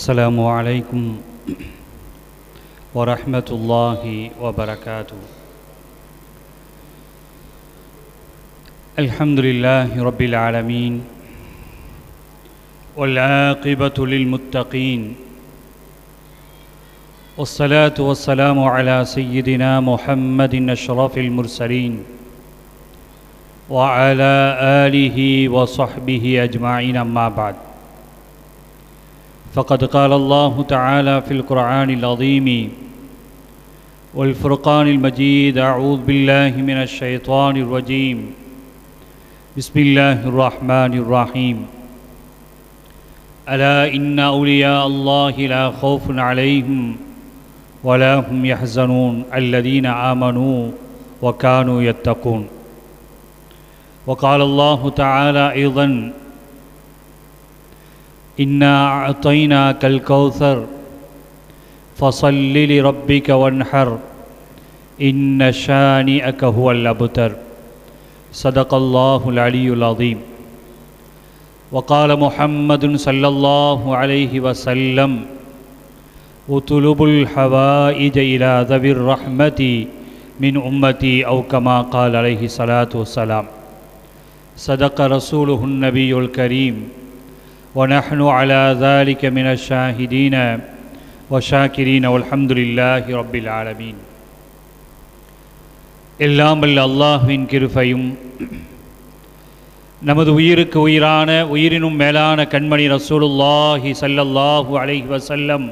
السلام عليكم ورحمة الله وبركاته الحمد لله رب العالمين والعاقبة للمتقين والصلاة والسلام على سيدنا محمد أشرف المرسلين وعلى آله وصحبه أجمعين أما بعد فقد قال الله تعالى في القرآن العظيم والفرقان المجيد أعوذ بالله من الشيطان الرجيم بسم الله الرحمن الرحيم ألا إن أولياء الله لا خوف عليهم ولا هم يحزنون الذين آمنوا وكانوا يتقون وقال الله تعالى أيضا إنا أعطيناك الكوثر فصل لربك وانحر إن شانئك هو الأبتر صدق الله العلي العظيم وقال محمد صلى الله عليه وسلم اطلبوا الحوائج إلى ذوي الرحمة من أمتي أو كما قال عليه الصلاة والسلام صدق رسوله النبي الكريم ونحن على ذلك من الشاهدين وشاكرين والحمد لله رب العالمين எல்லாம் வல்ல அல்லாஹ்வின் கிருபையும் நமது உயிருக்கு உயிரான உயிரினும் மேலான கண்மணி ரசூலுல்லாஹி ஸல்லல்லாஹு அலைஹி வஸல்லம்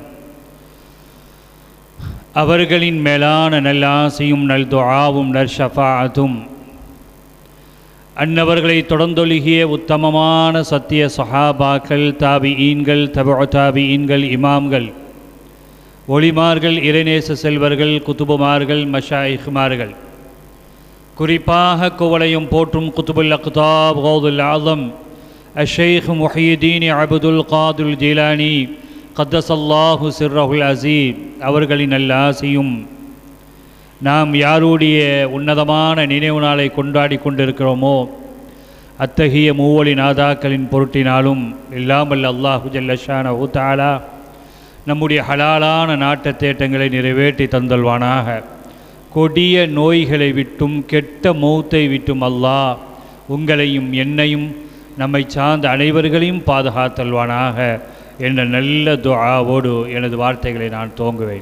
அவர்களின் மேலான நல்லாசையும் நல் துஆவும் நற்ஷஃபாஅத்தும் அன்னவர்களை தொடர்ந்தொழுகிய உத்தமமான சத்திய சஹாபாக்கள் தாபி ஈன்கள் தபு தாபி ஈன்கள் இமாம்கள் ஒளிமார்கள் இறைநேச செல்வர்கள் குத்துபுமார்கள் மஷாயிஹ்மார்கள் குறிப்பாக குவளையும் போற்றும் குத்துபுல் அக்தாப் கௌதுல் ஆலம் அஷேக் முஹீதீன் அபுதுல் காதுல் ஜீலானி கத்தசல்லாஹு சிர்ரஹுல் அசீப் அவர்களின் நல்ல ஆசையும் நாம் யாருடைய உன்னதமான நினைவு நாளை கொண்டாடி கொண்டிருக்கிறோமோ அத்தகைய மூவொளி நாதாக்களின் பொருட்டினாலும் இல்லாமல் அல்லாஹு ஜல்லஷான ஊத்தாலா நம்முடைய ஹலாலான நாட்ட தேட்டங்களை நிறைவேற்றி தந்தல்வானாக கொடிய நோய்களை விட்டும் கெட்ட மௌத்தை விட்டும் அல்லாஹ் உங்களையும் என்னையும் நம்மை சார்ந்த அனைவர்களையும் பாதுகாத்தல்வானாக என்ற நல்ல துஆவோடு எனது வார்த்தைகளை நான் துவங்குவேன்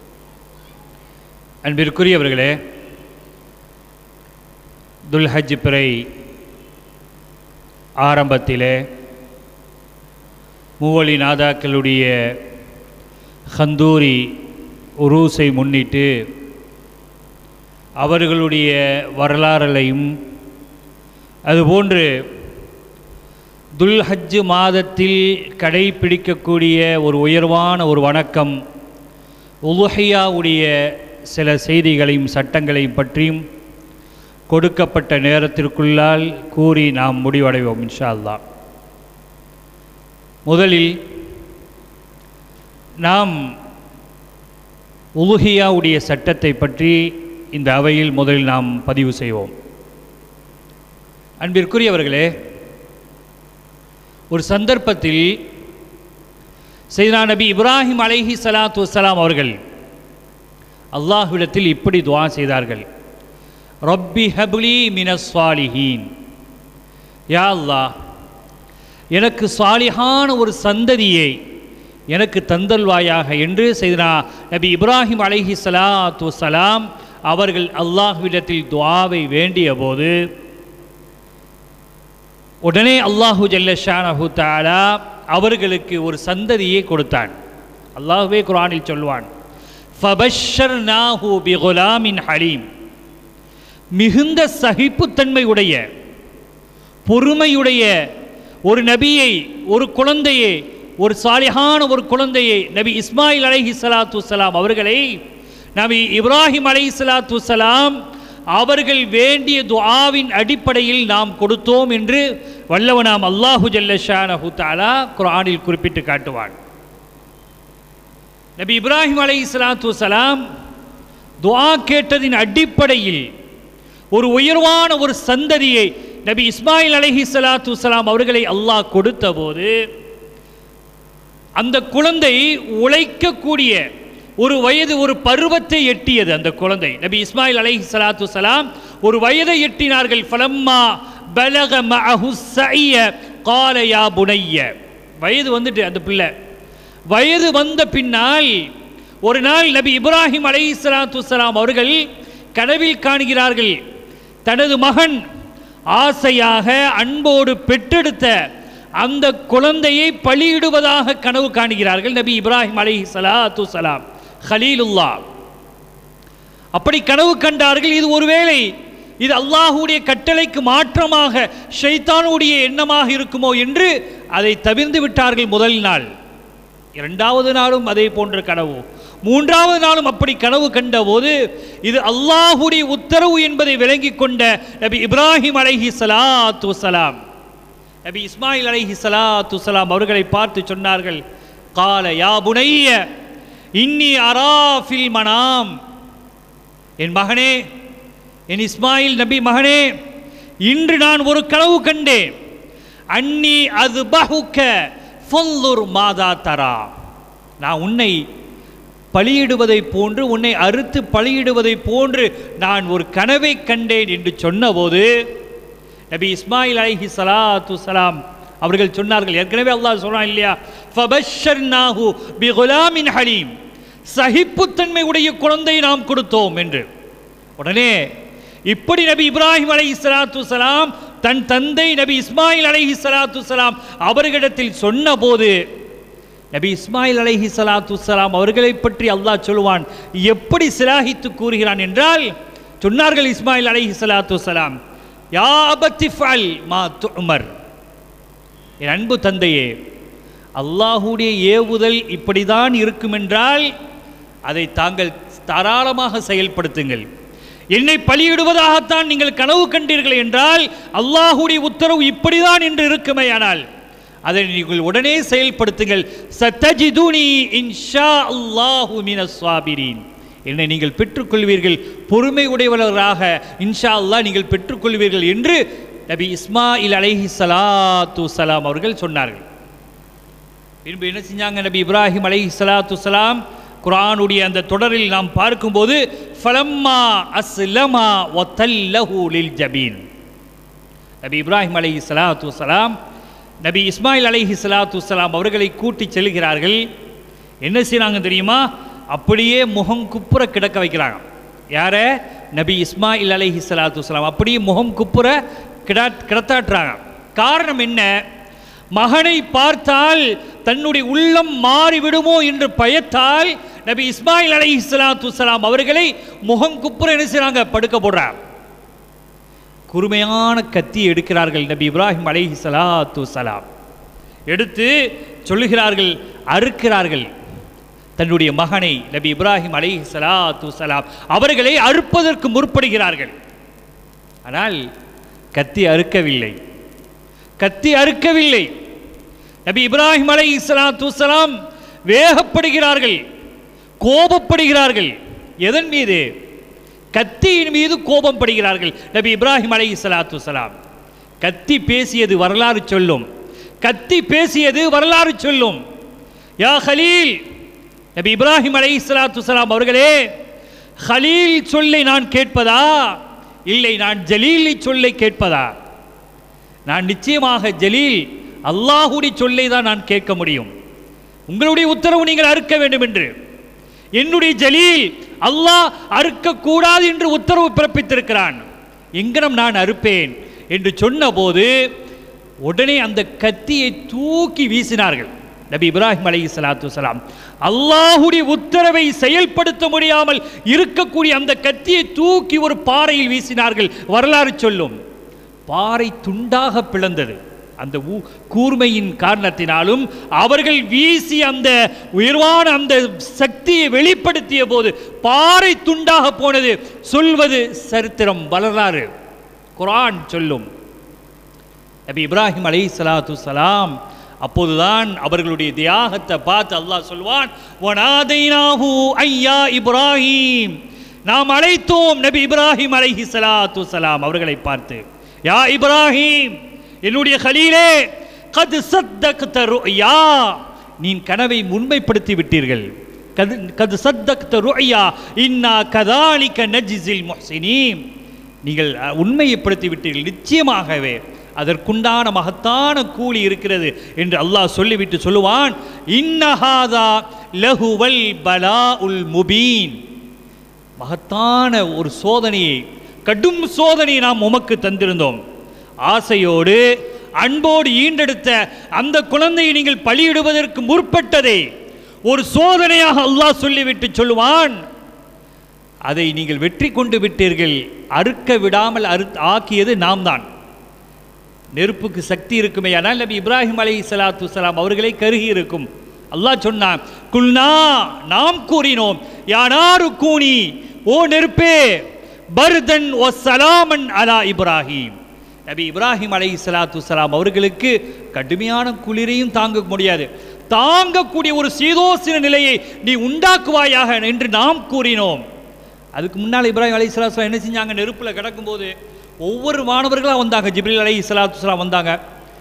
அன்பிற்குரியவர்களே துல்ஹஜ் பிறை ஆரம்பத்திலே மூவழி நாதாக்களுடைய ஹந்தூரி உருஸை முன்னிட்டு அவர்களுடைய வரலாறுகளையும் அதுபோன்று துல்ஹஜ் மாதத்தில் கடைபிடிக்கக்கூடிய ஒரு உயர்வான ஒரு வணக்கம் உலுஹையாவுடைய சில செய்திகளையும் சட்டங்களையும் பற்றியும் கொடுக்கப்பட்ட நேரத்திற்குள்ளால் கூறி நாம் முடிவடைவோம் இன்ஷா அல்லா முதலில் நாம் உலுஹியாவுடைய சட்டத்தை பற்றி இந்த அவையில் முதலில் நாம் பதிவு செய்வோம் அன்பிற்குரியவர்களே ஒரு சந்தர்ப்பத்தில் செய்தா நபி இப்ராஹிம் அலைஹி சலாத்து வசலாம் அவர்கள் அல்லாஹ்விடத்தில் இப்படி துவா செய்தார்கள் ரப்பி ஹப்லி மினஸ்வாலிஹீன் யா அல்லாஹ் எனக்கு சாலிஹான ஒரு சந்ததியை எனக்கு தந்தல்வாயாக என்று செய்தனா நபி இப்ராஹிம் அலைஹி சலாத்து வசலாம் அவர்கள் அல்லாஹ்விடத்தில் துவாவை வேண்டிய போது உடனே அல்லாஹு ஜல்லஷானஹு தாலா அவர்களுக்கு ஒரு சந்ததியை கொடுத்தான் அல்லாஹுவே குரானில் சொல்வான் ஃபபஷர் நாஹூ பிகுலாமின் ஹலீம் மிகுந்த சகிப்புத்தன்மை உடைய பொறுமையுடைய ஒரு நபியை ஒரு குழந்தையை ஒரு சாலிஹான ஒரு குழந்தையை நபி இஸ்மாயில் அலைஹி சலாத்து வலாம் அவர்களை நபி இப்ராஹிம் அலை சலாத்து வலாம் அவர்கள் வேண்டிய துஆவின் அடிப்படையில் நாம் கொடுத்தோம் என்று வல்லவனாம் அல்லாஹு ஜல்லஷானஹு தாலா குரானில் குறிப்பிட்டு காட்டுவான் நபி இப்ராஹிம் அலை சலாத்து வலாம் துஆ கேட்டதின் அடிப்படையில் ஒரு உயர்வான ஒரு சந்ததியை நபி இஸ்மாயில் அலைஹி ஸலாத்து வஸலாம் அவர்களை அல்லாஹ் கொடுத்த போது அந்த குழந்தை உழைக்கக்கூடிய ஒரு வயது ஒரு பருவத்தை எட்டியது அந்த குழந்தை நபி இஸ்மாயில் அலைஹி ஸலாத்து வஸலாம் ஒரு வயதை எட்டினார்கள் ஃபலம்மா பலக மஅஹு ஸைய قال யா புனைய வயது வந்துட்டு அந்த பிள்ளை வயது வந்த பின்னால் ஒரு நாள் நபி இப்ராஹிம் அலைஹி ஸலாத்து வஸலாம் அவர்கள் கனவில் காண்கிறார்கள் தனது மகன் ஆசையாக அன்போடு பெற்றெடுத்த அந்த குழந்தையை பலியிடுவதாக கனவு காணுகிறார்கள் நபி இப்ராஹிம் அலைஹி ஸலாத்து வஸலாம் ஹலீலுல்லா அப்படி கனவு கண்டார்கள் இது ஒருவேளை இது அல்லாஹுடைய கட்டளைக்கு மாற்றமாக ஷைத்தானுடைய எண்ணமாக இருக்குமோ என்று அதை தவிர்ந்து விட்டார்கள் முதல் நாள் இரண்டாவது நாளும் அதே போன்ற கனவு மூன்றாவது நாளும் அப்படி கனவு கண்டபோது இது அல்லாஹுடைய உத்தரவு என்பதை விளங்கிக் கொண்ட நபி இப்ராஹிம் அலைஹி ஸலாத்து வஸலாம் நபி இஸ்மாயில் அலைஹி ஸலாத்து வஸலாம் அவர்களை பார்த்து சொன்னார்கள் கால யா புனைய இன்னி அராஃபில் மனாம் என் மகனே என் இஸ்மாயில் நபி மகனே இன்று நான் ஒரு கனவு கண்டேன் அன்னி அது பஹுக்க ஃபல்லுர் மாதா தரா நான் உன்னை பலியிடுவதைப் போன்று உன்னை அறுத்து பலியிடுவதை போன்று நான் ஒரு கனவை கண்டேன் என்று சொன்னபோது நபி இஸ்மாயில் அலைஹி ஸலாத்து சலாம் அவர்கள் சொன்னார்கள் ஏற்கனவே அல்லாஹ் சொல்றான் இல்லையா ஃபபஷர்னாஹு பிகுலாமின் ஹலீம் சகிப்புத்தன்மை உடைய குழந்தை நாம் கொடுத்தோம் என்று உடனே இப்படி நபி இப்ராஹிம் அலைஹி ஸலாத்து சலாம் தன் தந்தை நபி இஸ்மாயில் அலைஹி ஸலாத்து சலாம் அவர்களிடத்தில் சொன்னபோது நபி இஸ்மாயில் அலைஹி ஸலாத்து சலாம் அவர்களை பற்றி அல்லாஹ் சொல்லுவான் எப்படி சிலாகித்து கூறுகிறான் என்றால் சொன்னார்கள் இஸ்மாயில் அலைஹி ஸலாத்து சலாம் யா அபத்தி ஃபஅல் மா துஅமர் என் அன்பு தந்தையே அல்லாஹுடைய ஏவுதல் இப்படிதான் இருக்குமென்றால் அதை தாங்கள் தாராளமாக செயல்படுத்துங்கள் என்னை பலியிடுவதாகத்தான் நீங்கள் கனவு கண்டீர்கள் என்றால் அல்லாஹுடைய உத்தரவு இப்படிதான் என்று இருக்குமேயானால் அதை நீங்கள் உடனே செயல்படுத்துங்கள் சத்தஜிதுனி இன்ஷா அல்லாஹு மினஸ் சாபிரீன் என்னை நீங்கள் பெற்றுக்கொள்வீர்கள் பொறுமை உடையவர்களாக இன்ஷா அல்லாஹ் நீங்கள் பெற்றுக்கொள்வீர்கள் என்று நபி இஸ்மாயில் அலைஹி ஸலாத்து சலாம் அவர்கள் சொன்னார்கள் பின்பு என்ன செஞ்சாங்க நபி இப்ராஹிம் அலைஹி ஸலாத்து சலாம் குர்ஆனுடைய அந்த தொடரில் நாம் பார்க்கும்போது ஃபலம்மா அஸ்லமா வத்தல்லஹு லில் ஜபீன் நபி இப்ராஹிம் அலைஹி ஸலாத்து சலாம் நபி இஸ்மாயில் அலைஹி ஸலாத்து சலாம் அவர்களை கூட்டி செல்கிறார்கள் என்ன செய்றாங்க தெரியுமா அப்படியே முகம் குப்புற கிடக்க வைக்கிறாங்க யார நபி இஸ்மாயில் அலைஹி ஸலாத்து வஸலாம் அப்படியே முகம் குப்புற கிடா கிடத்தாட்டுறாங்க காரணம் என்ன மகனை பார்த்தால் தன்னுடைய உள்ளம் மாறிவிடுமோ என்று பயத்தால் நபி இஸ்மாயில் அலைஹி ஸலாத்து வஸலாம் அவர்களை முகம் குப்புற என்ன செய்றாங்க படுக்க போடுறாங்க குறுமையான கத்தி எடுக்கிறார்கள் நபி இப்ராஹிம் அலைஹி ஸலாத்து வஸலாம் எடுத்து சொல்லுகிறார்கள் அறுக்கிறார்கள் தன்னுடைய மகனை நபி இப்ராஹிம் அலைஹி ஸலாத்து வஸலாம் அவர்களை அறுப்பதற்கு முற்படுகிறார்கள் ஆனால் கத்தி அறுக்கவில்லை கத்தி அறுக்கவில்லை நபி இப்ராஹிம் அலைஹி ஸலாத்து வஸலாம் வேகப்படுகிறார்கள் கோபப்படுகிறார்கள் எதன் மீது கத்தியின் மீது கோபம் படுகிறார்கள் நபி இப்ராஹிம் அலைஹி ஸலாத்து வஸலாம் கத்தி பேசியது வரலாறு சொல்லும் கத்தி பேசியது வரலாறு சொல்லும் யா ஹலீல் நபி இப்ராஹிம் அலைஹி ஸலாத்து வஸலாம் அவர்களே ஹலீல் சொல்லை நான் கேட்பதா இல்லை நான் ஜலீலி சொல்லை கேட்பதா நான் நிச்சயமாக ஜலீல் அல்லாஹுடைய சொல்லை தான் நான் கேட்க முடியும் உங்களுடைய உத்தரவு நீங்கள் அறுக்க வேண்டும் என்று என்னுடைய ஜலீல் அல்லாஹ் அறுக்கக்கூடாது என்று உத்தரவு பிறப்பித்திருக்கிறான் எங்கனம் நான் அறுப்பேன் என்று சொன்னபோது உடனே அந்த கத்தியை தூக்கி வீசினார்கள் நபி இப்ராஹிம் அலைஹி ஸலாத்து வஸலாம் அல்லாஹுடைய உத்தரவை செயல்படுத்த முடியாமல் இருக்கக்கூடிய அந்த கத்தியை தூக்கி ஒரு பாறையில் வீசினார்கள் வரலாறு சொல்லும் பாறை துண்டாக பிளந்தது அந்த ஊ- கூர்மையின் காரணத்தினாலும் அவர்கள் வீசி அந்த உயர்வான அந்த சக்தியை வெளிப்படுத்திய போது பாறை துண்டாக போனது சொல்வது சரித்திரம் வரலாறு குர்ஆன் சொல்லும் நபி இப்ராஹிம் அலைஹி ஸலாத்து சலாம் அப்போதுதான் அவர்களுடைய தியாகத்தை பார்த்து அல்லாஹ் சொல்வான் வனாதைனாஹு ஐயா இப்ராஹிம் நாம் அழைத்தோம் நபி இப்ராஹிம் அலைஹி ஸலாத்து சலாம் அவர்களை பார்த்து யா இப்ராஹிம் என்னுடைய கலீலே கத் சத்தக்த ருயா நீ கனவை உண்மைப்படுத்தி விட்டீர்கள் கது கது சத்தக்த ருயா இன்னா கதாலிக்க நஜிசில் முஹ்சினீன் நீங்கள் அஹ், உண்மையைப்படுத்தி விட்டீர்கள் நிச்சயமாகவே அதற்குண்டான மகத்தான கூலி இருக்கிறது என்று அல்லாஹ் சொல்லிவிட்டு சொல்லுவான் இன்னஹாதா லஹுவல் பலா உல் முபீன் மகத்தான ஒரு சோதனையை கடும் சோதனையை நாம் உமக்கு தந்திருந்தோம் ஆசையோடு அன்போடு ஈண்டெடுத்த அந்த குழந்தையை நீங்கள் பலியிடுவதற்கு முற்பட்டதை ஒரு சோதனையாக அல்லாஹ் சொல்லிவிட்டு சொல்லுவான் அதை நீங்கள் வெற்றி கொண்டு விட்டீர்கள் அறுக்க விடாமல் அறு ஆக்கியது நாம் தான் நெருப்புக்கு சக்தி இருக்குமே ஆனால் நபி இப்ராஹிம் அலை சலாத்து வலாம் அவர்களை கருகி இருக்கும் அல்லாஹ் சொன்னான் குல்னா நாம் கூறினோம் யானாரு கூனி ஓ நெருப்பே பர்தன் ஓ சலாமன் அலா இப்ராஹிம் நபி இப்ராஹிம் அலை சலாத்து வலாம் அவர்களுக்கு கடுமையான குளிரையும் தாங்க முடியாது தாங்கக்கூடிய ஒரு சீதோசின நிலையை நீ உண்டாக்குவாயாக என்று நாம் கூறினோம் அதுக்கு முன்னால் இப்ராஹிம் அலை சலாத்து என்ன செஞ்சாங்க நெருப்பில் கிடக்கும்போது ஒவ்வொரு மாணவர்களாக வந்தாங்க ஜிப்ரீல் அலை சலாத்து வந்தாங்க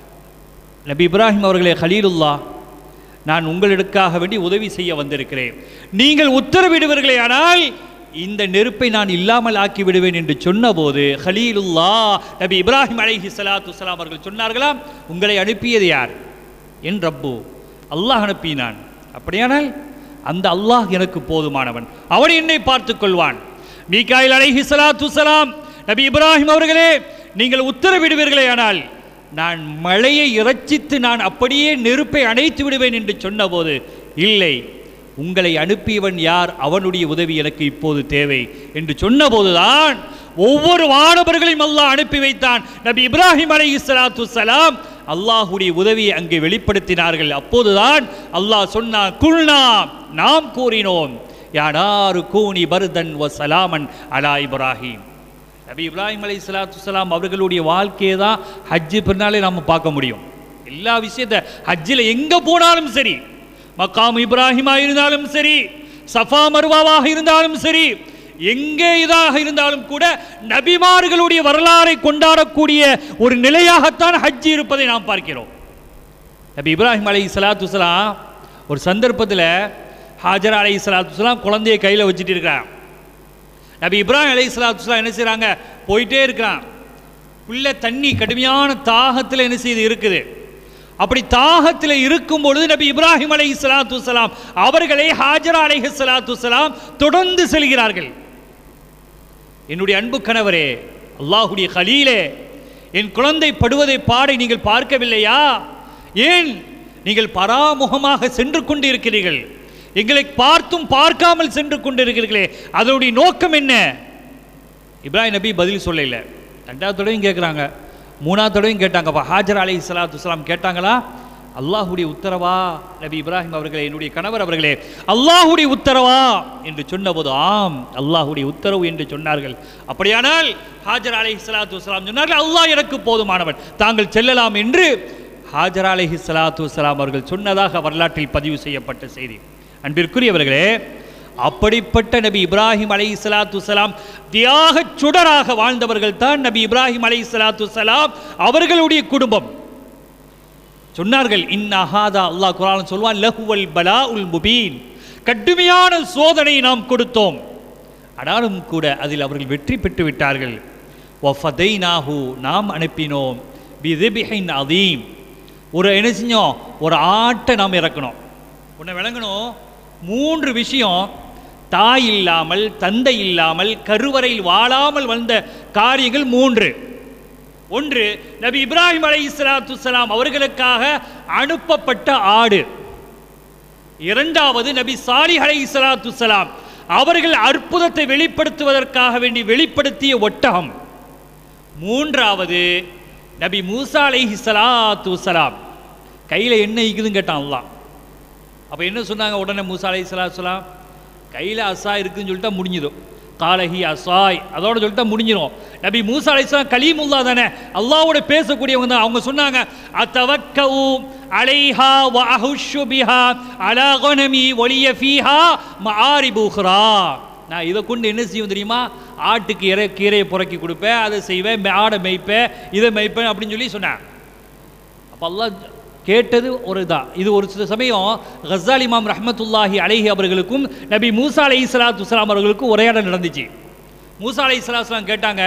நபி இப்ராஹிம் அவர்களே ஹலீலுல்லா நான் உங்களுக்காக வேண்டி உதவி செய்ய வந்திருக்கிறேன் நீங்கள் உத்தரவிடுவீர்களே ஆனால் இந்த நெருப்பை நான் இல்லாமல் ஆக்கி விடுவேன் என்று சொன்னபோது ஹலீலுல்லா நபி இப்ராஹிம் அலைஹி ஸலாத்து வஸலாம் அவர்கள் சொன்னார்களாம் உங்களை அனுப்பியது யார் என் ரப்பு அல்லாஹ் அனுப்பினான் அப்படியானால் அந்த அல்லாஹ் எனக்கு போதுமானவன் அவன் என்னை பார்த்துக் கொள்வான் மீகாயில் அலைஹி ஸலாத்து வஸலாம் நபி இப்ராஹிம் அவர்களே நீங்கள் உத்தரவிடுவீர்களே ஆனால் நான் மழையை இறைச்சித்து நான் அப்படியே நெருப்பை அணைத்து விடுவேன் என்று சொன்னபோது இல்லை உங்களை அனுப்பியவன் யார் அவனுடைய உதவி எனக்கு இப்போது தேவை என்று சொன்னபோதுதான் ஒவ்வொரு வானவர்களையும் அல்லாஹ் அனுப்பி வைத்தான் நபி இப்ராஹிம் அலை இஸ்லாத்து சலாம் அல்லாஹுடைய உதவியை அங்கே வெளிப்படுத்தினார்கள் அப்போதுதான் அல்லாஹ் சொன்னான் குல்னா நாம் கூறினோம் யானாரு கூனி பர்தன் வ சலாமன் அலா இப்ராஹிம் நபி இப்ராஹிம் அலை சலாத்து சலாம் அவர்களுடைய வாழ்க்கையை தான் ஹஜ்ஜு பிறனாலே நாம் பார்க்க முடியும் எல்லா விஷயத்த ஹஜ்ஜில் எங்கே போனாலும் சரி மக்காம் இப்ராஹிமா இருந்தாலும் சரி சஃபா மருவாவாக இருந்தாலும் சரி எங்கே இதாக இருந்தாலும் கூட நபிமார்களுடைய வரலாறை கொண்டாடக்கூடிய ஒரு நிலையாகத்தான் ஹஜ் இருப்பதை நாம் பார்க்கிறோம் நபி இப்ராஹிம் அலை சலாத்து வலாம் ஒரு சந்தர்ப்பத்தில் ஹாஜரா அலை சலாத்து வலாம் குழந்தைய கையில் வச்சுட்டு இருக்கிறான் நபி இப்ராஹிம் அலை சலாத்து என்ன செய்கிறாங்க போயிட்டே இருக்கிறான் உள்ள தண்ணி கடுமையான தாகத்தில் என்ன செய்து இருக்குது அப்படி தாகத்தில் இருக்கும் பொழுது நபி இப்ராஹிம் அலை சலாத்து வலாம் அவர்களை ஹாஜரா அலை சலாத்து வலாம் தொடர்ந்து செல்கிறார்கள் என்னுடைய அன்பு கணவரே அல்லாஹுடைய கலீலே என் குழந்தை படுவதை பாடை நீங்கள் பார்க்கவில்லையா ஏன் நீங்கள் பராமுகமாக சென்று கொண்டிருக்கிறீர்கள் எங்களை பார்த்தும் பார்க்காமல் சென்று கொண்டிருக்கிறீர்களே அதனுடைய நோக்கம் என்ன இப்ராஹிம் நபி பதில் சொல்லல ரெண்டாவது தடவையும் கேட்குறாங்க மூணாவது தடவையும் கேட்டாங்க அப்போ ஹாஜர் அலை சலாத்து வலாம் கேட்டாங்களா அல்லாஹுடைய உத்தரவா நபி இப்ராஹிம் அவர்களே என்னுடைய கணவர் அவர்களே அல்லாஹுடைய உத்தரவா என்று சொன்னபோது ஆம் அல்லாஹுடைய உத்தரவு என்று சொன்னார்கள் அப்படியானால் ஹாஜர் அலை சலாத்து வலாம் சொன்னார்கள் அல்லாஹ் எனக்கு போதுமானவன் தாங்கள் செல்லலாம் என்று ஹாஜர் அலைஹி சலாத்து வலாம் அவர்கள் சொன்னதாக வரலாற்றில் பதிவு செய்யப்பட்ட செய்தி அன்பிற்குரியவர்களே அப்படிப்பட்ட நபி இப்ராஹிம் அலை சலாத்து சலாம் தியாக சுடராக வாழ்ந்தவர்கள் தான் நபி இப்ராஹிம் அலை சலாத்து சலாம் அவர்களுடைய குடும்பம் சொன்னார்கள் இன்னஹாதா அல்லாஹ் குரான் சொல்வான் லஹுவல் பலா உல் முபீன் கடுமையான சோதனை நாம் கொடுத்தோம் ஆனாலும் கூட அதில் அவர்கள் வெற்றி பெற்று விட்டார்கள் நாஹு நாம் அனுப்பினோம் பிதிபிஹின் அதீம் ஒரு என்ன செஞ்சோம் ஒரு ஆட்டை நாம் இறக்கணும் உன்னை விளங்கணும் மூன்று விஷயம் தாய் இல்லாமல் தந்தை இல்லாமல் கருவறையில் வாழாமல் வந்த காரியங்கள் மூன்று ஒன்று நபி இப்ராஹிம் அலை இஸ்லாத்து சலாம் அவர்களுக்காக அனுப்பப்பட்ட ஆடு இரண்டாவது நபி சாலி அலை இஸ்லாத்து சலாம் அவர்கள் அற்புதத்தை வெளிப்படுத்துவதற்காக வேண்டி வெளிப்படுத்திய ஒட்டகம் மூன்றாவது நபி மூசா அலை சலாத்து சலாம் கையில் என்ன இருக்குதுன்னு கேட்டான் அல்லாஹ் அப்போ என்ன சொன்னாங்க உடனே மூசா அலை சலாம் கையில் அசா இருக்குன்னு சொல்லிட்டா முடிஞ்சிடும் காலஹி அசாய் அதோட சொல்லிட்டா முடிஞ்சிடும் நபி மூசா அலைஸ்லாம் கலீமுல்லா தானே அல்லாவோட பேசக்கூடியவங்க தான் அவங்க சொன்னாங்க அத்தவக்கவு அலைஹா வ அஹுஷு பிஹா அலா கனமி ஒலிய ஃபீஹா மஆரிபுஹ்ரா நான் இதை கொண்டு என்ன செய்வோம் தெரியுமா ஆட்டுக்கு இறை கீரையை புறக்கி கொடுப்பேன் அதை செய்வேன் ஆடை மேய்ப்பேன் இதை மேய்ப்பேன் அப்படின்னு சொல்லி சொன்னேன் அப்போ அல்லாஹ் கேட்டது ஒரு தான் இது ஒரு சில சமயம் கசால் இமாம் ரஹ்மத்துல்லாஹி அலைஹி அவர்களுக்கும் நபி மூசா அலை இஸ்லாத்து வஸ்ஸலாம் அவர்களுக்கும் உரையாடல் நடந்துச்சு மூசா அலை இஸ்லாத்துலாம் கேட்டாங்க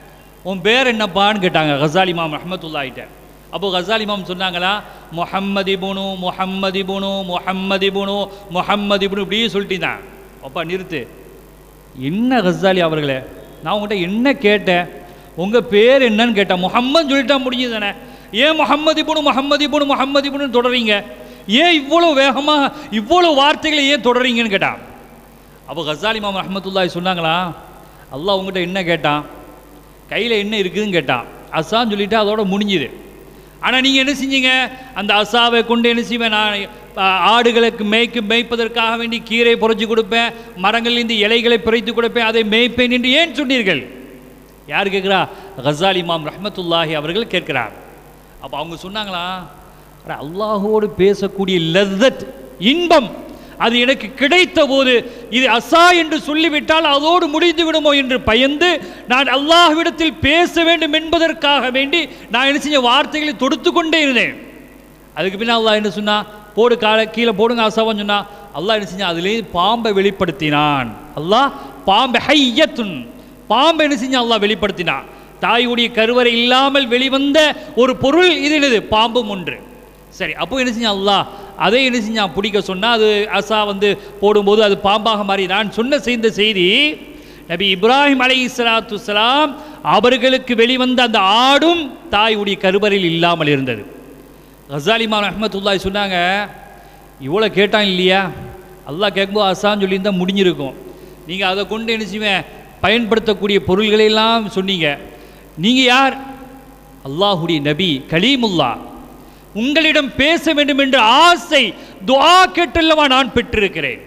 உன் பேர் என்னப்பான்னு கேட்டாங்க கசால் இமாம் ரஹ்மத்துல்லாஹிட்ட அப்போ கசால் இமாம் சொன்னாங்களா முஹம்மதி புனு முஹம்மதி புனு முஹம்மதி புனு முஹம்மதி புனு இப்படியே சொல்லிட்டீங்க அப்பா நிறுத்து என்ன கசாலி அவர்களே நான் உங்கள்கிட்ட என்ன கேட்டேன் உங்கள் பேர் என்னன்னு கேட்டேன் முஹம்மது சொல்லிட்டா முடிஞ்சது தானே ஏன் முஹம்மதி புனு முஹம்மதி புனு முஹம்மதி புனு தொடறீங்க ஏன் இவ்வளோ வேகமாக இவ்வளோ வார்த்தைகளை ஏன் தொடறீங்கன்னு கேட்டான் அப்போ கசாலி மாமா ரஹமத்துல்லாஹி சொன்னாங்களா அல்லாஹ் உங்கள்கிட்ட என்ன கேட்டான் கையில் என்ன இருக்குதுன்னு கேட்டான் அசான்னு சொல்லிட்டு அதோட முடிஞ்சுது ஆனால் நீங்கள் என்ன செஞ்சீங்க அந்த அசாவை கொண்டு என்ன செய்வேன் நான் ஆ, ஆடுகளுக்கு மேய்க்கு மேய்ப்பதற்காக வேண்டி கீரை புரைச்சி கொடுப்பேன் மரங்களிலிருந்து இலைகளை பிறைத்து கொடுப்பேன் அதை மேய்ப்பேன் என்று ஏன் சொன்னீர்கள் யார் கேட்குறா கசால் இமாம் ரஹ்மத்துல்லாஹி அவர்கள் கேட்கிறார் அப்போ அவங்க சொன்னாங்களா அட, அல்லாஹோடு பேசக்கூடிய லzzத் இன்பம் அது எனக்கு கிடைத்த போது இது அசா என்று சொல்லிவிட்டால் அதோடு முடிந்து விடுமோ என்று பயந்து நான் அல்லாஹ்விடத்தில் பேச வேண்டும் என்பதற்காக வேண்டி நான் என்ன செஞ்ச வார்த்தைகளை தொடுத்து கொண்டே இருந்தேன் அதுக்கு பின்னால் அல்லாஹ் என்ன சொன்னா போடு காலை கீழே போடுங்க அசாவன் சொன்னா அல்லாஹ் என்ன செஞ்சான் அதிலே பாம்பை வெளிப்படுத்தினான் அல்லாஹ் பாம்பை ஹையத்துன் பாம்பை என்ன செஞ்சான் அல்லாஹ் வெளிப்படுத்தினான் தாயுடைய கருவறை இல்லாமல் வெளிவந்த ஒரு பொருள் இது என்னது பாம்பும் ஒன்று சரி அப்போ என்ன செஞ்சான் அல்லாஹ் அதை என்ன செஞ்சான் பிடிக்க சொன்னா அது அசா வந்து போடும்போது அது பாம்பாக மாறி நான் சொன்ன செய்த செய்தி நபி இப்ராஹிம் அலை இஸ்லாத்து அவர்களுக்கு வெளிவந்த அந்த ஆடும் தாயுடைய கருவறையில் இல்லாமல் இருந்தது கசாலிமா ரஹ்மத்துல்லாஹி சொன்னாங்க இவ்வளோ கேட்டான் இல்லையா அல்லாஹ் கேட்கும்போது அசான்னு சொல்லியிருந்தா முடிஞ்சிருக்கும் நீங்கள் அதை கொண்டு என்ன செய்வேன் பயன்படுத்தக்கூடிய பொருள்களை எல்லாம் சொன்னீங்க நீங்கள் யார் அல்லாஹுடைய நபி கலீமுல்லா உங்களிடம் பேச வேண்டும் என்ற ஆசை துஆ கேட்டல்லவா நான் பெற்றிருக்கிறேன்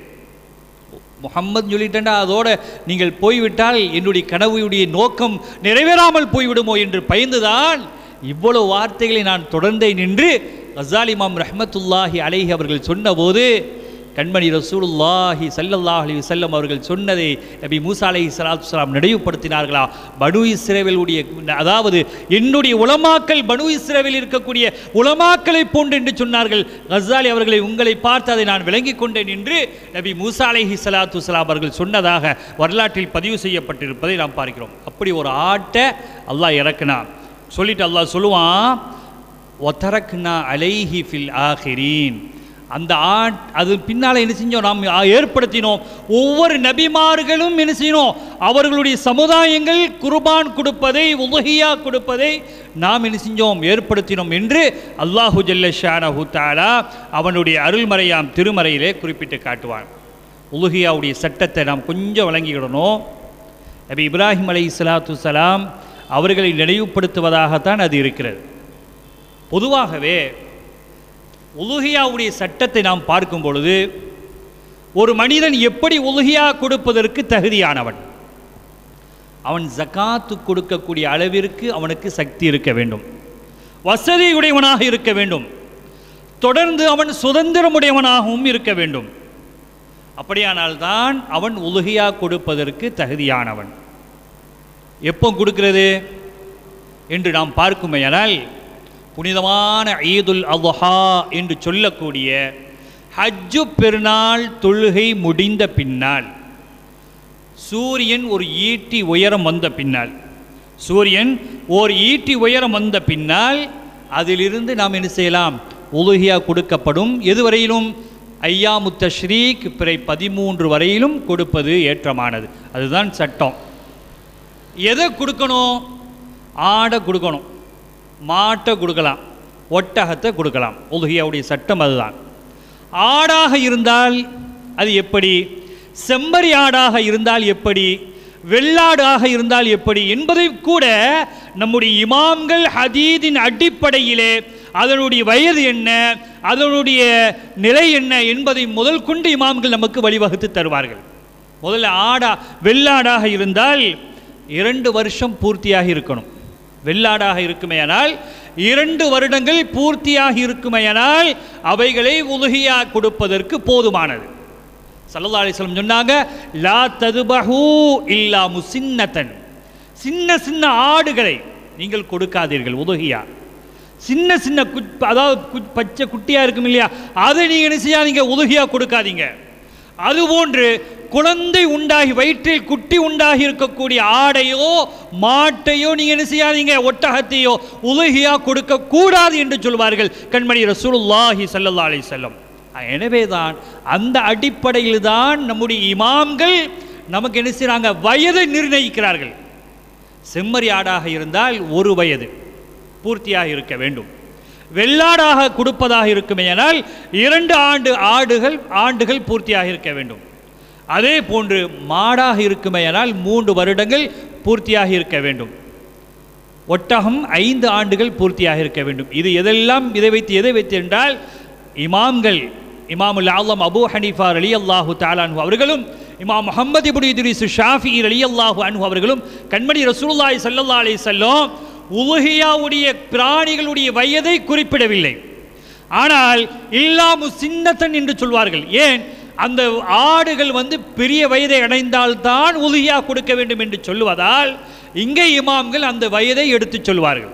முகம்மது சொல்லிட்டேன்டா அதோட நீங்கள் போய்விட்டால் என்னுடைய கனவுடைய நோக்கம் நிறைவேறாமல் போய்விடுமோ என்று பயந்துதான் இவ்வளவு வார்த்தைகளை நான் தொடர்ந்தேன் என்று கசால் இமாம் ரஹ்மத்துல்லாஹி அலைஹி அவர்கள் சொன்னபோது கண்மணி ரசூலுல்லாஹி ஸல்லல்லாஹு அலைஹி வஸல்லம் அவர்கள் சொன்னதை நபி மூசா அலைஹி ஸலாத்து வஸலாம் நினைவுபடுத்தினார்களா பனு இஸ்ரவேலுடைய அதாவது என்னுடைய உலமாக்கள் பனு இஸ்ரவேல் இருக்கக்கூடிய உலமாக்களை போன்று என்று சொன்னார்கள் கசாலி அவர்களை உங்களை பார்த்து அதை நான் விளங்கிக் கொண்டேன் என்று நபி மூசா அலைஹி ஸலாத்து வஸலாம் அவர்கள் சொன்னதாக வரலாற்றில் பதிவு செய்யப்பட்டிருப்பதை நாம் பார்க்கிறோம் அப்படி ஒரு ஆட்டை அல்லாஹ் இறக்குனான் சொல்லிட்டு அல்லாஹ் சொல்லுவான் ஒத்தரக்னா அலைஹி ஃபில் ஆஹிரீன் அந்த ஆட் அது பின்னால் என்ன செஞ்சோம் நாம் ஆ- ஏற்படுத்தினோம் ஒவ்வொரு நபிமார்களும் என்ன செய்யணும் அவர்களுடைய சமுதாயங்கள் குர்பான் கொடுப்பதை உலகியா கொடுப்பதை நாம் என்ன செஞ்சோம் ஏற்படுத்தினோம் என்று அல்லாஹு ஜல்ல ஷானஹு தஆலா அவனுடைய அருள்மறையாம் திருமறையிலே குறிப்பிட்டு காட்டுவான் உலுகியாவுடைய சட்டத்தை நாம் கொஞ்சம் விளங்கிக்கிடணும் நபி இப்ராஹிம் அலை சலாத்து சலாம் அவர்களை நினைவுபடுத்துவதாகத்தான் அது இருக்கிறது பொதுவாகவே உலுகியாவுடைய சட்டத்தை நாம் பார்க்கும் பொழுது ஒரு மனிதன் எப்படி உலுகியா கொடுப்பதற்கு தகுதியானவன் அவன் ஜகாத்து கொடுக்கக்கூடிய அளவிற்கு அவனுக்கு சக்தி இருக்க வேண்டும் வசதியுடையவனாக இருக்க வேண்டும் தொடர்ந்து அவன் சுதந்திரமுடையவனாகவும் இருக்க வேண்டும் அப்படியானால்தான் அவன் உலுகியா கொடுப்பதற்கு தகுதியானவன் எப்போ கொடுக்கிறது என்று நாம் பார்க்குமையானால் புனிதமான ஈதுல் அல்ஹா என்று சொல்லக்கூடிய ஹஜ்ஜு பெருநாள் தொழுகை முடிந்த பின்னால் சூரியன் ஒரு ஈட்டி உயரம் வந்த பின்னால் சூரியன் ஓர் ஈட்டி உயரம் வந்த பின்னால் அதிலிருந்து நாம் என்ன செய்யலாம் உலுகியா கொடுக்கப்படும் எதுவரையிலும் ஐயாமு தஷ்ரீக் பிறை பதிமூன்று வரையிலும் கொடுப்பது ஏற்றமானது அதுதான் சட்டம் எதை கொடுக்கணும் ஆடை கொடுக்கணும் மாட்டை கொடுக்கலாம் ஒட்டகத்தை கொடுக்கலாம் உலகியாவுடைய சட்டம் அதுதான் ஆடாக இருந்தால் அது எப்படி செம்மறி ஆடாக இருந்தால் எப்படி வெள்ளாடாக இருந்தால் எப்படி என்பதை கூட நம்முடைய இமாம்கள் ஹதீதின் அடிப்படையிலே அதனுடைய வயது என்ன அதனுடைய நிலை என்ன என்பதை முதல் கொண்டு இமாம்கள் நமக்கு வழிவகுத்து தருவார்கள் முதல்ல ஆடா வெள்ளாடாக இருந்தால் இரண்டு வருஷம் பூர்த்தியாக இருக்கணும் வெள்ளாடாக இருக்குமேயானால் இரண்டு வருடங்கள் பூர்த்தியாக இருக்குமேயானால் அவைகளை உலுகியா கொடுப்பதற்கு போதுமானது சல்லல்லா அலிஸ்லம் சொன்னாங்க லா ததுபஹூ இல்லா முசின்னத்தன் சின்ன சின்ன ஆடுகளை நீங்கள் கொடுக்காதீர்கள் உதுகியா சின்ன சின்ன குட் அதாவது குட் பச்சை குட்டியாக இருக்கும் இல்லையா அதை நீங்கள் என்ன செய்யாதீங்க உதவியாக கொடுக்காதீங்க அதுபோன்று குழந்தை உண்டாகி வயிற்றில் குட்டி உண்டாகி இருக்கக்கூடிய ஆடையோ மாட்டையோ நீங்கள் என்ன செய்யாதீங்க ஒட்டகத்தையோ உலகியா கொடுக்க கூடாது என்று சொல்வார்கள் கண்மணி ரசூலுல்லாஹி ஸல்லல்லாஹு அலைஹி வஸல்லம் எனவே தான் அந்த அடிப்படையில் தான் நம்முடைய இமாம்கள் நமக்கு என்ன செய்கிறாங்க வயதை நிர்ணயிக்கிறார்கள் செம்மறி ஆடாக இருந்தால் ஒரு வயது பூர்த்தியாக இருக்க வேண்டும் வெள்ளாடாக கொடுப்பதாக இருக்குமேயானால் இரண்டு ஆண்டு ஆடுகள் ஆண்டுகள் பூர்த்தியாக இருக்க வேண்டும் அதே போன்று மாடாக இருக்குமேயானால் மூன்று வருடங்கள் பூர்த்தியாக இருக்க வேண்டும் ஒட்டகம் ஐந்து ஆண்டுகள் பூர்த்தியாக இருக்க வேண்டும் இது எதெல்லாம் இதை வைத்து எதை வைத்து என்றால் இமாம்கள் இமாமுல் ஆலம் அபூ ஹனீஃபா அலி அல்லாஹு தாலான்ஹு அவர்களும் இமாம் முகமது இபுன் இத்ரிஸ் ஷாஃபி அலி அல்லாஹு அன்ஹு அவர்களும் கண்மணி ரசூலுல்லாஹி ஸல்லல்லாஹு அலைஹி வஸல்லம் உலுஹியாவுடைய பிராணிகளுடைய வயதை குறிப்பிடவில்லை ஆனால் இல்லாமு சின்னத்தன் என்று சொல்வார்கள் ஏன் அந்த ஆடுகள் வந்து பெரிய வயதை அடைந்தால்தான் உலுஹியா கொடுக்க வேண்டும் என்று சொல்லுவதால் இங்கே இமாம்கள் அந்த வயதை எடுத்துச் சொல்வார்கள்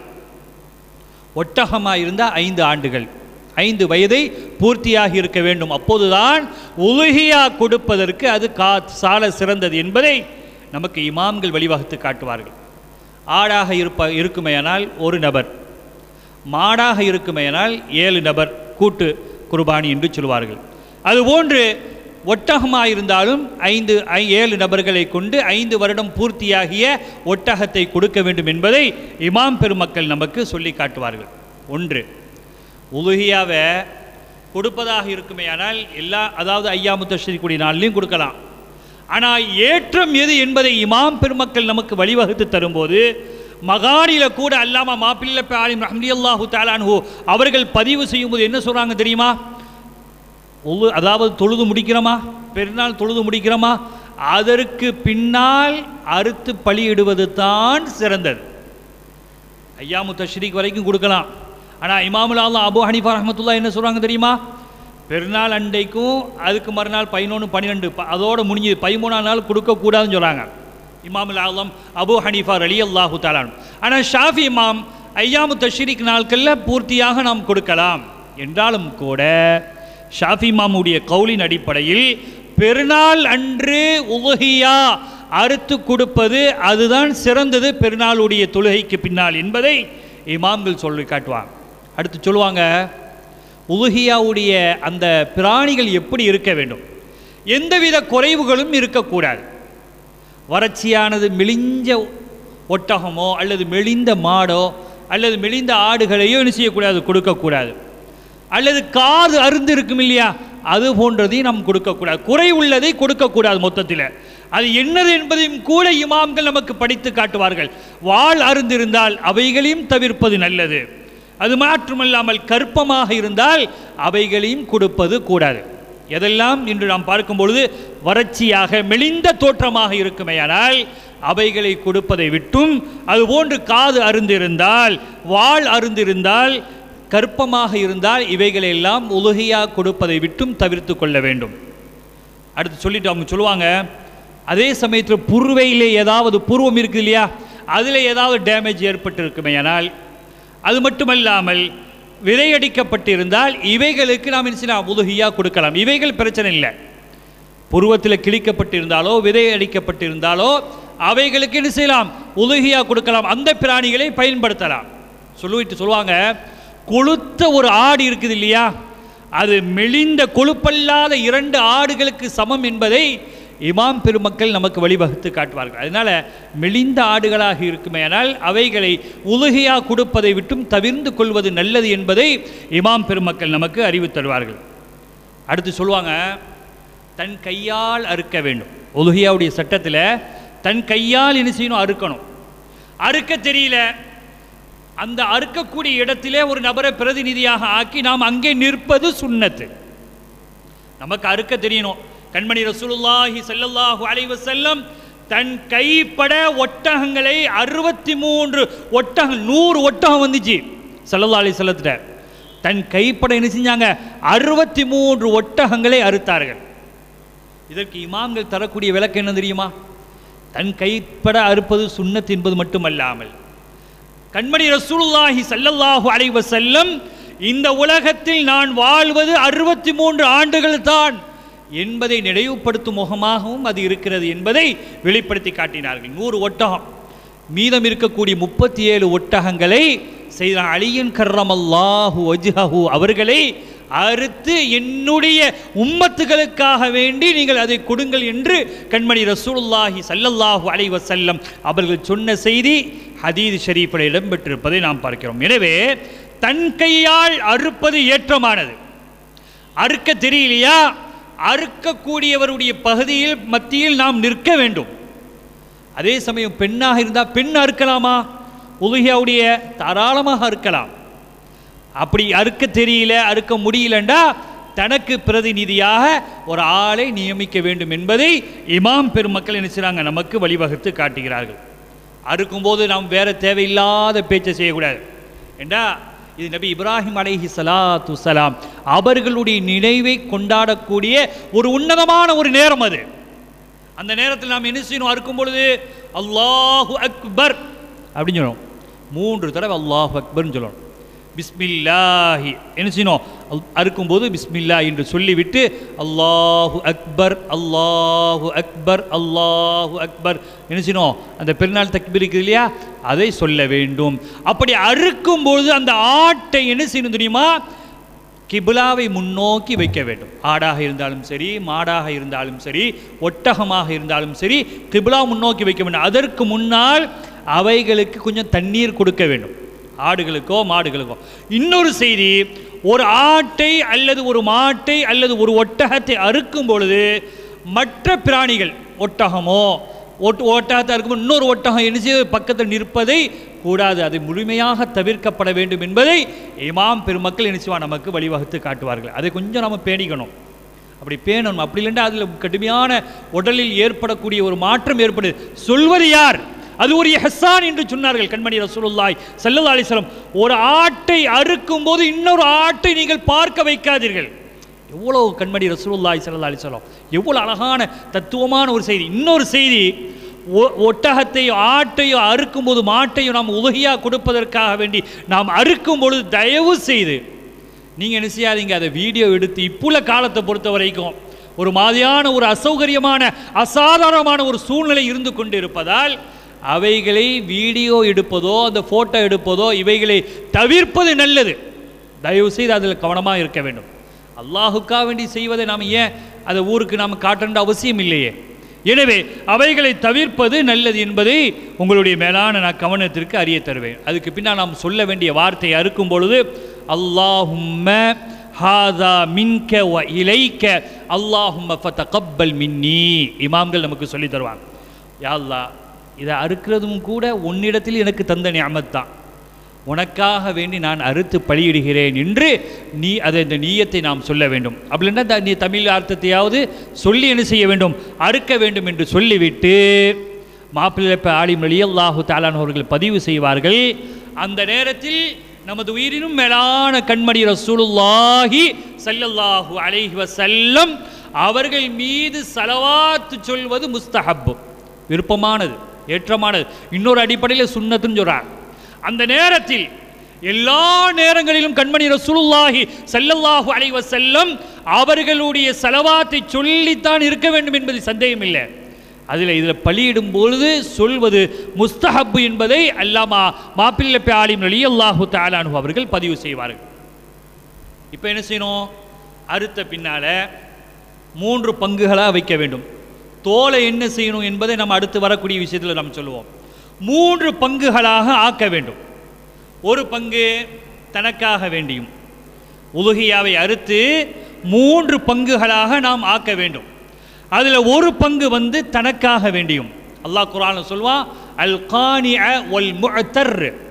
ஒட்டகமாக இருந்தால் ஐந்து ஆண்டுகள் ஐந்து வயதை பூர்த்தியாகி இருக்க வேண்டும் அப்போதுதான் உலுகியா கொடுப்பதற்கு அது கா சால சிறந்தது என்பதை நமக்கு இமாம்கள் வழிவகுத்து காட்டுவார்கள் ஆடாக இருப்ப இருக்குமேயானால் ஒரு நபர் மாடாக இருக்குமேயானால் ஏழு நபர் கூட்டு குர்பானி என்று சொல்வார்கள் அதுபோன்று ஒட்டகமாக இருந்தாலும் ஐந்து ஐ- ஏழு நபர்களை கொண்டு ஐந்து வருடம் பூர்த்தியாகிய ஒட்டகத்தை கொடுக்க வேண்டும் என்பதை இமாம் பெருமக்கள் நமக்கு சொல்லி காட்டுவார்கள் ஒன்று உலுகியாவை கொடுப்பதாக இருக்குமேயானால் எல்லா அதாவது ஐயாமுத்த ஸ்ரீக்குடி நாள்லையும் கொடுக்கலாம் ஆனால் ஏற்றம் எது என்பதை இமாம் பெருமக்கள் நமக்கு வழிவகுத்து தரும்போது மகானில கூட அல்லாம மாப்பிள்ளை ஆலிம் ரஹ்மதி அல்லாஹு தாலான்ஹு அவர்கள் பதிவு செய்யும்போது என்ன சொல்றாங்க தெரியுமா ஒவ்வொரு அதாவது தொழுது முடிக்கிறோமா பெருநாள் தொழுது முடிக்கிறோமா அதற்கு பின்னால் அறுத்து பலியிடுவது தான் சிறந்தது ஐயாமு தஷ்ரீக் வரைக்கும் கொடுக்கலாம் ஆனால் இமாமுல் ஆலம் அபு ஹனிஃபா ரஹமத்துல்லா என்ன சொல்கிறாங்க தெரியுமா பெருநாள் அண்டைக்கும் அதுக்கு மறுநாள் பதினொன்று பன்னிரெண்டு அதோட முடிஞ்சது பதிமூணாம் நாள் கொடுக்கக்கூடாதுன்னு சொல்கிறாங்க இமாமுல் ஆலம் அபு ஹனீஃபா அலி அல்லாஹு தாலான் ஆனால் ஷாஃபி இமாம் ஐயாமு தஷ்ரீக் நாட்களில் பூர்த்தியாக நாம் கொடுக்கலாம் என்றாலும் கூட ஷாஃபி இமாமுடைய கவுலின் அடிப்படையில் பெருநாள் அன்று உலகியா அறுத்து கொடுப்பது அதுதான் சிறந்தது பெருநாளுடைய தொழுகைக்கு பின்னால் என்பதை இமாம்கள் சொல்லி காட்டுவாங்க அடுத்து சொல்லுவாங்க உலுகியாவுடைய அந்த பிராணிகள் எப்படி இருக்க வேண்டும் எந்தவித குறைவுகளும் இருக்கக்கூடாது வறட்சியானது மெலிஞ்ச ஒட்டகமோ அல்லது மெலிந்த மாடோ அல்லது மெலிந்த ஆடுகளையோ என்ன செய்யக்கூடாது கொடுக்கக்கூடாது அல்லது காது அருந்து இருக்கும் இல்லையா அது போன்றதையும் நாம் கொடுக்கக்கூடாது குறை உள்ளதை கொடுக்கக்கூடாது மொத்தத்தில் அது என்னது என்பதையும் கூட இமாம்கள் நமக்கு படித்து காட்டுவார்கள் வாள் அருந்திருந்தால் அவைகளையும் தவிர்ப்பது நல்லது அது மாற்றுமல்லாமல் கற்பமாக இருந்தால் அவைகளையும் கொடுப்பது கூடாது எதெல்லாம் இன்று நாம் பார்க்கும் பொழுது வறட்சியாக மெலிந்த தோற்றமாக இருக்குமேயானால் அவைகளை கொடுப்பதை விட்டும் அதுபோன்று காது அருந்திருந்தால் வாள் அருந்திருந்தால் கற்பமாக இருந்தால் இவைகளெல்லாம் உலகையா கொடுப்பதை விட்டும் தவிர்த்து கொள்ள வேண்டும் அடுத்து சொல்லிட்டு அவங்க சொல்லுவாங்க அதே சமயத்தில் புருவையிலே ஏதாவது பூர்வம் இருக்குது இல்லையா அதில் ஏதாவது டேமேஜ் ஏற்பட்டிருக்குமேயானால் அது மட்டுமல்லாமல் விதையடிக்கப்பட்டிருந்தால் இவைகளுக்கு நாம் என்ன செய்யலாம் உதவியாக கொடுக்கலாம் இவைகள் பிரச்சனை இல்லை புருவத்தில் கிழிக்கப்பட்டிருந்தாலோ விதை அடிக்கப்பட்டிருந்தாலோ அவைகளுக்கு என்ன செய்யலாம் உதவியாக கொடுக்கலாம் அந்த பிராணிகளை பயன்படுத்தலாம் சொல்லிட்டு சொல்லுவாங்க கொளுத்த ஒரு ஆடு இருக்குது இல்லையா அது மெலிந்த கொழுப்பல்லாத இரண்டு ஆடுகளுக்கு சமம் என்பதை இமாம் பெருமக்கள் நமக்கு வழிவகுத்து காட்டுவார்கள் அதனால் மெலிந்த ஆடுகளாக இருக்குமேயானால் அவைகளை உலகையாக கொடுப்பதை விட்டும் தவிர்ந்து கொள்வது நல்லது என்பதை இமாம் பெருமக்கள் நமக்கு அறிவித்து தருவார்கள் அடுத்து சொல்லுவாங்க தன் கையால் அறுக்க வேண்டும் உலகியாவுடைய சட்டத்தில் தன் கையால் என்ன செய்யணும் அறுக்கணும் அறுக்க தெரியல அந்த அறுக்கக்கூடிய இடத்திலே ஒரு நபரை பிரதிநிதியாக ஆக்கி நாம் அங்கே நிற்பது சுன்னத்து நமக்கு அறுக்க தெரியணும் கண்மணி ரசூலுல்லாஹி ஸல்லல்லாஹு அலைஹி வஸல்லம் தன் கைப்பட ஒட்டகங்களை அறுபத்தி மூன்று ஒட்டகம் நூறு ஒட்டகம் வந்துச்சு ஸல்லல்லாஹு அலைஹி வஸல்லத்திட்ட தன் கைப்பட என்ன செஞ்சாங்க அறுபத்தி மூன்று ஒட்டகங்களை அறுத்தார்கள் இதற்கு இமாம்கள் தரக்கூடிய விளக்கம் என்ன தெரியுமா தன் கைப்பட அறுப்பது சுன்னத் என்பது மட்டுமல்லாமல் கண்மணி ரசூலுல்லாஹி ஸல்லல்லாஹு அலைஹி வஸல்லம் இந்த உலகத்தில் நான் வாழ்வது அறுபத்தி மூன்று ஆண்டுகள் தான் என்பதை நினைவுபடுத்தும் முகமாகவும் அது இருக்கிறது என்பதை வெளிப்படுத்தி காட்டினார்கள் நூறு ஒட்டகம் மீதம் இருக்கக்கூடிய முப்பத்தி ஏழு ஒட்டகங்களை செய்த அலியன் கர்ரமல்லாஹு வஜ்ஹஹு அவர்களை அறுத்து என்னுடைய உம்மத்துகளுக்காக வேண்டி நீங்கள் அதை கொடுங்கள் என்று கண்மணி ரசூலுல்லாஹி ஸல்லல்லாஹு அலைஹி வஸல்லம் அவர்கள் சொன்ன செய்தி ஹதீஸ் ஷரீஃபில் இடம்பெற்றிருப்பதை நாம் பார்க்கிறோம் எனவே தன் கையால் அறுப்பது ஏற்றமானது அறுக்க தெரியலையா அறுக்கக்கூடியவருடைய பகுதியில் மத்தியில் நாம் நிற்க வேண்டும் அதே சமயம் பெண்ணாக இருந்தால் பெண் அறுக்கலாமா உலகியாவுடைய தாராளமாக அறுக்கலாம் அப்படி அறுக்க தெரியல அறுக்க முடியலண்டா தனக்கு பிரதிநிதியாக ஒரு ஆளை நியமிக்க வேண்டும் என்பதை இமாம் பெருமக்கள் என்ன செய்றாங்க நமக்கு வழிவகுத்து காட்டுகிறார்கள் அறுக்கும்போது நாம் வேற தேவையில்லாத பேச்சை செய்யக்கூடாது ஏண்டா இது நபி இப்ராஹிம் அலைஹி ஸலாத்து ஸலாம் அவர்களுடைய நினைவை கொண்டாடக்கூடிய ஒரு உன்னதமான ஒரு நேரம் அது அந்த நேரத்தில் நாம் என்ன செய்யணும் அறுக்கும் பொழுது அல்லாஹு அக்பர் அப்படின்னு சொல்லணும் மூன்று தடவை அல்லாஹு அக்பர்னு சொல்லணும் பிஸ்மில்லாஹி என்ன செய்யணும் அல்- அறுக்கும்போது பிஸ்மில்லா என்று சொல்லிவிட்டு அல்லாஹு அக்பர் அல்லாஹு அக்பர் அல்லாஹு அக்பர் என்ன செய்யணும் அந்த பெருநாள் தக்பீர் இருக்குது இல்லையா அதை சொல்ல வேண்டும் அப்படி அறுக்கும்போது அந்த ஆட்டை என்ன செய்யணும் தெரியுமா கிபிலாவை முன்னோக்கி வைக்க வேண்டும் ஆடாக இருந்தாலும் சரி மாடாக இருந்தாலும் சரி ஒட்டகமாக இருந்தாலும் சரி கிபிலா முன்னோக்கி வைக்க வேண்டும் அதற்கு முன்னால் அவைகளுக்கு கொஞ்சம் தண்ணீர் கொடுக்க வேண்டும் ஆடுகளுக்கோ மாடுகளுக்கோ இன்னொரு செய்தி ஒரு ஆட்டை அல்லது ஒரு மாட்டை அல்லது ஒரு ஒட்டகத்தை அறுக்கும் பொழுது மற்ற பிராணிகள் ஒட்டகமோ ஒட்டு ஒட்டகத்தை அறுக்கும் இன்னொரு ஒட்டகம் என்ன செய்ய பக்கத்தில் நிற்பதை கூடாது அது முழுமையாக தவிர்க்கப்பட வேண்டும் என்பதை இமாம் பெருமக்கள் என்ன செய்வா நமக்கு வழிவகுத்து காட்டுவார்கள் அதை கொஞ்சம் நம்ம பேணிக்கணும் அப்படி பேணணும் அப்படி இல்லைன்னா அதில் கடுமையான உடலில் ஏற்படக்கூடிய ஒரு மாற்றம் ஏற்படுது சொல்வது யார் அது ஒரு ஹெசான் என்று சொன்னார்கள் கண்மணி ரசூலுல்லாய் சல்லல்லா அலிஸ்லாம் ஒரு ஆட்டை அறுக்கும் போது இன்னொரு ஆட்டை நீங்கள் பார்க்க வைக்காதீர்கள் எவ்வளோ கண்மணி ரசூலுல்லாய் சல்லல்லா அலிஸ்லாம் எவ்வளோ அழகான தத்துவமான ஒரு செய்தி இன்னொரு செய்தி ஒ- ஒட்டகத்தையோ ஆட்டையோ அறுக்கும்போது மாட்டையோ நாம் உலகியாக கொடுப்பதற்காக வேண்டி நாம் அறுக்கும் பொழுது தயவு செய்து நீங்கள் என்ன செய்யாதீங்க அதை வீடியோ எடுத்து இப்புள்ள காலத்தை பொறுத்த வரைக்கும் ஒரு மாதிரியான ஒரு அசௌகரியமான அசாதாரணமான ஒரு சூழ்நிலை இருந்து கொண்டு இருப்பதால் அவைகளை வீடியோ எடுப்பதோ அந்த ஃபோட்டோ எடுப்பதோ இவைகளை தவிர்ப்பது நல்லது தயவு செய்து அதில் கவனமாக இருக்க வேண்டும் அல்லாஹுக்காக வேண்டி செய்வதை நாம் ஏன் அதை ஊருக்கு நாம் காட்டேண்ட அவசியம் இல்லையே எனவே அவைகளை தவிர்ப்பது நல்லது என்பதை உங்களுடைய மேலான நான் கவனத்திற்கு அறிய தருவேன் அதுக்கு பின்னால் நாம் சொல்ல வேண்டிய வார்த்தையை அறுக்கும் பொழுது அல்லாஹும்ம ஹாதா மின்க வ இலைக்க அல்லாஹும்ம ஃபதகப்பல் மின்னி இமாம்கள் நமக்கு சொல்லி தருவாங்க யா அல்லாஹ் இதை அறுக்கிறதும் கூட உன்னிடத்தில் எனக்கு தந்த நியமத் தான் உனக்காக வேண்டி நான் அறுத்து பலியிடுகிறேன் என்று நீ அதை இந்த நீயத்தை நாம் சொல்ல வேண்டும் அப்படின்னா த- நீ தமிழ் அர்த்தத்தையாவது சொல்லி என்ன செய்ய வேண்டும் அறுக்க வேண்டும் என்று சொல்லிவிட்டு மாப்பிள்ளை ஆலிம் அலி அல்லாஹு தாலான் அவர்கள் பதிவு செய்வார்கள் அந்த நேரத்தில் நமது உயிரினும் மேலான கண்மணி ரசூலுல்லாஹி ஸல்லல்லாஹு அலைஹி வஸல்லம் அவர்கள் மீது சலவாத்து சொல்வது முஸ்தஹப் விருப்பமானது ஏற்றமானது இன்னொரு அடிப்படையில் சுன்னத்துன்னு சொல்றாங்க அந்த நேரத்தில் எல்லா நேரங்களிலும் கண்மணி ரசூலுல்லாஹி ஸல்லல்லாஹு அலைஹி வஸல்லம் அவர்களுடைய சலவாத்தை சொல்லித்தான் இருக்க வேண்டும் என்பது சந்தேகம் இல்லை அதில் இதில் பலியிடும் பொழுது சொல்வது முஸ்தஹப் என்பதை அல்லாமா மாப்பிள்ளை ஆலிம் அலி அல்லாஹு தாலானு அவர்கள் பதிவு செய்வார்கள் இப்போ என்ன செய்யணும் அறுத்த பின்னால மூன்று பங்குகளாக வைக்க வேண்டும் தோலை என்ன செய்யணும் என்பதை நம்ம அடுத்து வரக்கூடிய விஷயத்தில் நாம் சொல்லுவோம் மூன்று பங்குகளாக ஆக்க வேண்டும் ஒரு பங்கு தனக்காக வேண்டியும் உலுகியாவை அறுத்து மூன்று பங்குகளாக நாம் ஆக்க வேண்டும் அதில் ஒரு பங்கு வந்து தனக்காக வேண்டியும் அல்லாஹ் குர்ஆன்ல சொல்வான் அல் கானிஅ ஒல் முஅத்தர்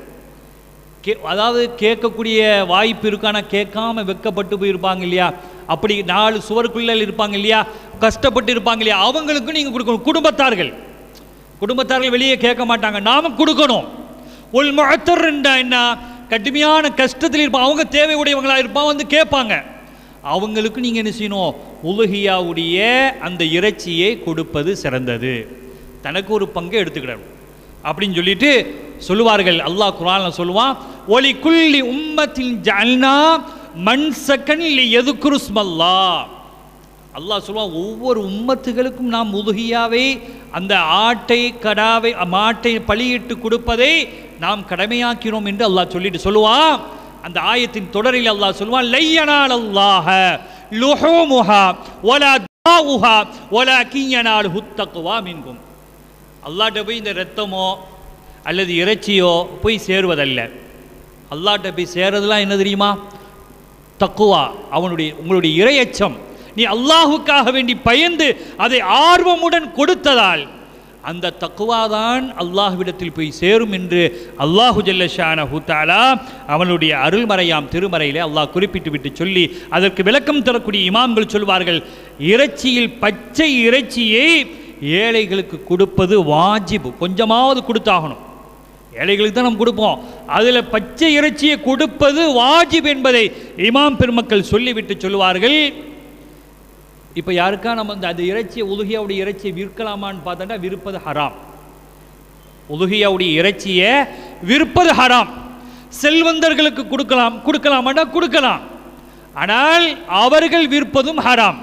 கே அதாவது கேட்கக்கூடிய வாய்ப்பு இருக்கு ஆனால் கேட்காம வெக்கப்பட்டு போயிருப்பாங்க இல்லையா அப்படி நாலு சுவருக்குள்ள இருப்பாங்க இல்லையா கஷ்டப்பட்டு இருப்பாங்க இல்லையா அவங்களுக்கும் நீங்கள் கொடுக்கணும் குடும்பத்தார்கள் குடும்பத்தார்கள் வெளியே கேட்க மாட்டாங்க நாம கொடுக்கணும் உள் முகத்தர் என்ன கடுமையான கஷ்டத்தில் இருப்பாங்க அவங்க தேவை உடையவங்களா இருப்பாங்க வந்து கேட்பாங்க அவங்களுக்கு நீங்கள் என்ன செய்யணும் உலகியாவுடைய அந்த இறைச்சியை கொடுப்பது சிறந்தது தனக்கு ஒரு பங்கை எடுத்துக்கிடணும் அப்படின்னு சொல்லிட்டு சொல்லுவார்கள் அல்லாஹ் குரான்ல சொல்லுவான் ஒலி குல்லி உம்மத்தின் ஜல்னா மன்சக்கன் எதுக்குருஸ்மல்லா அல்லாஹ் சொல்லுவான் ஒவ்வொரு உம்மத்துகளுக்கும் நாம் உதுகியாவே அந்த ஆட்டை கடாவை மாட்டை பலியிட்டு கொடுப்பதை நாம் கடமையாக்கிறோம் என்று அல்லாஹ் சொல்லிட்டு சொல்லுவான் அந்த ஆயத்தின் தொடரில் அல்லாஹ் சொல்லுவான் லையனால் அல்லாஹ லுஹூமுஹா வலா தாவுஹா வலா கியனால் ஹுத்தக்குவா மின்கும் அல்லாட்ட போய் இந்த ரத்தமோ அல்லது இறைச்சியோ போய் சேருவதல்ல அல்லாட்ட போய் சேரதெல்லாம் என்ன தெரியுமா தக்குவா அவனுடைய உங்களுடைய இரையச்சம் நீ அல்லாஹுக்காக வேண்டி பயந்து அதை ஆர்வமுடன் கொடுத்ததால் அந்த தக்குவாதான் அல்லாஹ்விடத்தில் போய் சேரும் என்று அல்லாஹு ஜல்லஷான ஹூத்தாலா அவனுடைய அருள்மறையாம் திருமறையிலே அல்லாஹ் குறிப்பிட்டு விட்டு சொல்லி அதற்கு விளக்கம் தரக்கூடிய இமாம்கள் சொல்வார்கள் இறைச்சியில் பச்சை இறைச்சியை ஏழைகளுக்கு கொடுப்பது வாஜிபு கொஞ்சமாவது கொடுத்தாகணும் ஏழைகளுக்கு தான் நம்ம கொடுப்போம் அதில் பச்சை இறைச்சியை கொடுப்பது வாஜிப் என்பதை இமாம் பெருமக்கள் சொல்லிவிட்டு சொல்லுவார்கள் இப்போ யாருக்கா நம்ம அந்த அந்த இறைச்சியை உலுகியாவுடைய இறைச்சியை விற்கலாமான்னு பார்த்தோன்னா விற்பது ஹராம் உலுகியாவுடைய இறைச்சியை விற்பது ஹராம் செல்வந்தர்களுக்கு கொடுக்கலாம் கொடுக்கலாமாண்டா கொடுக்கலாம் ஆனால் அவர்கள் விற்பதும் ஹராம்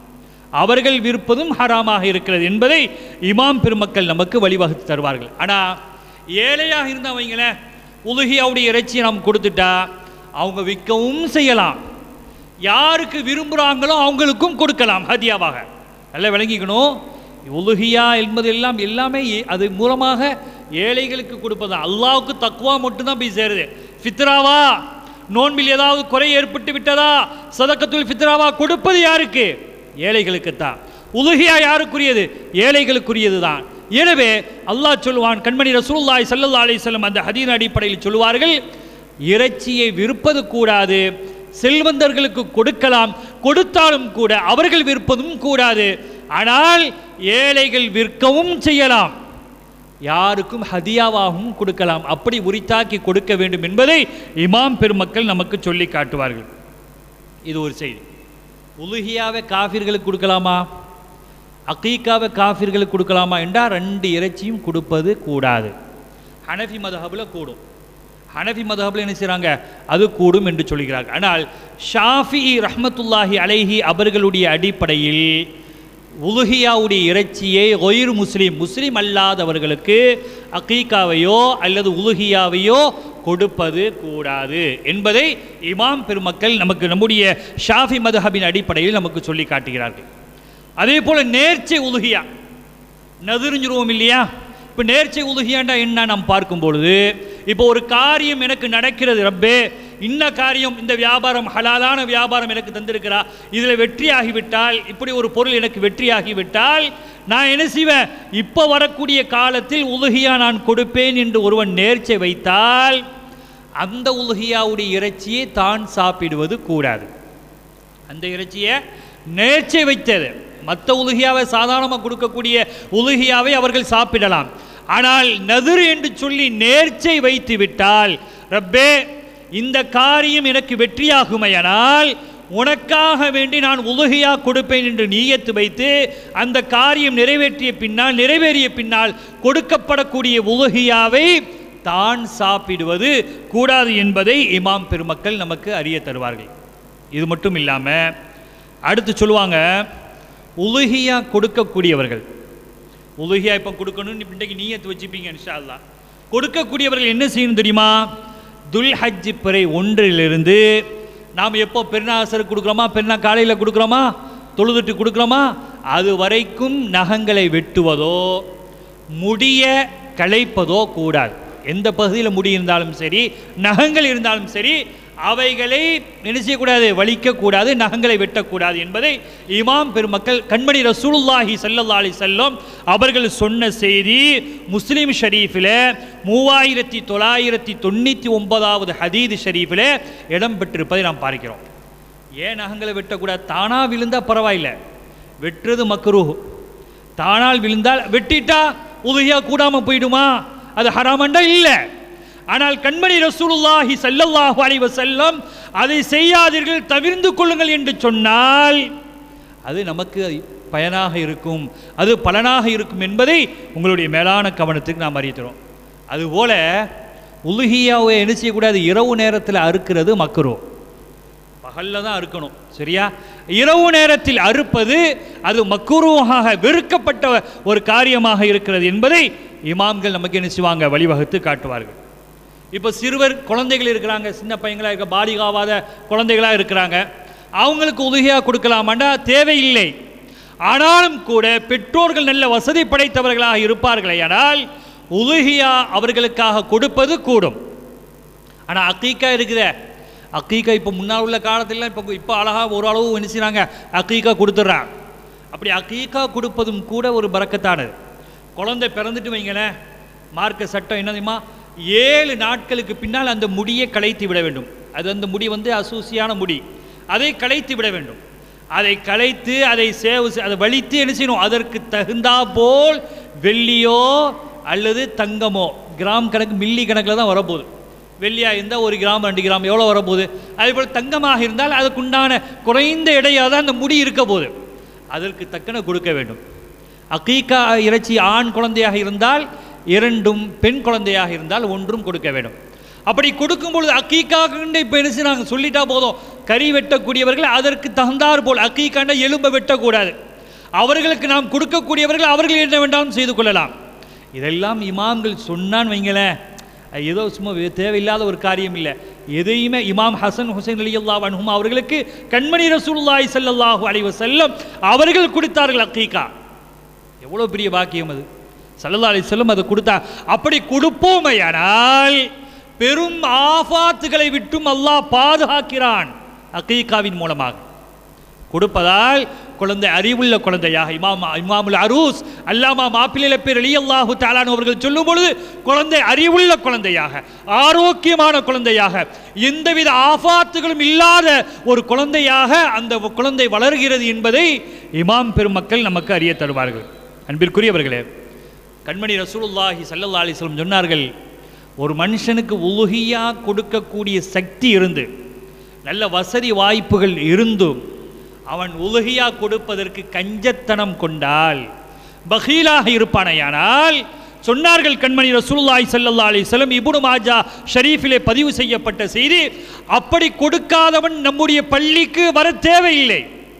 அவர்கள் விற்பதும் ஹராமாக இருக்கிறது என்பதை இமாம் பெருமக்கள் நமக்கு வழிவகுத்து தருவார்கள் ஆனால் ஏழையாக இருந்தவங்களேன் உலுகியாவுடைய இறைச்சியை நாம் கொடுத்துட்டா அவங்க விற்கவும் செய்யலாம் யாருக்கு விரும்புகிறாங்களோ அவங்களுக்கும் கொடுக்கலாம் ஹதியாவாக நல்லா விளங்கிக்கணும் உலுகியா என்பதெல்லாம் எல்லாமே ஏ- அது மூலமாக ஏழைகளுக்கு கொடுப்பது அல்லாவுக்கு தக்குவா மட்டும்தான் போய் சேருது ஃபித்ராவா நோன்பில் ஏதாவது குறை ஏற்பட்டு விட்டதா சதக்கத்துல் ஃபித்ராவா கொடுப்பது யாருக்கு ஏழைகளுக்கு தான் உலுகியா யாருக்குரியது ஏழைகளுக்குரியது தான் எனவே அல்லாஹ் சொல்லுவான் கண்மணி ரசூலுல்லாஹி ஸல்லல்லாஹு அலைஹி வஸல்லம் அந்த ஹதீன் அடிப்படையில் சொல்லுவார்கள் இறைச்சியை விற்பது கூடாது செல்வந்தர்களுக்கு கொடுக்கலாம் கொடுத்தாலும் கூட அவர்கள் விற்பதும் கூடாது ஆனால் ஏழைகள் விற்கவும் செய்யலாம் யாருக்கும் ஹதியாவாகவும் கொடுக்கலாம் அப்படி உரித்தாக்கி கொடுக்க வேண்டும் என்பதை இமாம் பெருமக்கள் நமக்கு சொல்லி காட்டுவார்கள் இது ஒரு செய்தி உலுகியாவை காஃபிர்களுக்கு கொடுக்கலாமா அகீக்காவை காஃபிர்களுக்கு கொடுக்கலாமா என்றால் ரெண்டு இறைச்சியும் கொடுப்பது கூடாது ஹனஃபி மதஹபில் கூடும் ஹனஃபி மதஹபில் என்ன செய்கிறாங்க அது கூடும் என்று சொல்கிறார்கள் ஆனால் ஷாஃபி ரஹ்மத்துல்லாஹி அலைஹி அவர்களுடைய அடிப்படையில் உலுஹியாவுடைய இறைச்சியை ஒயிர் முஸ்லீம் முஸ்லீம் அல்லாதவர்களுக்கு அகீகாவையோ அல்லது உலுஹியாவையோ கொடுப்பது கூடாது என்பதை இமாம் பெருமக்கள் நமக்கு நம்முடைய ஷாஃபி மதஹபின் அடிப்படையில் நமக்கு சொல்லி காட்டுகிறார்கள் அதே போல நேர்ச்சை உலுகியா நதிரிஞ்சிருவோம் இல்லையா இப்போ நேர்ச்சை உலுகியாண்டா என்ன நாம் பார்க்கும் பொழுது இப்போ ஒரு காரியம் எனக்கு நடக்கிறது ரப்பே இன்ன காரியம் இந்த வியாபாரம் ஹலாலான வியாபாரம் எனக்கு தந்திருக்கிறா இதில் வெற்றியாகிவிட்டால் இப்படி ஒரு பொருள் எனக்கு வெற்றியாகிவிட்டால் நான் என்ன செய்வேன் இப்போ வரக்கூடிய காலத்தில் உலுகியா நான் கொடுப்பேன் என்று ஒருவன் நேர்ச்சை வைத்தால் அந்த உலுகியாவுடைய இறைச்சியை தான் சாப்பிடுவது கூடாது அந்த இறைச்சியை நேர்ச்சை வைத்தது மற்ற உலுகியாவை சாதாரணமாக கொடுக்கக்கூடிய உலுகியாவை அவர்கள் சாப்பிடலாம் ஆனால் நதிர் என்று சொல்லி நேர்ச்சை வைத்து விட்டால் ரப்பே இந்த காரியம் எனக்கு வெற்றியாகுமையானால் உனக்காக வேண்டி நான் உலுகியா கொடுப்பேன் என்று நீயத்து வைத்து அந்த காரியம் நிறைவேற்றிய பின்னால் நிறைவேறிய பின்னால் கொடுக்கப்படக்கூடிய உலுகியாவை தான் சாப்பிடுவது கூடாது என்பதை இமாம் பெருமக்கள் நமக்கு அறிய தருவார்கள் இது மட்டும் இல்லாமல் அடுத்து சொல்லுவாங்க உலுகியா கொடுக்கக்கூடியவர்கள் உலுகியா இப்போ கொடுக்கணும்னு இன்றைக்கு நீயத்து வச்சுப்பீங்க இன்ஷா அல்லாஹ் கொடுக்கக்கூடியவர்கள் என்ன செய்யணும் தெரியுமா துல் ஹஜ் பிறை ஒன்றிலிருந்து நாம் எப்போ பெருநாசருக்கு கொடுக்குறோமா பெருநா காலையில் கொடுக்குறோமா தொழுதுட்டு கொடுக்குறோமா அது வரைக்கும் நகங்களை வெட்டுவதோ முடிய களைப்பதோ கூடாது எந்த பகுதியில் முடி இருந்தாலும் சரி நகங்கள் இருந்தாலும் சரி அவைகளை என்ன செய்யக்கூடாது வலிக்கக்கூடாது நகங்களை வெட்டக்கூடாது என்பதை இமாம் பெருமக்கள் கண்மணி ரசூலுல்லாஹி ஸல்லல்லாஹு அலைஹி வஸல்லம் அவர்கள் சொன்ன செய்தி முஸ்லீம் ஷரீஃபில் மூவாயிரத்தி தொள்ளாயிரத்தி தொண்ணூற்றி ஒன்பதாவது ஹதீது ஷரீஃபில் இடம் பெற்றிருப்பதை நாம் பார்க்கிறோம் ஏன் நகங்களை வெட்டக்கூடாது தானா விழுந்தா பரவாயில்லை வெட்டுறது மக்ரூஹ் தானால் விழுந்தால் வெட்டிட்டா உதவியா கூடாம போயிடுமா அது ஹராமண்டா இல்லை ஆனால் கண்மணி ரசூலுல்லாஹி ஸல்லல்லாஹு அலைஹி வஸல்லம் அதை செய்யாதீர்கள் தவிர்ந்து கொள்ளுங்கள் என்று சொன்னால் அது நமக்கு பயனாக இருக்கும் அது பலனாக இருக்கும் என்பதை உங்களுடைய மேலான கவனத்துக்கு நாம் அறியத்தரும் அதுபோல உலுகியாவை என்ன செய்யக்கூடாது இரவு நேரத்தில் அறுக்கிறது மக்குரோ பகல்ல தான் அறுக்கணும் சரியா இரவு நேரத்தில் அறுப்பது அது மக்குருவாக வெறுக்கப்பட்ட ஒரு காரியமாக இருக்கிறது என்பதை இமாம்கள் நமக்கு என்ன செய்வாங்க வழிவகுத்து காட்டுவார்கள் இப்போ சிறுவர் குழந்தைகள் இருக்கிறாங்க சின்ன பையங்களா இருக்க பாலிகாவாத குழந்தைகளா இருக்கிறாங்க அவங்களுக்கு உதவியாக கொடுக்கலாமாண்டா தேவையில்லை ஆனாலும் கூட பெற்றோர்கள் நல்ல வசதி படைத்தவர்களாக இருப்பார்களே ஆனால் உலுகியா அவர்களுக்காக கொடுப்பது கூடும் ஆனால் அக்கீக்கா இருக்குதே அக்கீக்கா இப்போ முன்னால் உள்ள காலத்துல இப்போ இப்போ அழகாக ஒரு அளவு என்ன செய்றாங்க அக்கீக்கா கொடுத்துட்றாங்க அப்படி அக்கீக்கா கொடுப்பதும் கூட ஒரு பறக்கத்தானது குழந்தை பிறந்துட்டு வைங்களேன் மார்க்க சட்டம் என்ன தெரியுமா ஏழு நாட்களுக்கு பின்னால் அந்த முடியை களைத்து விட வேண்டும் அது அந்த முடி வந்து அசூசியான முடி அதை களைத்து விட வேண்டும் அதை களைத்து அதை சேவ் செ- அதை வலித்து என்ன செய்யணும் அதற்கு தகுந்தா போல் வெள்ளியோ அல்லது தங்கமோ கிராம் கணக்கு மில்லி கணக்கில் தான் வரப்போகுது வெள்ளியா இருந்தால் ஒரு கிராம் ரெண்டு கிராம் எவ்வளோ வரப்போகுது அதேபோல் தங்கமாக இருந்தால் அதுக்குண்டான குறைந்த எடையாக தான் அந்த முடி இருக்க போகுது அதற்கு தக்கன கொடுக்க வேண்டும் அக்கீக்கா இறைச்சி ஆண் குழந்தையாக இருந்தால் இரண்டும் பெண் குழந்தையாக இருந்தால் ஒன்றும் கொடுக்க வேண்டும் அப்படி கொடுக்கும் பொழுது அக்கீக்காண்டு இப்போ என்ன செய்றாங்க சொல்லிட்டா போதும் கறி வெட்டக்கூடியவர்கள் அதற்கு தகுந்தார் போல் அக்கீக்காண்ட எலும்பை வெட்டக்கூடாது அவர்களுக்கு நாம் கொடுக்கக்கூடியவர்கள் அவர்கள் என்ன வேண்டாலும் செய்து கொள்ளலாம் இதெல்லாம் இமாம்கள் சொன்னான்னு வைங்களேன் அது ஏதோ சும்மா வே- தேவையில்லாத ஒரு காரியம் இல்லை எதையுமே இமாம் ஹசன் ஹுசைன் அலி அல்லா அன்ஹும் அவர்களுக்கு கண்மணி ரசூலுல்லாஹி ஸல்லல்லாஹு அலைஹி வஸல்லம் அவர்கள் கொடுத்தார்கள் அக்கீகா எவ்வளோ பெரிய பாக்கியம் அது சல்லல்லா அலைஹி வஸல்லம் அதை கொடுத்தா அப்படி கொடுப்போமையானால் பெரும் ஆஃபாத்துகளை விட்டும் அல்லாஹ் பாதுகாக்கிறான் அக்கீகாவின் மூலமாக கொடுப்பதால் குழந்தை அறிவுள்ள குழந்தையாக இமாம் இமாமுல் அரூஸ் அல்லாமா மாப்பிள்ளை பேர் அலி அல்லாஹு தாலான் அவர்கள் சொல்லும் பொழுது குழந்தை அறிவுள்ள குழந்தையாக ஆரோக்கியமான குழந்தையாக எந்தவித ஆபாத்துகளும் இல்லாத ஒரு குழந்தையாக அந்த குழந்தை வளர்கிறது என்பதை இமாம் பெருமக்கள் நமக்கு அறிய தருவார்கள் அன்பிற்குரியவர்களே கண்மணி ரசூலுல்லாஹி ஸல்லல்லாஹு அலைஹி வஸல்லம் சொன்னார்கள் ஒரு மனுஷனுக்கு உலுகியா கொடுக்கக்கூடிய சக்தி இருந்து நல்ல வசதி வாய்ப்புகள் இருந்தும் அவன் உலுகியா கொடுப்பதற்கு கஞ்சத்தனம் கொண்டால் பகீலாக இருப்பானையானால் சொன்னார்கள் கண்மணி ரசூலுல்லாஹி ஸல்லல்லாஹு அலைஹி வஸல்லம் இப்னு மாஜா ஷரீஃபிலே பதிவு செய்யப்பட்ட செய்தி அப்படி கொடுக்காதவன் நம்முடைய பள்ளிக்கு வர தேவையில்லை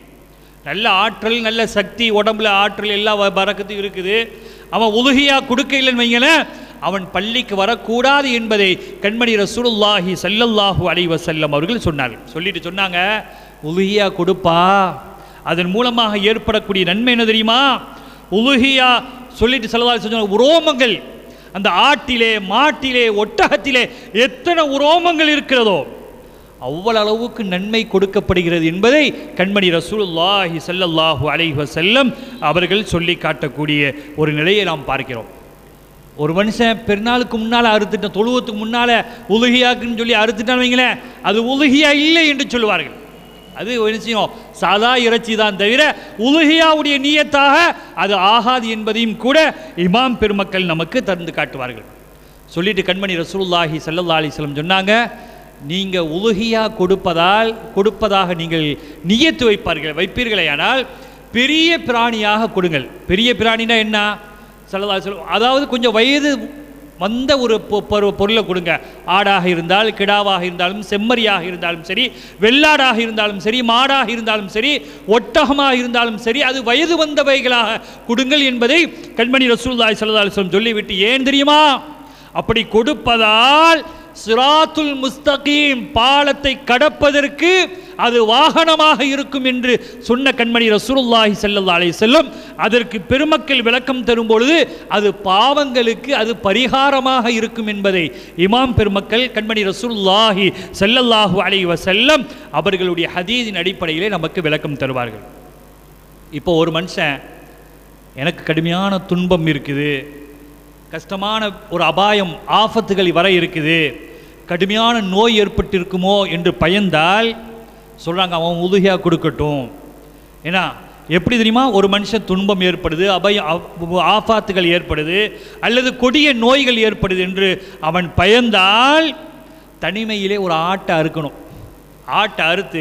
நல்ல ஆற்றல் நல்ல சக்தி உடம்புல ஆற்றல் எல்லா வ- பறக்கத்தும் இருக்குது அவன் உலுகியா கொடுக்க இல்லைன்னு வைங்களேன் அவன் பள்ளிக்கு வரக்கூடாது என்பதை கண்மணி ரசூலுல்லாஹி ஸல்லல்லாஹு அலைஹி வஸல்லம் அவர்கள் சொன்னார்கள் சொல்லிட்டு சொன்னாங்க உலுகியா கொடுப்பா அதன் மூலமாக ஏற்படக்கூடிய நன்மை என்ன தெரியுமா உலுகியா சொல்லிட்டு ஸல்லல்லாஹு அலைஹி வஸல்லம் உரோமங்கள் அந்த ஆட்டிலே மாட்டிலே ஒட்டகத்திலே எத்தனை உரோமங்கள் இருக்கிறதோ அவ்வளவு அளவுக்கு நன்மை கொடுக்கப்படுகிறது என்பதை கண்மணி ரசூலுல்லாஹி ஸல்லல்லாஹு அலைஹி வஸல்லம் அவர்கள் சொல்லி காட்டக்கூடிய ஒரு நிலையை நாம் பார்க்கிறோம் ஒரு மனுஷன் பெருநாளுக்கு முன்னால் அறுத்துட்ட தொழுவத்துக்கு முன்னால் உலுகியாக்குன்னு சொல்லி அறுத்துட்டான்னு வைங்களேன் அது உலுகியா இல்லை என்று சொல்லுவார்கள் அது என்ன செய்யும் சாதா இறைச்சி தான் தவிர உலுகியாவுடைய நீயத்தாக அது ஆகாது என்பதையும் கூட இமாம் பெருமக்கள் நமக்கு தந்து காட்டுவார்கள் சொல்லிட்டு கண்மணி ரசூலுல்லாஹி ஸல்லல்லாஹு அலைஹி வஸல்லம் சொன்னாங்க நீங்க உலுகியா கொடுப்பதால் கொடுப்பதாக நீங்கள் நியத்து வைப்பார்கள் வைப்பீர்களேயானால் பெரிய பிராணியாக கொடுங்கள் பெரிய பிராணினா என்ன ஸல்லல்லாஹு அலைஹி வஸல்லம் அதாவது கொஞ்சம் வயது வந்த ஒரு பொ- பொரு- பொருளை கொடுங்க ஆடாக இருந்தால் கிடாவாக இருந்தாலும் செம்மறியாக இருந்தாலும் சரி வெள்ளாடாக இருந்தாலும் சரி மாடாக இருந்தாலும் சரி ஒட்டகமாக இருந்தாலும் சரி அது வயது வந்தவைகளாக கொடுங்கள் என்பதை கண்மணி ரசூலுல்லாஹி ஸல்லல்லாஹு அலைஹி வஸல்லம் சொல்லிவிட்டு ஏன் தெரியுமா அப்படி கொடுப்பதால் சிராத்துல் முஸ்தகீம் பாலத்தை கடப்பதற்கு அது வாகனமாக இருக்கும் என்று சொன்ன கண்மணி ரசூலுல்லாஹி ஸல்லல்லாஹு அலைஹி வஸல்லம் அதற்கு பெருமக்கள் விளக்கம் தரும் பொழுது அது பாவங்களுக்கு அது பரிகாரமாக இருக்கும் என்பதை இமாம் பெருமக்கள் கண்மணி ரசூலுல்லாஹி ஸல்லல்லாஹு அலைஹி வஸல்லம் அவர்களுடைய ஹதீஸின் அடிப்படையிலே நமக்கு விளக்கம் தருவார்கள் இப்போ ஒரு மனுஷன் எனக்கு கடுமையான துன்பம் இருக்குது கஷ்டமான ஒரு அபாயம் ஆபத்துகள் வர இருக்குது கடுமையான நோய் ஏற்பட்டிருக்குமோ என்று பயந்தால் சொல்கிறாங்க அவன் உதுகையாக கொடுக்கட்டும் ஏன்னா எப்படி தெரியுமா ஒரு மனுஷன் துன்பம் ஏற்படுது அபயம் அவ்- ஆபாத்துகள் ஏற்படுது அல்லது கொடிய நோய்கள் ஏற்படுது என்று அவன் பயந்தால் தனிமையிலே ஒரு ஆட்டை அறுக்கணும் ஆட்டை அறுத்து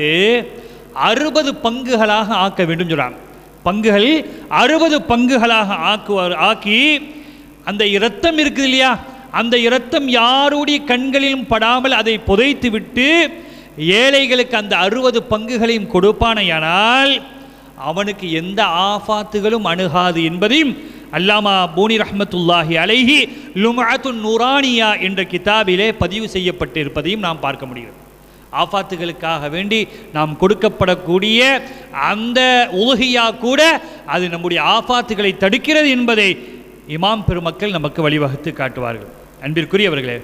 அறுபது பங்குகளாக ஆக்க வேண்டும் சொல்கிறாங்க பங்குகள் அறுபது பங்குகளாக ஆக்குவார் ஆக்கி அந்த இரத்தம் இருக்குது இல்லையா அந்த இரத்தம் யாருடைய கண்களிலும் படாமல் அதை புதைத்து விட்டு ஏழைகளுக்கு அந்த அறுபது பங்குகளையும் கொடுப்பானையானால் அவனுக்கு எந்த ஆஃபாத்துகளும் அணுகாது என்பதையும் அல்லாமா பூனி ரஹ்மத்துல்லாஹி அலைஹி லுமாத்துன் நூரானியா என்ற கிதாபிலே பதிவு செய்யப்பட்டிருப்பதையும் நாம் பார்க்க முடியும் ஆஃபாத்துகளுக்காக வேண்டி நாம் கொடுக்கப்படக்கூடிய அந்த உலகியா கூட அது நம்முடைய ஆஃபாத்துகளை தடுக்கிறது என்பதை இமாம் பெருமக்கள் நமக்கு வழிவகுத்து காட்டுவார்கள் அன்பிற்குரியவர்களே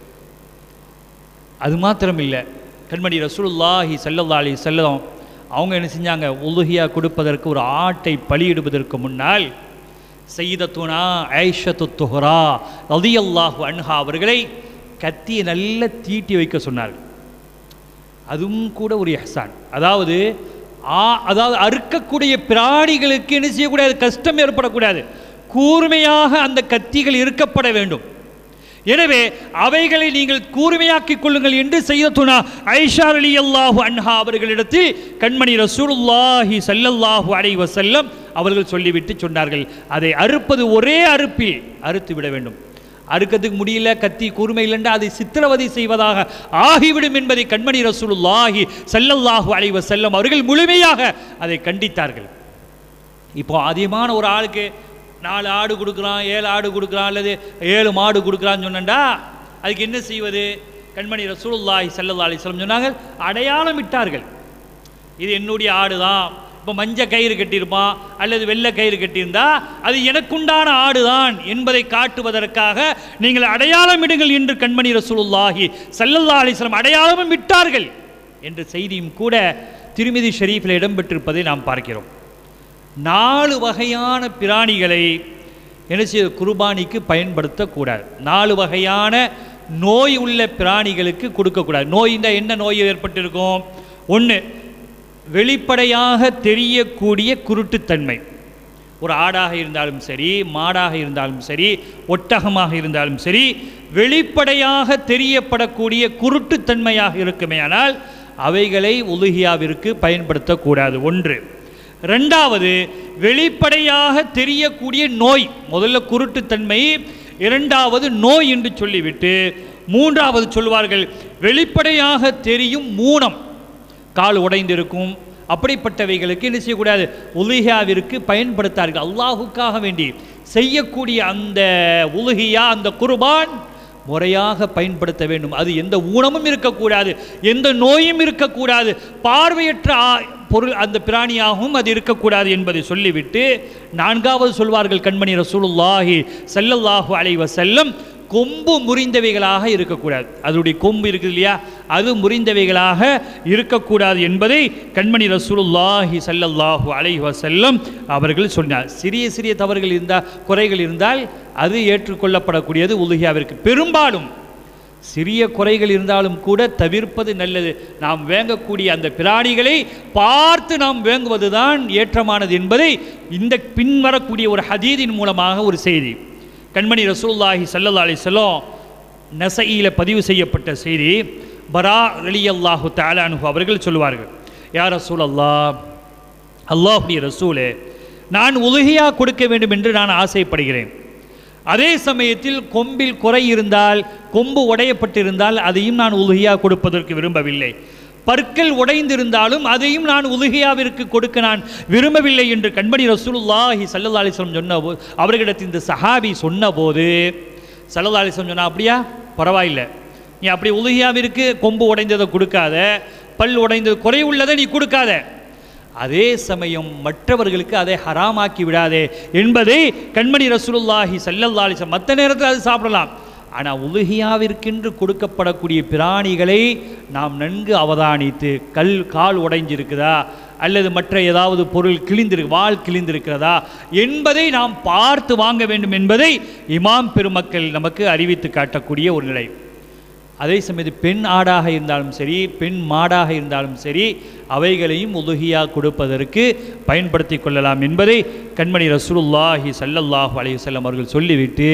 அது மாத்திரம் இல்லை கண்மணி ரசூலுல்லாஹி ஸல்லல்லாஹு அலைஹி செல்லம் அவங்க என்ன செஞ்சாங்க உலுகியா கொடுப்பதற்கு ஒரு ஆட்டை பலியிடுவதற்கு முன்னால் சையதத்துனா ஐஷத்து துஹரா ரலியல்லாஹு அன்ஹா அவர்களை கத்தியை நல்ல தீட்டி வைக்க சொன்னார்கள் அதுவும் கூட ஒரு எஹ்சான் அதாவது ஆ அதாவது அறுக்கக்கூடிய பிராணிகளுக்கு என்ன செய்யக்கூடாது கஷ்டம் ஏற்படக்கூடாது கூர்மையாக அந்த கத்திகள் இருக்கப்பட வேண்டும் எனவே அவைகளை நீங்கள் கூர்மையாக்கிக் கொள்ளுங்கள் என்று செய்தத்துனா ஐஷா அலி அல்லாஹு அன்ஹா அவர்களிடத்தில் கண்மணி ரசூலுல்லாஹி ஸல்லல்லாஹு அலைஹி வஸல்லம் அவர்கள் சொல்லிவிட்டு சொன்னார்கள் அதை அறுப்பது ஒரே அறுப்பில் அறுத்து விட வேண்டும் அறுக்கிறதுக்கு முடியல கத்தி கூர்மை இல்லைண்டா அதை சித்திரவதை செய்வதாக ஆகிவிடும் என்பதை கண்மணி ரசூலுல்லாஹி ஸல்லல்லாஹு அலைஹி வஸல்லம் அவர்கள் முழுமையாக அதை கண்டித்தார்கள் இப்போ அதிகமான ஒரு ஆளுக்கு நாலு ஆடு கொடுக்குறான் ஏழு ஆடு கொடுக்குறான் அல்லது ஏழு மாடு கொடுக்குறான்னு சொன்னண்டா அதுக்கு என்ன செய்வது கண்மணி ரசூலுல்லாஹி ஸல்லல்லாஹு அலைஹி வஸல்லம் சொன்னாங்க அடையாளம் இட்டார்கள் இது என்னுடைய ஆடு தான் இப்போ மஞ்சள் கயிறு கட்டியிருப்பான் அல்லது வெள்ளை கயிறு கட்டியிருந்தா அது எனக்குண்டான ஆடுதான் என்பதை காட்டுவதற்காக நீங்கள் அடையாளம் இடுங்கள் என்று கண்மணி ரசூலுல்லாஹி ஸல்லல்லாஹு அலைஹி வஸல்லம் அடையாளமும் விட்டார்கள் என்ற செய்தியும் கூட திருமிதி ஷரீஃபில் இடம்பெற்றிருப்பதை நாம் பார்க்கிறோம் நாலு வகையான பிராணிகளை என்ன செய்ய குர்பானிக்கு பயன்படுத்தக்கூடாது நாலு வகையான நோய் உள்ள பிராணிகளுக்கு கொடுக்கக்கூடாது நோயின்ற என்ன நோய் ஏற்பட்டிருக்கும் ஒன்று வெளிப்படையாக தெரியக்கூடிய குருட்டுத்தன்மை ஒரு ஆடாக இருந்தாலும் சரி மாடாக இருந்தாலும் சரி ஒட்டகமாக இருந்தாலும் சரி வெளிப்படையாக தெரியப்படக்கூடிய குருட்டுத்தன்மையாக இருக்குமேயானால் அவைகளை உலுகியாவிற்கு பயன்படுத்தக்கூடாது ஒன்று ரெண்டாவது வெளிப்படையாக தெரியக்கூடிய நோய் முதல்ல குருட்டுத்தன்மை இரண்டாவது நோய் என்று சொல்லிவிட்டு மூன்றாவது சொல்வார்கள் வெளிப்படையாக தெரியும் மூனம் கால் உடைந்திருக்கும் அப்படிப்பட்டவைகளுக்கு என்ன செய்யக்கூடாது உலுகியாவிற்கு பயன்படுத்தார்கள் அல்லாஹுக்காக வேண்டி செய்யக்கூடிய அந்த உலுகியா அந்த குர்பான் முறையாக பயன்படுத்த வேண்டும் அது எந்த ஊனமும் இருக்கக்கூடாது எந்த நோயும் இருக்கக்கூடாது பார்வையற்ற ஆ- பொருள் அந்த பிராணியாகவும் அது இருக்கக்கூடாது என்பதை சொல்லிவிட்டு நான்காவது சொல்வார்கள் கண்மணி ரசூலுல்லாஹி ஸல்லல்லாஹு அலைஹி வஸல்லம் கொம்பு முறிந்தவைகளாக இருக்கக்கூடாது அதனுடைய கொம்பு இருக்குது இல்லையா அது முறிந்தவைகளாக இருக்கக்கூடாது என்பதை கண்மணி ரசூலுல்லாஹி ஸல்லல்லாஹு அலைஹி வஸல்லம் அவர்கள் சொன்னார் சிறிய சிறிய தவறுகள் இருந்தால் குறைகள் இருந்தால் அது ஏற்றுக்கொள்ளப்படக்கூடியது உலுகியாவிற்கு பெரும்பாலும் சிறிய குறைகள் இருந்தாலும் கூட தவிர்ப்பது நல்லது நாம் வேங்கக்கூடிய அந்த பிராணிகளை பார்த்து நாம் வேங்குவதுதான் ஏற்றமானது என்பதை இந்த பின்வரக்கூடிய ஒரு ஹதீதின் மூலமாக ஒரு செய்தி கண்மணி ரசூலுல்லாஹி ஸல்லல்லாஹு அலைஹி வஸல்லம் நசையில பதிவு செய்யப்பட்ட செய்தி பரா ரலியல்லாஹு தஆலா அன்ஹு அவர்கள் சொல்வார்கள் யா ரசூலல்லாஹ் அல்லாஹ்வுடைய ரசூலே நான் உலுகியா கொடுக்க வேண்டும் என்று நான் ஆசைப்படுகிறேன் அதே சமயத்தில் கொம்பில் குறை இருந்தால் கொம்பு உடையப்பட்டிருந்தால் அதையும் நான் உலுகியா கொடுப்பதற்கு விரும்பவில்லை பற்கள் உடைந்திருந்தாலும் அதையும் நான் உலுகியாவிற்கு கொடுக்க நான் விரும்பவில்லை என்று கண்மணி ரசூலுல்லாஹி ஸல்லல்லாஹு அலைஹி வஸல்லம் சொன்னபோது அவர்களிடத்தில் இந்த சஹாபி சொன்னபோது ஸல்லல்லாஹு அலைஹி வஸல்லம் சொன்னா அப்படியா பரவாயில்லை நீ அப்படி உலுகியாவிற்கு கொம்பு உடைந்ததை கொடுக்காத பல் உடைந்தது குறை உள்ளதை நீ கொடுக்காத அதே சமயம் மற்றவர்களுக்கு அதை ஹராமாக்கி விடாதே என்பதை கண்மணி ரசூலுல்லாஹி ஸல்லல்லாஹு அலைஹி வஸல்லம் மற்ற நேரத்தில் அது சாப்பிடலாம் ஆனால் உலுகியாவிற்கென்று கொடுக்கப்படக்கூடிய பிராணிகளை நாம் நன்கு அவதானித்து கல் கால் உடைஞ்சிருக்குதா அல்லது மற்ற ஏதாவது பொருள் கிழிந்திருக்கு வால் கிழிந்திருக்கிறதா என்பதை நாம் பார்த்து வாங்க வேண்டும் என்பதை இமாம் பெருமக்கள் நமக்கு அறிவித்து காட்டக்கூடிய ஒரு நிலை அதே சமயத்தில் பெண் ஆடாக இருந்தாலும் சரி பெண் மாடாக இருந்தாலும் சரி அவைகளையும் உலுகியா கொடுப்பதற்கு பயன்படுத்தி கொள்ளலாம் என்பதை கண்மணி ரசூலுல்லாஹி ஸல்லல்லாஹு அலைஹி வஸல்லம் அவர்கள் சொல்லிவிட்டு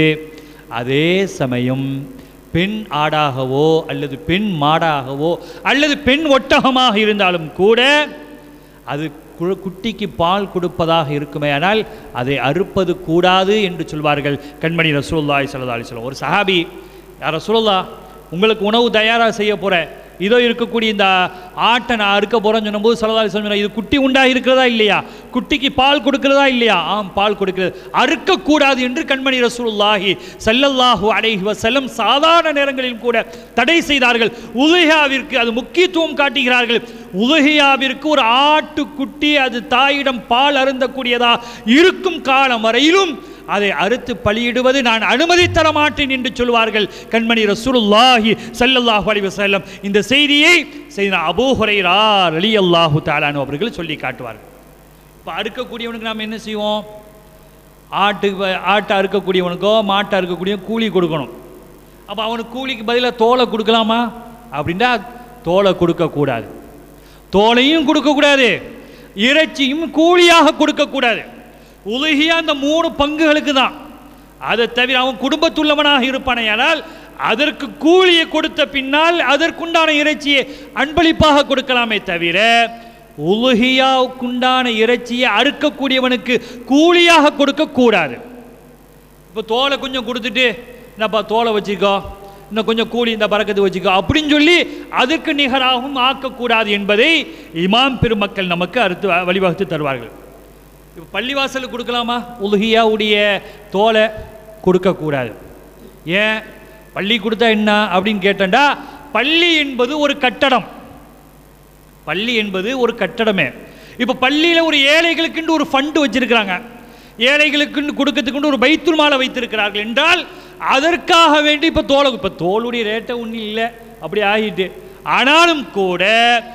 அதே சமயம் பெண் ஆடாகவோ அல்லது பெண் மாடாகவோ அல்லது பெண் ஒட்டகமாக இருந்தாலும் கூட அது கு- குட்டிக்கு பால் கொடுப்பதாக இருக்குமே ஆனால் அதை அறுப்பது கூடாது என்று சொல்வார்கள் கண்மணி ரசூலுல்லாஹி ஸல்லல்லாஹு அலைஹி வஸல்லம் ஒரு சஹாபி யார சொல்லலாம் உங்களுக்கு உணவு தயாராக செய்ய போகிறேன் இதோ இருக்கக்கூடிய இந்த ஆட்டை நான் அறுக்க போகிறேன்னு சொன்னபோது சல்லா சொன்ன இது குட்டி உண்டா இருக்கிறதா இல்லையா குட்டிக்கு பால் கொடுக்கிறதா இல்லையா ஆம் பால் கொடுக்கிறது அறுக்கக்கூடாது என்று கண்மணி ரசூலுல்லாஹி ஸல்லல்லாஹு அலைஹி வஸல்லம் சாதாரண நேரங்களில் கூட தடை செய்தார்கள் உலுஹியாவிற்கு அது முக்கியத்துவம் காட்டுகிறார்கள் உலுஹியாவிற்கு ஒரு ஆட்டுக்குட்டி அது தாயிடம் பால் அருந்தக்கூடியதா இருக்கும் காலம் வரையிலும் அதை அறுத்து பலியிடுவது நான் அனுமதி தர மாட்டேன் என்று சொல்வார்கள் கண்மணி ரசூலுல்லாஹி ஸல்லல்லாஹு அலைஹி வஸல்லம் இந்த செய்தியை செய்த அபூ ஹுரைரா ரலியல்லாஹு தஆலானு அவர்கள் சொல்லி காட்டுவார்கள் இப்போ அறுக்கக்கூடியவனுக்கு நாம் என்ன செய்வோம் ஆட்டுக்கு ஆட்டை அறுக்கக்கூடியவனுக்கோ மாட்டை அறுக்கக்கூடியவன் கூலி கொடுக்கணும் அப்போ அவனுக்கு கூலிக்கு பதிலாக தோலை கொடுக்கலாமா அப்படின்னா தோலை கொடுக்கக்கூடாது தோலையும் கொடுக்கக்கூடாது இறைச்சியும் கூலியாக கொடுக்கக்கூடாது உலகியா அந்த மூணு பங்குகளுக்கு தான் அதை தவிர அவன் குடும்பத்துள்ளவனாக இருப்பானேயானால் அதற்கு கூலியை கொடுத்த பின்னால் அதற்குண்டான இறைச்சியை அன்பளிப்பாக கொடுக்கலாமே தவிர உலுகியாவுக்குண்டான இறைச்சியை அறுக்கக்கூடியவனுக்கு கூலியாக கொடுக்கக்கூடாது இப்போ தோலை கொஞ்சம் கொடுத்துட்டு என்னப்பா தோலை வச்சுக்கோ இன்னும் கொஞ்சம் கூலி இந்த பறக்கத்து வச்சுக்கோ அப்படின்னு சொல்லி அதுக்கு நிகராகவும் ஆக்கக்கூடாது என்பதை இமாம் பெருமக்கள் நமக்கு அறுத்து வழிவகுத்து தருவார்கள் இப்போ பள்ளிவாசலுக்கு கொடுக்கலாமா உலுகியாவுடைய தோலை கொடுக்கக்கூடாது ஏன் பள்ளி கொடுத்தா என்ன அப்படின்னு கேட்டேன்டா பள்ளி என்பது ஒரு கட்டடம் பள்ளி என்பது ஒரு கட்டடமே இப்போ பள்ளியில் ஒரு ஏழைகளுக்குன்னு ஒரு ஃபண்டு வச்சிருக்கிறாங்க ஏழைகளுக்குன்னு கொடுக்கறதுக்குன்னு ஒரு பைத்துல் மாலை வைத்திருக்கிறார்கள் என்றால் அதற்காக வேண்டி இப்போ தோலை இப்போ தோலுடைய ரேட்டை ஒன்றும் இல்லை அப்படி ஆகிட்டு ஆனாலும் கூட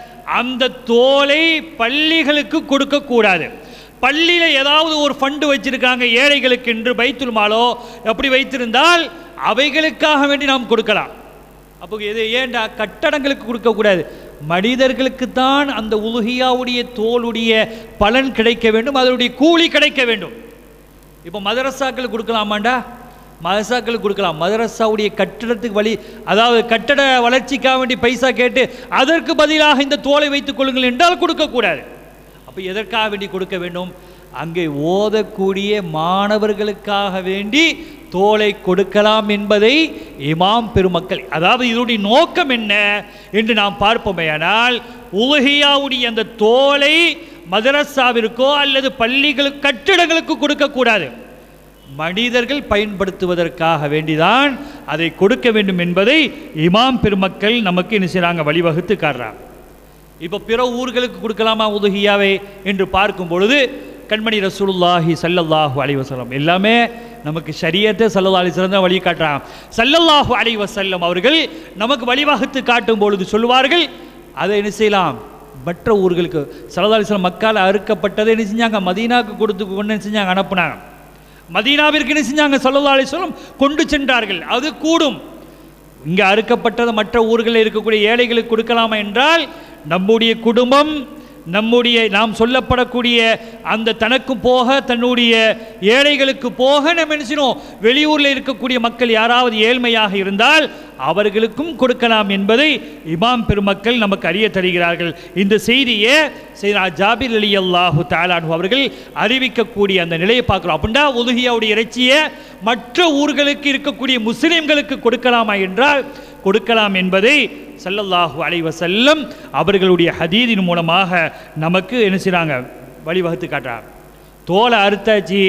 அந்த தோலை பள்ளிகளுக்கு கொடுக்கக்கூடாது பள்ளியில் ஏதாவது ஒரு ஃபண்டு வச்சிருக்காங்க ஏழைகளுக்கு என்று பைத்துல் மாலோ அப்படி வைத்திருந்தால் அவைகளுக்காக வேண்டி நாம் கொடுக்கலாம் அப்போ இது ஏன்டா கட்டடங்களுக்கு கொடுக்கக்கூடாது மனிதர்களுக்கு தான் அந்த உலுகியாவுடைய தோலுடைய பலன் கிடைக்க வேண்டும் அதனுடைய கூலி கிடைக்க வேண்டும் இப்போ மதரசாக்கள் கொடுக்கலாமாண்டா மதரசாக்கள் கொடுக்கலாம் மதரசாவுடைய கட்டடத்துக்கு வழி அதாவது கட்டட வளர்ச்சிக்காக வேண்டி பைசா கேட்டு அதற்கு பதிலாக இந்த தோலை வைத்துக் கொள்ளுங்கள் என்றால் கொடுக்கக்கூடாது அப்போ எதற்காக வேண்டி கொடுக்க வேண்டும் அங்கே ஓதக்கூடிய மாணவர்களுக்காக வேண்டி தோலை கொடுக்கலாம் என்பதை இமாம் பெருமக்கள் அதாவது இதனுடைய நோக்கம் என்ன என்று நாம் பார்ப்போமேயானால் உலகியாவுடைய அந்த தோலை மதரசாவிற்கோ அல்லது பள்ளிகளுக்கு கட்டிடங்களுக்கு கொடுக்கக்கூடாது மனிதர்கள் பயன்படுத்துவதற்காக வேண்டிதான் அதை கொடுக்க வேண்டும் என்பதை இமாம் பெருமக்கள் நமக்கு என்ன செய்கிறாங்க வழிவகுத்து காட்டுறாங்க இப்போ பிற ஊர்களுக்கு கொடுக்கலாமா உதுகியாவை என்று பார்க்கும் பொழுது கண்மணி ரசூலுல்லாஹி சல்லல்லாஹு அலைஹி வஸல்லம் எல்லாமே நமக்கு ஷரியத்தை சல்லல்லாஹு அலைஹி வஸல்லம் தான் வழி காட்டுறாங்க சல்லல்லாஹு அலைஹி வஸல்லம் அவர்கள் நமக்கு வழிவகுத்து காட்டும் பொழுது சொல்லுவார்கள் அதை என்ன செய்யலாம் மற்ற ஊர்களுக்கு சல்லல்லாஹு அலைஹி வஸல்லம் மக்கால் அறுக்கப்பட்டதை என்ன செஞ்சாங்க மதீனாவுக்கு கொடுத்து கொண்டு என்ன செஞ்சாங்க அனுப்புனாங்க மதீனாவிற்கு என்ன செஞ்சாங்க சல்லல்லாஹு அலைஹி வஸல்லம் கொண்டு சென்றார்கள் அது கூடும் இங்கே அறுக்கப்பட்டது மற்ற ஊர்களில் இருக்கக்கூடிய ஏழைகளுக்கு கொடுக்கலாமா என்றால் நம்முடைய குடும்பம் நம்முடைய நாம் சொல்லப்படக்கூடிய அந்த தனக்கு போக தன்னுடைய ஏழைகளுக்கு போக நம்ம என்ன செய்யணும் வெளியூரில் இருக்கக்கூடிய மக்கள் யாராவது ஏழ்மையாக இருந்தால் அவர்களுக்கும் கொடுக்கலாம் என்பதை இமாம் பெருமக்கள் நமக்கு அறிய தருகிறார்கள் இந்த செய்தியை செய்தா ஜாபிர் அலி அல்லாஹு தாலானு அவர்கள் அறிவிக்கக்கூடிய அந்த நிலையை பார்க்குறோம் அப்படின்னா உதுகியாவுடைய இறைச்சியை மற்ற ஊர்களுக்கு இருக்கக்கூடிய முஸ்லிம்களுக்கு கொடுக்கலாமா என்றால் கொடுக்கலாம் என்பதை சல்லல்லாஹு அலைஹி வஸல்லம் அவர்களுடைய ஹதீதின் மூலமாக நமக்கு என்ன செய்கிறாங்க வழிவகுத்து காட்டுறாங்க தோலை அறுத்தாச்சு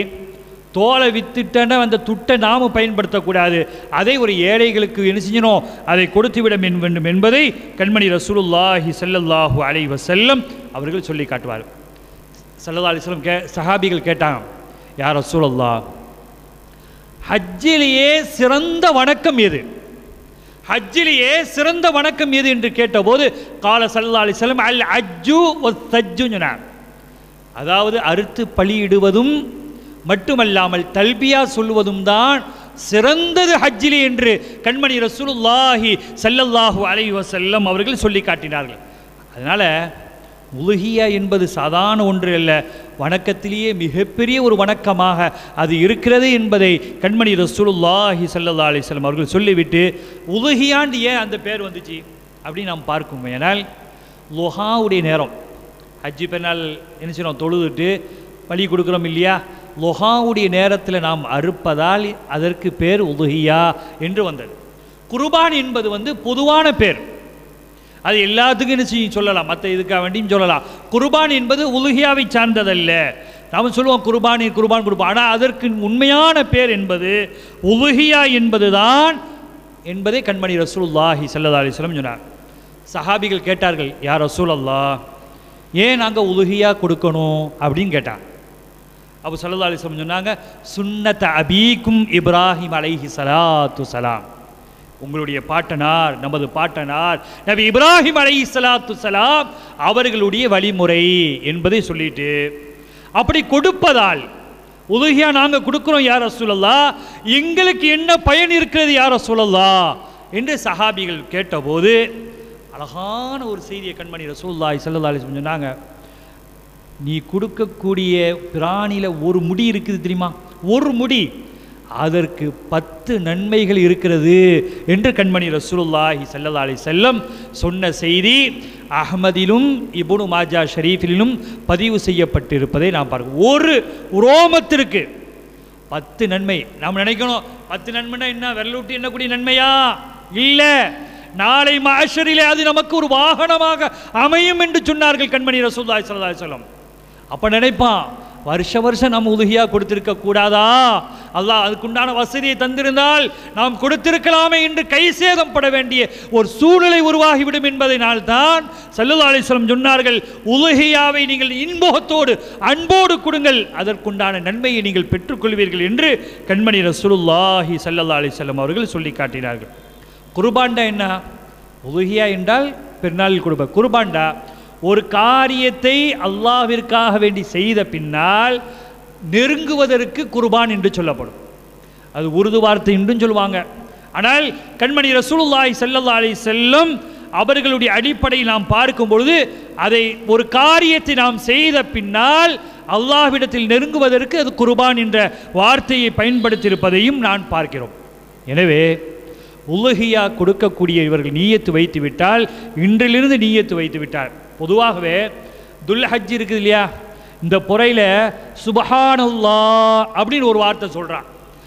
தோலை வித்துட்டன அந்த துட்டை நாம பயன்படுத்தக்கூடாது அதை ஒரு ஏழைகளுக்கு என்ன செய்யணும் அதை கொடுத்து விட வேண்டும் என்பதை கண்மணி ரசூலுல்லாஹி ஸல்லல்லாஹு அலைஹி வஸல்லம் அவர்கள் சொல்லி காட்டுவார் சல்லல்லாஹு அலைஹி வஸல்லம் கே சஹாபிகள் கேட்டாங்க யார் ரசூலுல்லா ஹஜ்ஜிலேயே சிறந்த வணக்கம் எது ஹஜ்ஜிலேயே சிறந்த வணக்கம் எது என்று கேட்டபோது கால சல்லா அலிஸ்லம் அல் அஜ்ஜு சஜ்ஜு சொன்னார் அதாவது அறுத்து பலியிடுவதும் மட்டுமல்லாமல் தல்பியா சொல்வதும் தான் சிறந்தது ஹஜ்ஜிலே என்று கண்மணி ரசூலுல்லாஹி சல்லல்லாஹு அலைஹி வஸல்லம் அவர்கள் சொல்லி காட்டினார்கள் அதனால் உலுகியா என்பது சாதாரண ஒன்று அல்ல வணக்கத்திலேயே மிகப்பெரிய ஒரு வணக்கமாக அது இருக்கிறது என்பதை கண்மணி ரசூலுல்லாஹி சல்லல்லா அலிஸ்லம் அவர்கள் சொல்லிவிட்டு உலுகியாண்டு ஏன் அந்த பேர் வந்துச்சு அப்படின்னு நாம் பார்க்கும் ஏனால் லொஹாவுடைய நேரம் ஹஜ்ஜி பெருநாள் என்ன செய்யணும் தொழுதுட்டு பலி கொடுக்குறோம் இல்லையா லொஹாவுடைய நேரத்தில் நாம் அறுப்பதால் அதற்கு பேர் உலுகியா என்று வந்தது குர்பான் என்பது வந்து பொதுவான பேர் அது எல்லாத்துக்கும் என்ன செய்யும் சொல்லலாம் மற்ற இதுக்காக வேண்டியும் சொல்லலாம் குர்பான் என்பது உலுகியாவை சார்ந்ததல்ல நாம் சொல்லுவோம் குர்பானி குர்பான் குர்பான் ஆனால் அதற்கு உண்மையான பேர் என்பது உலுகியா என்பதுதான் என்பதை கண்மணி ரசூலுல்லாஹி ஸல்லல்லாஹு அலைஹி வஸல்லம் சொன்னார் சஹாபிகள் கேட்டார்கள் யார் ரசூல் ஏன் நாங்கள் உலுகியா கொடுக்கணும் அப்படின்னு கேட்டான் அப்போ சல்லா அலிஸ்லம் சொன்னாங்க சுன்னத அபீக்கும் இப்ராஹிம் அலைஹி ஸலாத்து சலாம் உங்களுடைய பாட்டனார் நமது பாட்டனார் நபி இப்ராஹிம் அலைஹி ஸலாத்து சலாம் அவர்களுடைய வழிமுறை என்பதை சொல்லிட்டு அப்படி கொடுப்பதால் உதகியா நாங்கள் கொடுக்குறோம் யார் ரசூலல்லா எங்களுக்கு என்ன பயன் இருக்கிறது யார் ரசூலல்லா என்று சஹாபிகள் கேட்டபோது அழகான ஒரு செய்தியை கண்மணி ரசூலுல்லாஹி ஸல்லல்லாஹு அலைஹி வஸல்லம் சொன்னாங்க நீ கொடுக்கக்கூடிய பிராணியில் ஒரு முடி இருக்குது தெரியுமா ஒரு முடி அதற்கு பத்து நன்மைகள் இருக்கிறது என்று கண்மணி ரசூலுல்லாஹி ஸல்லல்லாஹு அலைஹி செல்லம் சொன்ன செய்தி அஹ்மதிலும் இப்னு மாஜா ஷரீஃபிலும் பதிவு செய்யப்பட்டிருப்பதை நாம் பார்க்கிறோம் ஒரு ரோமத்திற்கு பத்து நன்மை நாம் நினைக்கணும் பத்து நன்மைனா என்ன விரலூட்டி எண்ணக்கூடிய நன்மையா இல்லை நாளை மாஷரிலே அது நமக்கு ஒரு வாகனமாக அமையும் என்று சொன்னார்கள் கண்மணி ரசூல்லாய் ஸல்லல்லாஹு அலைஹி வஸல்லம் அப்போ நினைப்பான் வருஷ வருஷம் நம்ம உதவியா கொடுத்திருக்க கூடாதா அல்லாஹ் அதுக்குண்டான வசதியை தந்திருந்தால் நாம் கொடுத்திருக்கலாமே என்று கை சேதப்பட வேண்டிய ஒரு சூழ்நிலை உருவாகிவிடும் என்பதனால் தான் சல்லல்லா அலிஸ்லம் சொன்னார்கள் உலகியாவை நீங்கள் இன்போகத்தோடு அன்போடு கொடுங்கள் அதற்குண்டான நன்மையை நீங்கள் பெற்றுக்கொள்வீர்கள் என்று கண்மணி ரசூலுல்லாஹி சல்லல்லா அலிஸ்லம் அவர்கள் சொல்லி காட்டினார்கள் குர்பாண்டா என்ன உலகியா என்றால் பெருநாளில் கொடுப்ப குர்பாண்டா ஒரு காரியத்தை அல்லாவிற்காக வேண்டி செய்த பின்னால் நெருங்குவதற்கு குர்பான் என்று சொல்லப்படும் அது உருது வார்த்தை என்றும் சொல்லுவாங்க ஆனால் கண்மணி ரசூலுல்லாஹி ஸல்லல்லாஹு அலைஹி செல்லும் அவர்களுடைய அடிப்படையில் நாம் பார்க்கும் பொழுது அதை ஒரு காரியத்தை நாம் செய்த பின்னால் அல்லாஹ்விடத்தில் நெருங்குவதற்கு அது குர்பான் என்ற வார்த்தையை பயன்படுத்தியிருப்பதையும் நான் பார்க்கிறோம் எனவே உலகியா கொடுக்கக்கூடிய இவர்கள் நீயத்து வைத்து விட்டால் இன்றிலிருந்து நீயத்து வைத்து விட்டால் பொதுவாகவே துல் ஹஜ் இருக்குது இல்லையா இந்த பொறையில் சுபஹானல்லா அப்படின்னு ஒரு வார்த்தை சொல்கிறான்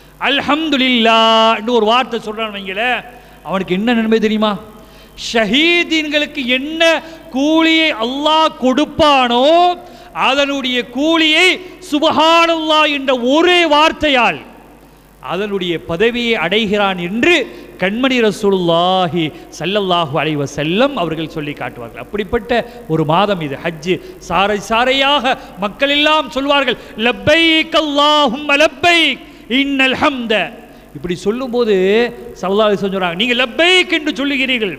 அல்ஹம்துலில்லான்னு ஒரு வார்த்தை சொல்கிறான் வைங்கள அவனுக்கு என்ன நன்மை தெரியுமா ஷஹீதீன்களுக்கு என்ன கூலியை அல்லாஹ் கொடுப்பானோ அதனுடைய கூலியை சுபஹானல்லா என்ற ஒரே வார்த்தையால் அதனுடைய பதவியை அடைகிறான் என்று கண்மணி ரசூலுல்லாஹி சல்லல்லாஹு அலைஹி வஸல்லம் அவர்கள் சொல்லி காட்டுவார்கள் அப்படிப்பட்ட ஒரு மாதம் இது ஹஜ்ஜு சாரை சாரையாக மக்கள் எல்லாம் சொல்வார்கள் லப்பைக் அல்லாஹும்ம லப்பைக் இன்னல் ஹம்த இப்படி சொல்லும்போது சல்லல்லாஹு அலைஹி வஸல்லம் சொல்றாங்க நீங்க லப்பைக் என்று சொல்லுகிறீர்கள்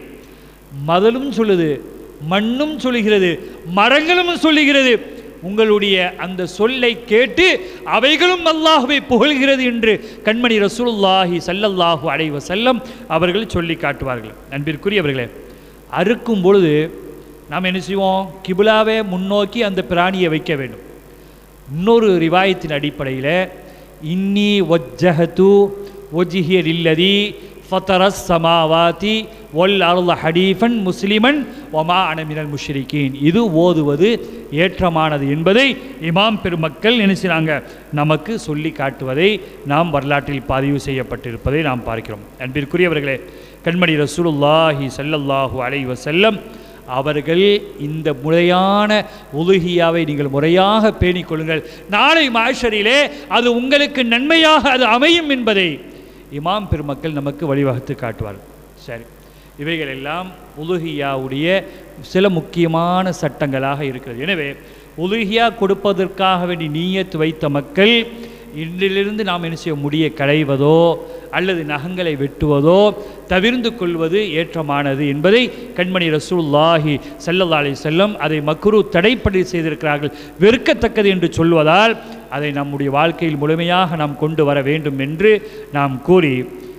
மதலும் சொல்லுது மண்ணும் சொல்லுகிறது மரங்களும் சொல்லுகிறது உங்களுடைய அந்த சொல்லை கேட்டு அவைகளும் அல்லாஹுவை புகழ்கிறது என்று கண்மணி ரசூலுல்லாஹி சல்லல்லாஹு அலைஹி வஸல்லம் அவர்கள் சொல்லி காட்டுவார்கள் அன்பிற்குரியவர்களே அறுக்கும் பொழுது நாம் என்ன செய்வோம் கிபிலாவை முன்னோக்கி அந்த பிராணியை வைக்க வேண்டும் இன்னொரு ரிவாயத்தின் அடிப்படையில் இன்னி ஒஜ்ஜஹத்து ஒஜிஹிய இல்லதி ஃபத்தரஸ் சமாவாதி ஒல் அருள் ஹடீஃபன் முஸ்லிமன் ஒமா அனமினல் முஷ்ரிகீன் இது ஓதுவது ஏற்றமானது என்பதை இமாம் பெருமக்கள் நினைச்சாங்க நமக்கு சொல்லி காட்டுவதை நாம் வரலாற்றில் பதிவு செய்யப்பட்டிருப்பதை நாம் பார்க்கிறோம் அன்பிற்குரியவர்களே கண்மணி ரசூலுல்லாஹி ஸல்லல்லாஹு அலைஹி வஸல்லம் அவர்கள் இந்த முறையான உலுகியாவை நீங்கள் முறையாக பேணிக் கொள்ளுங்கள் நாளை மாஷரிலே அது உங்களுக்கு நன்மையாக அது அமையும் என்பதை இமாம் பெருமக்கள் நமக்கு வழிவகுத்து காட்டுவார்கள் சரி இவைகள் எல்லாம் உலுகியாவுடைய சில முக்கியமான சட்டங்களாக இருக்கிறது எனவே உலுகியா கொடுப்பதற்காக வேண்டி நீயத்து வைத்த மக்கள் இன்றிலிருந்து நாம் என்ன செய்ய முடிய களைவதோ அல்லது நகங்களை வெட்டுவதோ தவிர்ந்து கொள்வது ஏற்றமானது என்பதை கண்மணி ரசூலுல்லாஹி ஸல்லல்லாஹு அலைஹி செல்லம் அதை மக்ரு தடைப்படி செய்திருக்கிறார்கள் வெறுக்கத்தக்கது என்று சொல்வதால் அதை நம்முடைய வாழ்க்கையில் முழுமையாக நாம் கொண்டு வர வேண்டும் என்று நாம் கூறி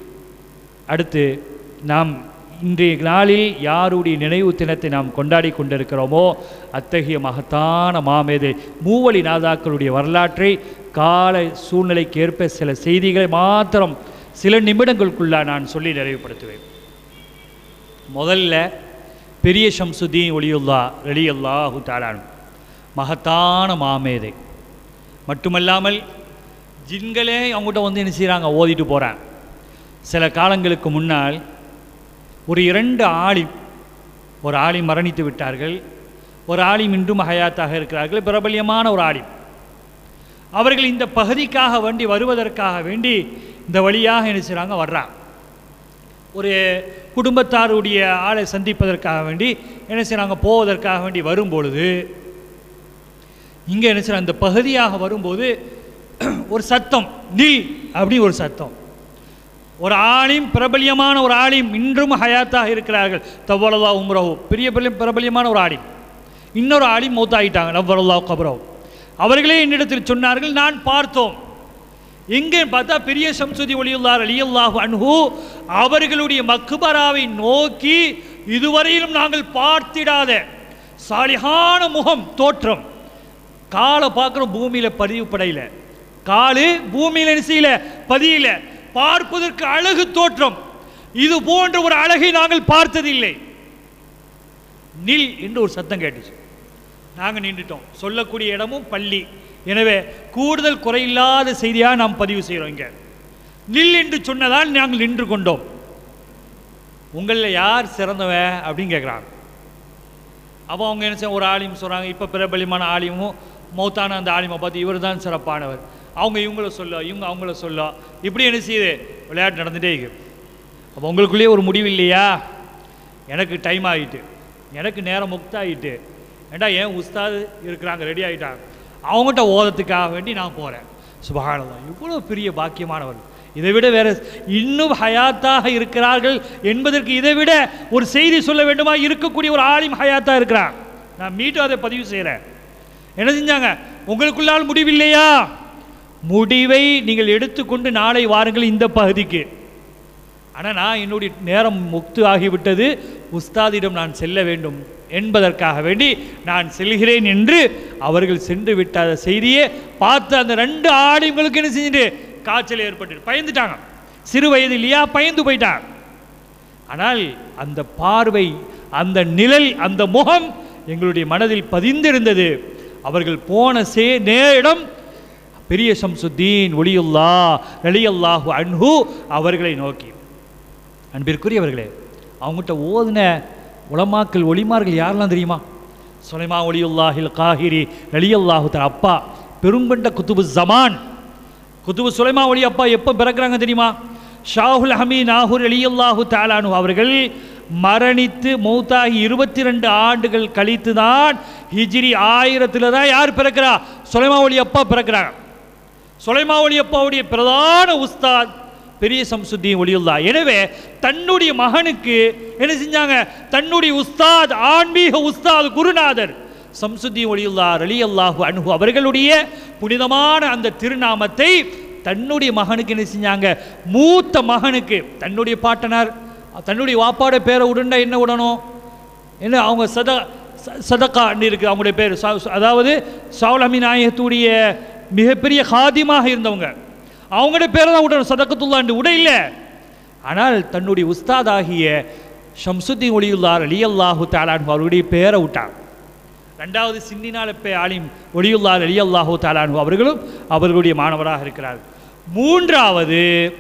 அடுத்து நாம் இன்றைய நாளில் யாருடைய நினைவு தினத்தை நாம் கொண்டாடி கொண்டிருக்கிறோமோ அத்தகைய மகத்தான மாமேதை மூவழி நாதாக்களுடைய வரலாற்றை கால சூழ்நிலைக்கு ஏற்ப சில செய்திகளை மாத்திரம் சில நிமிடங்களுக்குள்ளா நான் சொல்லி நிறைவுபடுத்துவேன் முதல்ல பெரிய ஷம்சுதீன் ஒளியுல்லா ரெலியல்லாஹு தாலான் மகத்தான மாமேதை மட்டுமல்லாமல் ஜின்களே அவங்ககிட்ட வந்து என்ன செய்கிறாங்க ஓதிட்டு போகிறாங்க சில காலங்களுக்கு முன்னால் ஒரு இரண்டு ஆலிம் ஒரு ஆலிம் மரணித்து விட்டார்கள் ஒரு ஆலிம் இன்றும் ஹயாத்தாக இருக்கிறார்கள் பிரபல்யமான ஒரு ஆலிம் அவர்கள் இந்த பகுதிக்காக வேண்டி வருவதற்காக வேண்டி இந்த வழியாக என்ன செய்கிறாங்க வர்றாங்க ஒரு குடும்பத்தாருடைய ஆளை சந்திப்பதற்காக வேண்டி என்ன செய்கிறாங்க போவதற்காக வேண்டி வரும்பொழுது இங்கே என்ன செய்கிறாங்க அந்த பகுதியாக வரும்போது ஒரு சத்தம் நில் அப்படி ஒரு சத்தம் ஒரு ஆலிம் பிரபல்யமான ஒரு ஆலிம் இன்றும் ஹயாத்தாக இருக்கிறார்கள் தவ்வளதா உம்ரஹு பெரிய பெரிய பிரபல்யமான ஒரு ஆலிம் இன்னொரு ஆலிம் மௌத்தாயிட்டாங்க நவ்வரல்லா கபரோ அவர்களே என்னிடத்தில் சொன்னார்கள் நான் பார்த்தோம் எங்கே பார்த்தா பெரிய சம்சுதி ஒளியுள்ளார் அலியல்லாஹு அன்ஹு அவர்களுடைய மக்குபராவை நோக்கி இதுவரையிலும் நாங்கள் பார்த்திடாத சாலிகான முகம் தோற்றம் காலை பார்க்குறோம் பூமியில் பதிவு படையில காலு பூமியில் என்ன செய்யல பதியல பார்ப்பதற்கு அழகு தோற்றம் இது போன்ற ஒரு அழகை நாங்கள் பார்த்ததில்லை நில் என்று ஒரு சத்தம் கேட்டுச்சு நாங்கள் நின்றுட்டோம் சொல்லக்கூடிய இடமும் பள்ளி எனவே கூடுதல் குறையில்லாத செய்தியாக நாம் பதிவு செய்கிறோம் இங்கே நில் என்று சொன்னதால் நாங்கள் நின்று கொண்டோம் உங்களில் யார் சிறந்தவன் அப்படின்னு கேட்குறாங்க அப்போ அவங்க என்ன செய்ய ஒரு ஆலிம் சொல்கிறாங்க இப்போ பிரபலியமான ஆலிமும் மௌத்தான அந்த ஆலிமை பார்த்து இவர் தான் சிறப்பானவர் அவங்க இவங்கள சொல்ல இவங்க அவங்கள சொல்ல இப்படி என்ன செய்யுது விளையாட்டு நடந்துகிட்டே இருக்கு அப்போ உங்களுக்குள்ளேயே ஒரு முடிவு இல்லையா எனக்கு டைம் ஆகிட்டு எனக்கு நேரம் முக்தாயிட்டு ஏண்டா ஏன் உஸ்தாது இருக்கிறாங்க ரெடி ஆகிட்டாங்க அவங்ககிட்ட ஓதத்துக்காக வேண்டி நான் போகிறேன் சுபகானதம் இவ்வளோ பெரிய பாக்கியமானவர் இதை விட வேற இன்னும் ஹயாத்தாக இருக்கிறார்கள் என்பதற்கு இதை விட ஒரு செய்தி சொல்ல வேண்டுமா இருக்கக்கூடிய ஒரு ஆலிம் ஹயாத்தாக இருக்கிறான் நான் மீண்டும் அதை பதிவு செய்கிறேன் என்ன செஞ்சாங்க உங்களுக்குள்ளால் முடிவில்லையா முடிவை நீங்கள் எடுத்துக்கொண்டு நாளை வாருங்கள் இந்த பகுதிக்கு ஆனால் நான் என்னுடைய நேரம் முக்து ஆகிவிட்டது உஸ்தாதிடம் நான் செல்ல வேண்டும் என்பதற்காக வேண்டி நான் செல்கிறேன் என்று அவர்கள் சென்று விட்ட அந்த செய்தியை பார்த்து அந்த ரெண்டு ஆடிங்களுக்கு என்ன செஞ்சுட்டு காய்ச்சல் ஏற்பட்டு பயந்துட்டாங்க சிறு வயது இல்லையா பயந்து போயிட்டாங்க ஆனால் அந்த பார்வை அந்த நிழல் அந்த முகம் எங்களுடைய மனதில் பதிந்திருந்தது அவர்கள் போன சே நேரிடம் பெரிய சம்சுத்தீன் ஒளியுல்லா ரலியல்லாஹு அன்ஹு அவர்களை நோக்கி அன்பிற்குரியவர்களே அவங்ககிட்ட ஓதுன உலமாக்கள் ஒளிமார்கள் யாரெல்லாம் தெரியுமா சுலைமா ஒளியுல்லாஹில் காஹிரி ரலியல்லாஹு தஆலா அப்பா பெருங்கொண்ட குத்துபு ஜமான் குத்துபு சுலைமா ஒளி அப்பா எப்போ பிறக்கிறாங்க தெரியுமா ஷாஹுல் ஹமீ நாகூர் அலியல்லாஹு தாலானு அவர்கள் மரணித்து மௌத்தாகி இருபத்தி ரெண்டு ஆண்டுகள் கழித்து தான் ஹிஜ்ரி ஆயிரத்தில் தான் யார் பிறக்கிறா சுலைமா ஒளி அப்பா பிறக்கிறாங்க சுலைமா ஒளி அப்பாவுடைய பிரதான உஸ்தாத் பெரிய சம்சுத்தீன் ஒளியுல்லா எனவே தன்னுடைய மகனுக்கு என்ன செஞ்சாங்க தன்னுடைய உஸ்தாத் ஆன்மீக உஸ்தாத் குருநாதர் சம்சுத்தீன் ஒளியுல்லா அலி அல்லாஹு அன்ஹு அவர்களுடைய புனிதமான அந்த திருநாமத்தை தன்னுடைய மகனுக்கு என்ன செஞ்சாங்க மூத்த மகனுக்கு தன்னுடைய பாட்டனார் தன்னுடைய வாப்பாட பேரை உடனே என்ன விடணும் என்ன அவங்க சத ச- சதக்கான்னு இருக்கு அவங்களுடைய பேர் சா- அதாவது சாவுலமி நாயகத்துடைய மிகப்பெரிய ஹாதிமாக இருந்தவங்க அவங்களுடைய பேரை தான் விடணும் சதக்கத்துல்லாண்டு விட இல்லை ஆனால் தன்னுடைய உஸ்தாதாகிய ஷம்சுத்தீன் ஒளியுல்லார் அலி அல்லாஹு தாலான் அவருடைய பேரை விட்டார் ரெண்டாவது சின்னினால பே ஆலிம் ஒளியுல்லார் அலி அல்லாஹு தாலான் அவர்களும் அவர்களுடைய மாணவராக இருக்கிறார் மூன்றாவது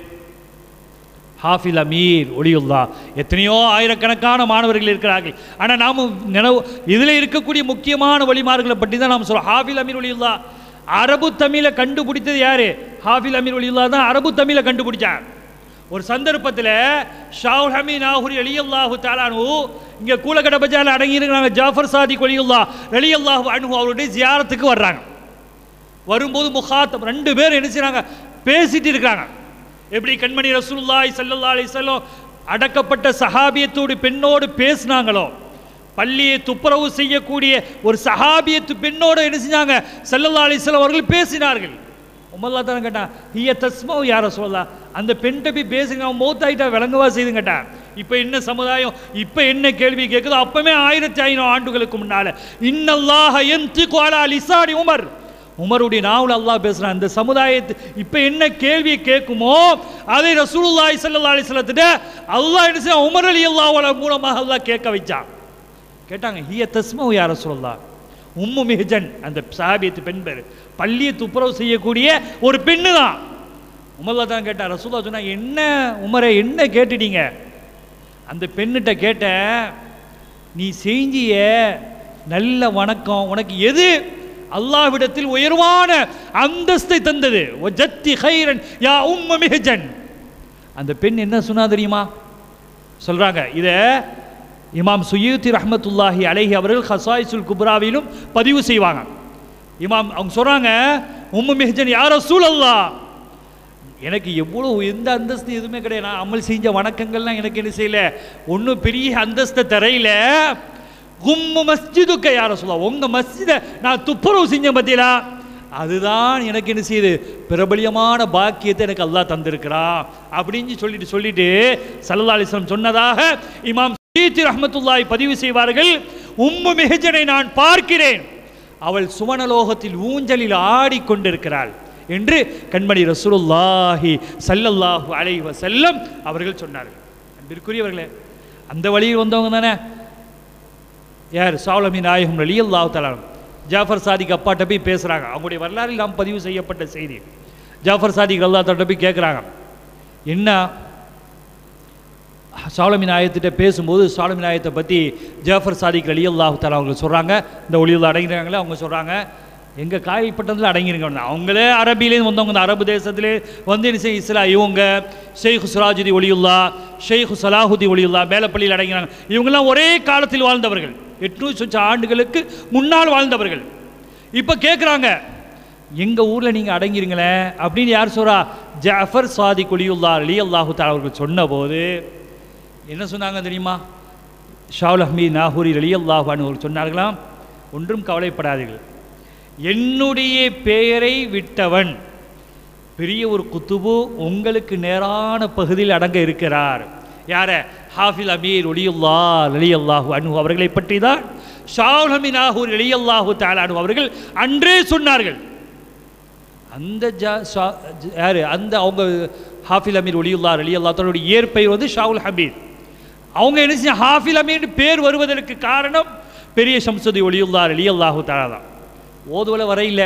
ஹாஃபில் அமீர் ஒளியுல்லா எத்தனையோ ஆயிரக்கணக்கான மாணவர்கள் இருக்கிறார்கள் ஆனால் நாம் நினைவு இதில் இருக்கக்கூடிய முக்கியமான வழிமார்களை பற்றி தான் நாம் சொல்கிறோம் ஹாஃபில் அமீர் ஒளியுல்லா அரபு தமிழை கண்டுபிடித்தது யாரு ஹாஃபில் அமீர் ஒளியுல்லா தான் அரபு தமிழை கண்டுபிடிச்சார் ஒரு சந்தர்ப்பத்தில் ஷாவுல் ஹமீ நாகூரி அலியல்லாஹு தாலானு இங்கே கூலக்கடை பஜாரில் அடங்கியிருக்கிறாங்க ஜாஃபர் சாதிக் ஒளியுல்லா அலியல்லாஹு அன்ஹு அவருடைய ஜியாரத்துக்கு வர்றாங்க வரும்போது முகாத்தம் ரெண்டு பேர் என்ன செய்றாங்க பேசிட்டு இருக்காங்க எப்படி கண்மணி ரசூலுல்லாஹி ஸல்லல்லாஹு அலைஹி வஸல்லம் அடக்கப்பட்ட சஹாபியத்தோடு பெண்ணோடு பேசினாங்களோ பள்ளியை துப்புரவு செய்யக்கூடிய ஒரு சஹாபியத்து பெண்ணோடு என்ன செஞ்சாங்க ஸல்லல்லாஹு அலைஹி வஸல்லம் அவர்கள் பேசினார்கள் உமல்லா தானே கேட்டான் ஹிய தஸ்மோ யார சொல்லலாம் அந்த பெண்கிட்ட போய் பேசுங்க அவன் மௌத்தாயிட்டா விளங்கவா செய்து கேட்டான் இப்போ என்ன சமுதாயம் இப்போ என்ன கேள்வி கேட்குதோ அப்பவே ஆயிரத்தி ஐநூறு ஆண்டுகளுக்கு முன்னால இன்னல்லாஹ யன்திகு அலா லிசானி உமர் உமருடைய நாவல் அல்லாஹ் பேசுறான் இந்த சமுதாயத்து இப்போ என்ன கேள்வியை கேட்குமோ அதை ரசூலுல்லாஹி ஸல்லல்லாஹு அலைஹி வஸல்லத்திட்ட அல்லாஹ் என்ன செய்ய உமர் அலி அல்லாஹ் மூலமாக அல்லாஹ் கேட்க வச்சான் கேட்டாங்க ஹிய தஸ்மோ யார சொல்லலாம் உம்மு மிஹஜன் அந்த சாபியத்து பெண் பேர் பள்ளியை துப்புரவு செய்யக்கூடிய ஒரு பெண்ணு தான் உமர்லா தான் கேட்டார் ரசூலா சொன்னா என்ன உமரை என்ன கேட்டுட்டீங்க அந்த பெண்ணிட்ட கேட்ட நீ செஞ்சிய நல்ல வணக்கம் உனக்கு எது அல்லாஹ்விடத்தில் உயர்வான அந்தஸ்தை தந்தது ஒஜத்தி ஹைரன் யா உம்ம மிஹஜன் அந்த பெண் என்ன சொன்னா தெரியுமா சொல்றாங்க இத இமாம் சுயூத்தி ரஹ்மத்துல்லாஹி அலைஹி அவர்கள் ஹசாயிசுல் குப்ராவிலும் பதிவு செய்வாங்க இமாம் அவங்க சொல்றாங்க உம்மு மிஹஜன் யார சூழல்லா எனக்கு எவ்வளோ எந்த அந்தஸ்து எதுவுமே கிடையாது நான் அமல் செஞ்ச வணக்கங்கள்லாம் எனக்கு என்ன செய்யல ஒன்றும் பெரிய அந்தஸ்தை தரையில கும்மு மஸ்ஜிதுக்க யார சொல்ல உங்க மஸ்ஜிதை நான் துப்புரவு செஞ்சேன் பார்த்தீங்களா அதுதான் எனக்கு என்ன செய்யுது பிரபலியமான பாக்கியத்தை எனக்கு அல்லாஹ் தந்திருக்கிறான் அப்படின்னு சொல்லிட்டு சொல்லிட்டு சல்லா அலிஸ்லாம் சொன்னதாக இமாம் சீத்தி ரஹ்மத்துல்லாஹி பதிவு செய்வார்கள் உம்மு மிஹஜனை நான் பார்க்கிறேன் அவள் சுவனலோகத்தில் ஊஞ்சலில் ஆடிக்கொண்டிருக்கிறாள் என்று கண்மணி ரசூலுல்லாஹி ஸல்லல்லாஹு அலைஹி வஸல்லம் அவர்கள் சொன்னார்கள் அன்பிற்குரியவர்களே அந்த வழியில் வந்தவங்க தானே யார் சாவலமி நாயகம் அலி அல்லாஹ் தலான் ஜாஃபர் சாதிக் அப்பாட்ட போய் பேசுகிறாங்க அவங்களுடைய வரலாறில் நாம் பதிவு செய்யப்பட்ட செய்தி ஜாஃபர் சாதிக் அல்லா தட்ட போய் கேட்குறாங்க என்ன சாலமி நாயத்திட்ட பேசும்போது சாலமி நாயத்தை பற்றி ஜாஃபர் சாதிக் அலி அல்லாஹ் தலா அவங்க சொல்கிறாங்க இந்த ஒளியில் அடங்கிறாங்களே அவங்க சொல்கிறாங்க எங்கள் காயல்பட்டத்தில் அடங்கிருங்க அவங்களே அரபிலேருந்து வந்தவங்க இந்த அரபு தேசத்திலே வந்து என்ன செய்ய இஸ்லா இவங்க ஷெய்க் சுராஜுதி ஒளியுல்லா ஷெய்க் சலாஹுதி ஒளியுல்லா மேலப்பள்ளியில் அடங்கிறாங்க இவங்கெல்லாம் ஒரே காலத்தில் வாழ்ந்தவர்கள் எட்நூறு சொச்ச ஆண்டுகளுக்கு முன்னால் வாழ்ந்தவர்கள் இப்போ கேட்குறாங்க எங்கள் ஊரில் நீங்கள் அடங்கிருங்களே அப்படின்னு யார் சொல்கிறா ஜாஃபர் சாதி குலியுல்லா அலி அல்லாஹு தாலா அவர்கள் சொன்னபோது என்ன சொன்னாங்க தெரியுமா ஷாவுல் அஹ்மீத் நாகூரி அலி அல்லாஹு அவர்கள் சொன்னார்களாம் ஒன்றும் கவலைப்படாதீர்கள் என்னுடைய பெயரை விட்டவன் பெரிய ஒரு குத்துபு உங்களுக்கு நேரான பகுதியில் அடங்க இருக்கிறார் யார ஹாஃபில் அமீர் ஒலியுல்லா அலி அல்லாஹு அனு அவர்களை பற்றி தான் ஷாவுல் அமீர் நாகூர் அலி அல்லாஹு தாலானு அவர்கள் அன்றே சொன்னார்கள் அந்த ஜா ஷா- ஜ- யாரு அந்த அவங்க ஹாஃபில் அமீர் ஒலியுல்லா அலி அல்லா தன்னுடைய இயற்பெயர் வந்து ஷாவுல் ஹமீத் அவங்க என்ன செஞ்ச ஹாஃபில் அமீர் பேர் வருவதற்கு காரணம் பெரிய சம்சதி ஒலியுல்லா அலி அல்லாஹு தாலா தான் ஓதுவல வரையில்லை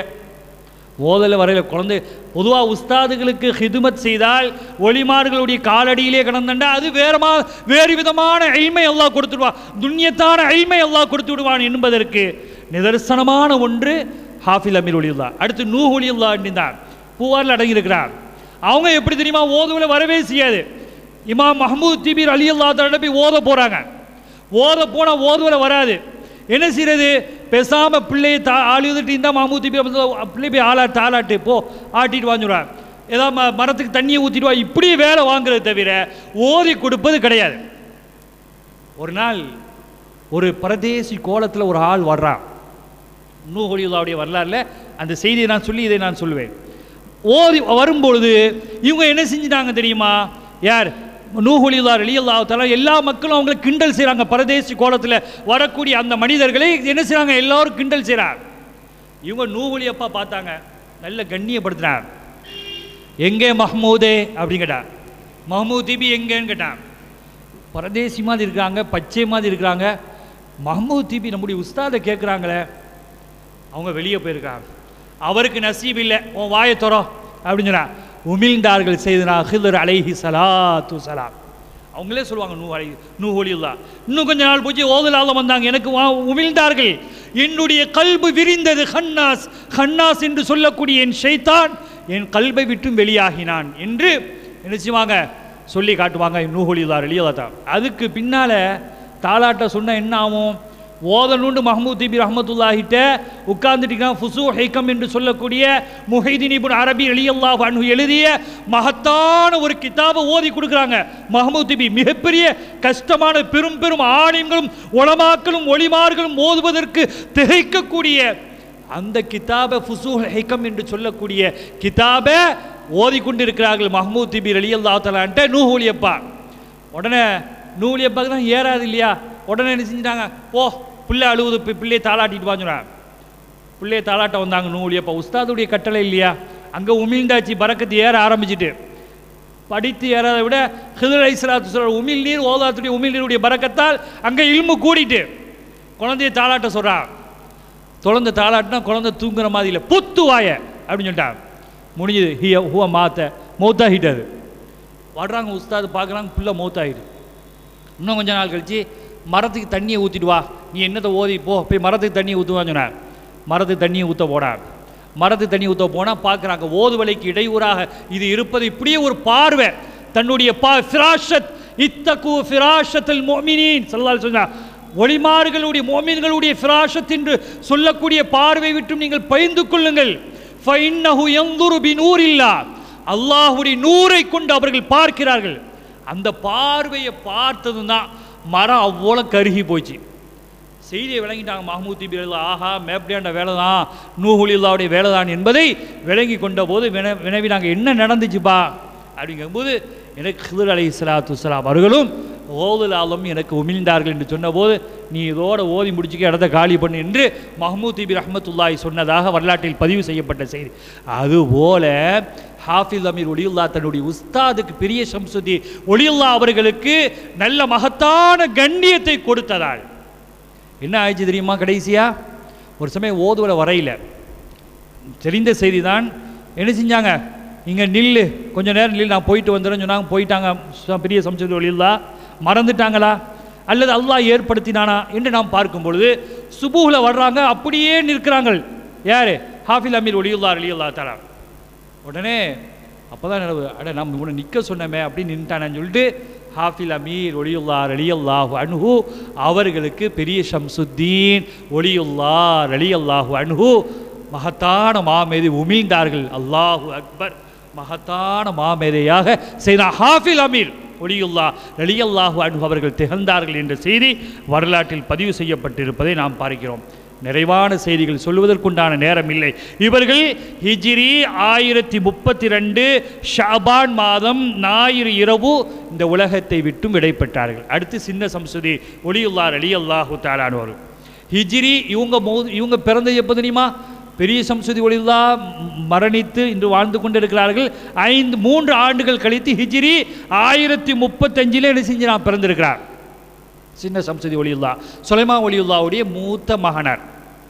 ஓதல வரையில குழந்தை பொதுவாக உஸ்தாதுகளுக்கு ஹிதுமத் செய்தால் ஒளிமார்களுடைய காலடியிலே கிடந்தண்டா அது வேறமா வேறு விதமான எய்மை அல்லாஹ் கொடுத்துடுவான் துன்யத்தான எய்மை அல்லாஹ் கொடுத்து விடுவான் என்பதற்கு நிதர்சனமான ஒன்று ஹாஃபில் அமீர் ஒளியுல்லா அடுத்து நூ ஒளியுல்லா தான் பூவாரில் அடங்கியிருக்கிறார் அவங்க எப்படி தெரியுமா ஓதுவல வரவே செய்யாது இமாம் மஹமூத் திபீர் அலி அல்லா போய் ஓத போகிறாங்க ஓத போனால் ஓதுவல வராது என்ன செய்யறது பேசாம பிள்ளையை தா ஆளுதுட்டு இருந்தால் மாமூ திபி பிள்ளை போய் ஆளா தாளாட்டு போ ஆட்டிட்டு வாங்கிடுவாங்க ஏதாவது ம மரத்துக்கு தண்ணியை ஊற்றிடுவா இப்படி வேலை வாங்குறது தவிர ஓதி கொடுப்பது கிடையாது ஒரு நாள் ஒரு பரதேசி கோலத்தில் ஒரு ஆள் வர்றான் நூஹொலியுல்லாவுடைய வரலாறுல அந்த செய்தியை நான் சொல்லி இதை நான் சொல்லுவேன் ஓதி வரும்பொழுது இவங்க என்ன செஞ்சிட்டாங்க தெரியுமா யார் நூஹொலியுல்லா அலியல்லா தலா எல்லா மக்களும் அவங்களை கிண்டல் செய்கிறாங்க பரதேசி கோலத்தில் வரக்கூடிய அந்த மனிதர்களை என்ன செய்கிறாங்க எல்லாரும் கிண்டல் செய்கிறாங்க இவங்க நூஹொலி அப்பா பார்த்தாங்க நல்ல கண்ணியப்படுத்தினார் எங்கே மஹ்மூதே அப்படின்னு கேட்டான் மஹ்மூத் திபி எங்கேன்னு கேட்டான் பரதேசி மாதிரி இருக்கிறாங்க பச்சை மாதிரி இருக்கிறாங்க மஹ்மூத் திபி நம்முடைய உஸ்தாதை கேட்குறாங்களே அவங்க வெளியே போயிருக்காங்க அவருக்கு நசீப் இல்லை உன் வாயை தரோ அப்படின்னு சொன்னா உமிழ்ந்தார்கள் செய்தனா ஹிதர் அலைஹி சலாத்து சலாம் அவங்களே சொல்லுவாங்க நூ அலை நூ ஒளியுல்லா இன்னும் கொஞ்ச நாள் போச்சு ஓதலால வந்தாங்க எனக்கு வா- உமிழ்ந்தார்கள் என்னுடைய கல்பு விரிந்தது ஹன்னாஸ் ஹன்னாஸ் என்று சொல்லக்கூடிய என் ஷைத்தான் என் கல்பை விட்டும் வெளியாகினான் என்று என்ன செய்வாங்க சொல்லி காட்டுவாங்க நூஹொலிதார் எளியதான் அதுக்கு பின்னால தாலாட்ட சொன்னா என்ன ஆகும் ஓதனுண்டு மஹமூத் திபி ரஹமத்துல்லாஹிட்ட உட்கார்ந்துட்டு ஃபுசு ஹைக்கம் என்று சொல்லக்கூடிய முஹைதீன் இப்னு அரபி அலியல்லாஹு அன்ஹு எழுதிய மகத்தான ஒரு கிதாபை ஓதி கொடுக்குறாங்க மஹமூத் திபி மிகப்பெரிய கஷ்டமான பெரும் பெரும் ஆலிம்களும் உலமாக்களும் ஒளிமார்களும் ஓதுவதற்கு திகைக்கக்கூடிய அந்த கிதாபை ஃபுசூல் ஹைக்கம் என்று சொல்லக்கூடிய கிதாபை ஓதிக்கொண்டிருக்கிறார்கள் மஹமூத் திபி அலியல்லா தலான்ட்ட நூஹூலியப்பா உடனே நூலியப்பாக்கு தான் ஏறாது இல்லையா உடனே என்ன செஞ்சிட்டாங்க போ பிள்ளை அழுவுது பி- பிள்ளையை தாளாட்டிட்டு வாங்குறாங்க பிள்ளையை தாளாட்ட வந்தாங்க நூலியப்பா உஸ்தாதுடைய கட்டளை இல்லையா அங்கே உமிழ்ந்தாச்சு பறக்கத்து ஏற ஆரம்பிச்சிட்டு படித்து ஏறாதை விட ஹிதர் ஐஸ்லாத்து சொல்ற உமிழ் நீர் ஓதாத்துடைய உமிழ் நீருடைய பறக்கத்தால் அங்கே இல்மு கூடிட்டு குழந்தைய தாளாட்ட சொல்கிறான் குழந்தை தாளாட்டினா குழந்தை தூங்குற மாதிரி இல்லை புத்து வாய அப்படின்னு சொல்லிட்டாங்க முடிஞ்சது ஹிய ஹுவ மாத்த மௌத்தாகிட்டாரு வர்றாங்க உஸ்தாது பார்க்குறாங்க பிள்ளை மௌத்தாகிடு இன்னும் கொஞ்ச நாள் கழிச்சு மரத்துக்கு தண்ணியை ஊற்றிட்டு வா நீ என்னத்தை ஓதி போ போய் மரத்துக்கு தண்ணியை ஊற்றுவான்னு சொன்னார் மரத்துக்கு தண்ணியை ஊற்ற போனார் மரத்துக்கு தண்ணி ஊற்ற போனால் பார்க்குறாங்க ஓதுவலைக்கு இடையூறாக இது இருப்பது இப்படியே ஒரு பார்வை தன்னுடைய பா ஃபிராஷத் இத்தகு ஃபிராஷத்தில் மோமினின் சொல்லலாம் சொன்னார் ஒளிமாறுகளுடைய மோமின்களுடைய ஃபிராஷத் என்று சொல்லக்கூடிய பார்வை விட்டும் நீங்கள் பயந்து கொள்ளுங்கள் ஃபைன்னஹு யந்துரு பிநூரில்லா அல்லாஹ்வுடைய நூரை கொண்டு அவர்கள் பார்க்கிறார்கள் அந்த பார்வையை பார்த்ததும் தான் மரம் அவ்வளோ கருகி போச்சு செய்தியை விளங்கிட்டாங்க மஹமூத் திபி ஆஹா மேப்டியாண்ட வேலை தான் நூஹுலில்லாவுடைய வேலை தான் என்பதை விளங்கி கொண்ட போது வின வினவினாங்க என்ன நடந்துச்சுப்பா அப்படிங்கும்போது எனக்கு ஹிதர் அலி இஸ்லாத்து வலாம் அவர்களும் ஓதுல் ஆலம் எனக்கு உமிழ்ந்தார்கள் என்று சொன்னபோது நீ இதோட ஓதி முடிச்சுக்க இடத்த காலி பண்ணு என்று மஹமூத் திபி ரஹமத்துல்லாய் சொன்னதாக வரலாற்றில் பதிவு செய்யப்பட்ட செய்தி அதுபோல ஹாஃபிஸ் அமீர் ஒளியுல்லா தன்னுடைய உஸ்தாதுக்கு பெரிய சம்சுதி ஒளியுல்லா அவர்களுக்கு நல்ல மகத்தான கண்ணியத்தை கொடுத்ததால் என்ன ஆயிடுச்சு தெரியுமா கடைசியா ஒரு சமயம் ஓதுவல வரையில தெரிந்த செய்தி தான் என்ன செஞ்சாங்க இங்கே நில்லு கொஞ்ச நேரம் நில்லு நான் போயிட்டு வந்துடுறேன்னு சொன்னாங்க போயிட்டாங்க ச- பெரிய சம்சுதி ஒளியுல்லா மறந்துட்டாங்களா அல்லது அல்லாஹ் ஏற்படுத்தினானா என்று நாம் பார்க்கும் பொழுது சுபூஹில் வர்றாங்க அப்படியே நிற்கிறாங்க யார் ஹாஃபில் அமீர் ஒளியுல்லா அலியுல்லா தலா உடனே அப்போ தான் நினைவு அட நம்ம இவனை நிற்க சொன்னமே அப்படின்னு நின்ட்டானேன்னு சொல்லிட்டு ஹாஃபில் அமீர் ஒளியுல்லா ரலியல்லாஹு அன்ஹு அவர்களுக்கு பெரிய ஷம்சுத்தீன் ஒளியுல்லா ரலியல்லாஹு அன்ஹு மகத்தான மாமேதை உமிழ்ந்தார்கள் அல்லாஹு அக்பர் மகத்தான மாமேதையாக செய்த ஹாஃபில் அமீர் ஒளியுல்லா ரலியல்லாஹு அன்ஹு அவர்கள் திகழ்ந்தார்கள் என்ற செய்தி வரலாற்றில் பதிவு செய்யப்பட்டிருப்பதை நாம் பார்க்கிறோம் நிறைவான செய்திகள் சொல்வதற்குண்டான நேரம் இல்லை இவர்கள் ஹிஜ்ரி ஆயிரத்தி முப்பத்தி ரெண்டு ஷாபான் மாதம் ஞாயிறு இரவு இந்த உலகத்தை விட்டும் விடைபெற்றார்கள் அடுத்து சின்ன சம்சுதி ஒளியுல்லார் அலி அல்லாஹு தாலானவர் ஹிஜ்ரி இவங்க மௌ இவங்க பிறந்தது எப்போ தெரியுமா பெரிய சம்சுதி ஒளியுல்லா மரணித்து இன்று வாழ்ந்து கொண்டிருக்கிறார்கள் ஐந்து மூன்று ஆண்டுகள் கழித்து ஹிஜ்ரி ஆயிரத்தி முப்பத்தஞ்சில் என்ன செஞ்சு நான் பிறந்திருக்கிறார் சின்ன சம்சதி ஒளியுல்லா சுலைமா ஒளியுல்லாவுடைய மூத்த மகனார்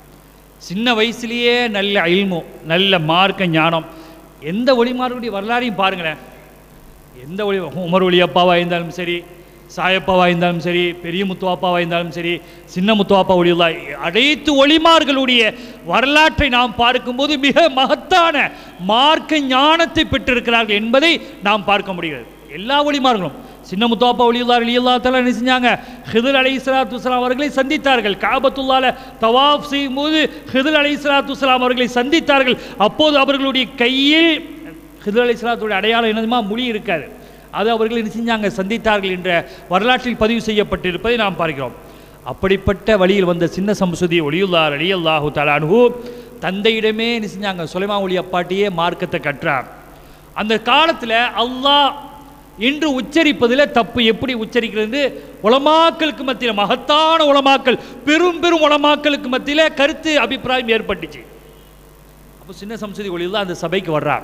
சின்ன வயசுலேயே நல்ல இல்மு நல்ல மார்க்க ஞானம் எந்த ஒளிமார்களுடைய வரலாறையும் பாருங்களேன் எந்த ஒளி உமர் ஒளி அப்பாவாக இருந்தாலும் சரி சாயப்பாவாக இருந்தாலும் சரி பெரிய முத்துவாப்பாவாக இருந்தாலும் சரி சின்ன முத்துவாப்பா ஒளியுல்லா அனைத்து ஒளிமார்களுடைய வரலாற்றை நாம் பார்க்கும்போது மிக மகத்தான மார்க்க ஞானத்தை பெற்றிருக்கிறார்கள் என்பதை நாம் பார்க்க முடிகிறது எல்லா ஒளிமார்களும் சின்ன முத்தாப்பா ஒளியுல்லார் அலியுல்லா தலா என்ன செஞ்சாங்க ஹிதர் அலி இஸ்லாத்து வஸ்லாம் அவர்களை சந்தித்தார்கள் காபத்துல்லால தவாஃப் செய்யும்போது ஹிதர் அலி இஸ்லாத்து வஸ்லாம் அவர்களை சந்தித்தார்கள் அப்போது அவர்களுடைய கையில் ஹிதர் அலி இஸ்லாத்துடைய அடையாளம் என்னதுமா மொழி இருக்காது அது அவர்கள் என்ன செஞ்சாங்க சந்தித்தார்கள் என்ற வரலாற்றில் பதிவு செய்யப்பட்டிருப்பதை நாம் பார்க்கிறோம் அப்படிப்பட்ட வழியில் வந்த சின்ன சம்சுதி ஒளியுல்லார் அலி அல்லாஹு தலானு தந்தையிடமே என்ன செஞ்சாங்க சுலைமா ஒளி அப்பாட்டியே மார்க்கத்தை கற்றார் அந்த காலத்தில் அல்லாஹ் என்று உச்சரிப்பதில் தப்பு எப்படி உச்சரிக்கிறது உலமாக்களுக்கு மத்தியில் மகத்தான உலமாக்கள் பெரும் பெரும் உலமாக்களுக்கு மத்தியில் கருத்து அபிப்பிராயம் ஏற்பட்டுச்சு அப்போ சின்ன சம்சதி ஒளியில் தான் அந்த சபைக்கு வர்றார்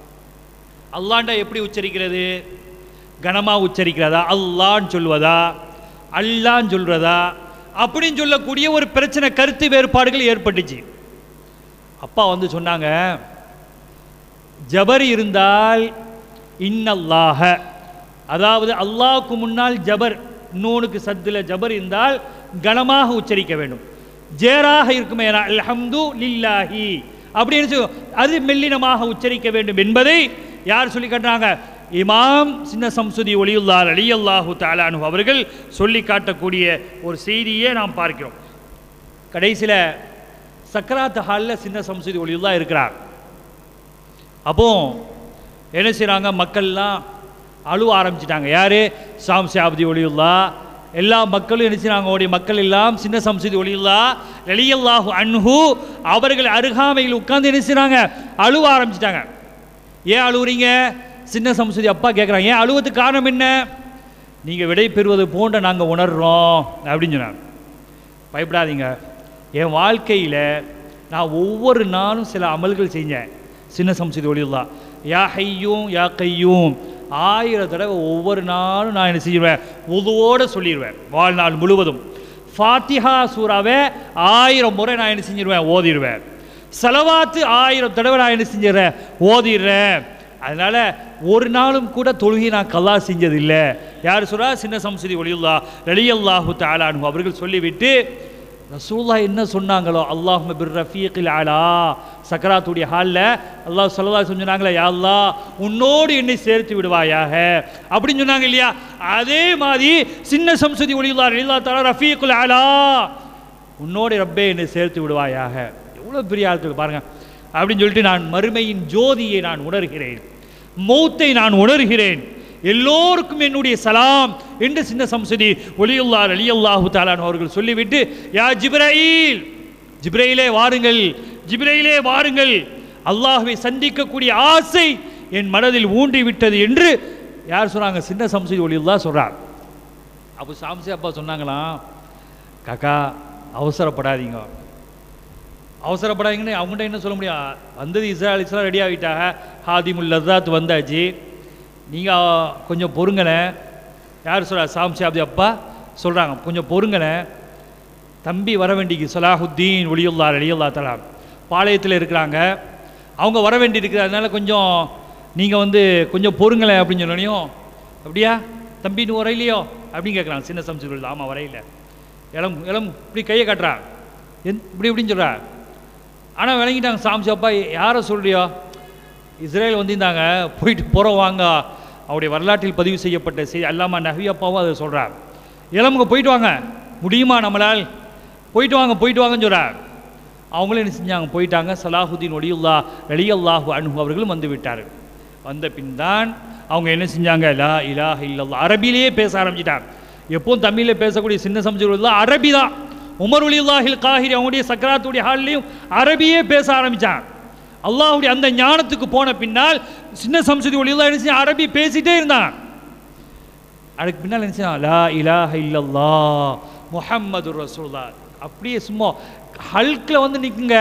அல்லாண்டா எப்படி உச்சரிக்கிறது கனமா உச்சரிக்கிறதா அல்லான்னு சொல்வதா அல்லான்னு சொல்றதா அப்படின்னு சொல்லக்கூடிய ஒரு பிரச்சனை கருத்து வேறுபாடுகள் ஏற்பட்டுச்சு அப்பா வந்து சொன்னாங்க ஜபர் இருந்தால் இன்னல்லாஹ அதாவது அல்லாஹ்வுக்கு முன்னால் ஜபர் நூனுக்கு சத்தில் ஜபர் இருந்தால் கனமாக உச்சரிக்க வேண்டும் ஜேராக இருக்குமே அல்ஹம்து லில்லாஹி அப்படின்னு சொல்லி அது மெல்லினமாக உச்சரிக்க வேண்டும் என்பதை யார் சொல்லி காட்டுறாங்க இமாம் சின்ன சம்சுதி ஒளியுல்லார் அலி அல்லாஹு தாலானு அவர்கள் சொல்லி காட்டக்கூடிய ஒரு செய்தியை நாம் பார்க்கிறோம் கடைசியில் சக்கராத் ஹாலில் சின்ன சம்சுதி ஒளியுல்லா இருக்கிறார் அப்போ என்ன செய்கிறாங்க மக்கள்லாம் அழுவ ஆரம்பிச்சிட்டாங்க யார் சாம் சாப்தி ஒளியுல்லா எல்லா மக்களும் என்ன செய்றாங்க அவருடைய மக்கள் எல்லாம் சின்ன சம்சதி ஒளியுல்லா லலியல்லாஹு அன்ஹு அவர்கள் அருகாமையில் உட்கார்ந்து என்ன செய்றாங்க அழுவ ஆரம்பிச்சிட்டாங்க ஏன் அழுவுறீங்க சின்ன சம்சதி அப்பா கேட்குறாங்க ஏன் அழுவதுக்கு காரணம் என்ன நீங்கள் விடை பெறுவது போன்ற நாங்கள் உணர்றோம் அப்படின்னு சொன்னாங்க பயப்படாதீங்க என் வாழ்க்கையில் நான் ஒவ்வொரு நாளும் சில அமல்கள் செஞ்சேன் சின்ன சம்சதி ஒளியுல்லா யா ஹையும் யா கையும் ஆயிரம் தடவை ஒவ்வொரு நாளும் நான் என்ன செய்வேன் உதுவோடு சொல்லிடுவேன் வாழ்நாள் முழுவதும் ஃபாத்திஹா சூறாவை ஆயிரம் முறை நான் என்ன செஞ்சிருவேன் ஓதிடுவேன் செலவாத்து ஆயிரம் தடவை நான் என்ன செஞ்சிடுறேன் ஓதிடுறேன் அதனால் ஒரு நாளும் கூட தொழுகை நான் கல்லா செஞ்சதில்லை யார் சொல்றா சின்ன சம்சதி ஒளியுல்லா ரலியல்லாஹு தாலானு அவர்கள் சொல்லிவிட்டு ரசூல்லா என்ன சொன்னாங்களோ அல்லாஹ் பிர் ரஃபீக்கில் ஆலா சக்கராத்துடைய ஹாலில் அல்லாஹ் சொல்லதா சொன்னாங்களே யா அல்லாஹ் உன்னோடு என்னை சேர்த்து விடுவாயாக அப்படின்னு சொன்னாங்க இல்லையா அதே மாதிரி சின்ன சம்சதி ஒளியுல்லா ரலியல்லா தாலா ரஃபீக்குல் ஆலா உன்னோடு ரப்பே என்னை சேர்த்து விடுவாயாக எவ்வளோ பெரிய ஆட்கள் பாருங்க அப்படின்னு சொல்லிட்டு நான் மறுமையின் ஜோதியை நான் உணர்கிறேன் மௌத்தை நான் உணர்கிறேன் எல்லோருக்கும் என்னுடைய சலாம் என்று சின்ன சம்சதி ஒலியுல்லா அலியல்லாஹு தாலான் அவர்கள் சொல்லிவிட்டு யா ஜிப்ராயில் ஜிப்ரையிலே வாருங்கள் ஜிப்ரையிலே வாருங்கள் அல்லாஹ்வை சந்திக்கக்கூடிய ஆசை என் மனதில் ஊன்றி விட்டது என்று யார் சொன்னாங்க சின்ன சம்சதி ஒலியுல்லா சொல்றார் அப்போ சாம்சி அப்பா சொன்னாங்களாம் காக்கா அவசரப்படாதீங்க அவசரப்படாதீங்கன்னு அவங்கள்ட்ட என்ன சொல்ல முடியும் வந்தது இஸ்ராயல் இஸ்லாம் ரெடி ஆகிட்டாங்க ஹாதிமுல் லத்தாத் வந்தாச்சு நீங்கள் கொஞ்சம் பொறுங்களேன் யார் சொல்கிறா சாம்சி அப்தி அப்பா சொல்கிறாங்க கொஞ்சம் பொறுங்களேன் தம்பி வர வேண்டிக்கு சலாஹுத்தீன் ஒளியுல்லா அலியுல்லா தலாம் பாளையத்தில் இருக்கிறாங்க அவங்க வர வேண்டி இருக்குது அதனால கொஞ்சம் நீங்கள் வந்து கொஞ்சம் பொறுங்களேன் அப்படின்னு சொன்னோனையும் அப்படியா தம்பி நீ வரையிலையோ அப்படின்னு கேட்குறாங்க சின்ன சம்சி ஆமாம் வரையில இளம் இளம் இப்படி கையை காட்டுறா என் இப்படி இப்படின்னு சொல்கிறா ஆனால் விளங்கிட்டாங்க சாம்சி அப்பா யாரை சொல்றியோ இஸ்ரேல் வந்திருந்தாங்க போயிட்டு போகிறோம் வாங்க அவருடைய வரலாற்றில் பதிவு செய்யப்பட்ட செய்தி அல்லாமா நஹி அப்பாவும் அதை சொல்கிறார் இளமுங்க போயிட்டு வாங்க முடியுமா நம்மளால் போயிட்டு வாங்க போயிட்டு வாங்கன்னு சொல்கிறார் அவங்களும் என்ன செஞ்சாங்க போயிட்டாங்க சலாஹுதீன் ஒலியுல்லா அலியல்லாஹு அன்ஹு அவர்களும் வந்து விட்டார்கள் வந்த பின் தான் அவங்க என்ன செஞ்சாங்க லா இலாஹ இல்லல்லா அரபிலேயே பேச ஆரம்பிச்சிட்டாங்க எப்பவும் தமிழில் பேசக்கூடிய சின்ன சமச்சூர் அரபி தான் உமர் உலியுல்லாஹில் காஹிரி அவங்களுடைய சக்கராத்துடைய ஹால்லையும் அரபியே பேச ஆரம்பிச்சாங்க அல்லாஹ்வுடைய அந்த ஞானத்துக்கு போன பின்னால் சின்ன சம்சதி ஒளியுல்லா என்ன செஞ்சாங்க? அரபி பேசிட்டே இருந்தான் அதுக்கு பின்னால் என்ன செய்யலாம் லா இலாஹ இல்லல்லா முஹம்மது ரசூல்லா அப்படியே சும்மா ஹல்கில் வந்து நிற்குங்க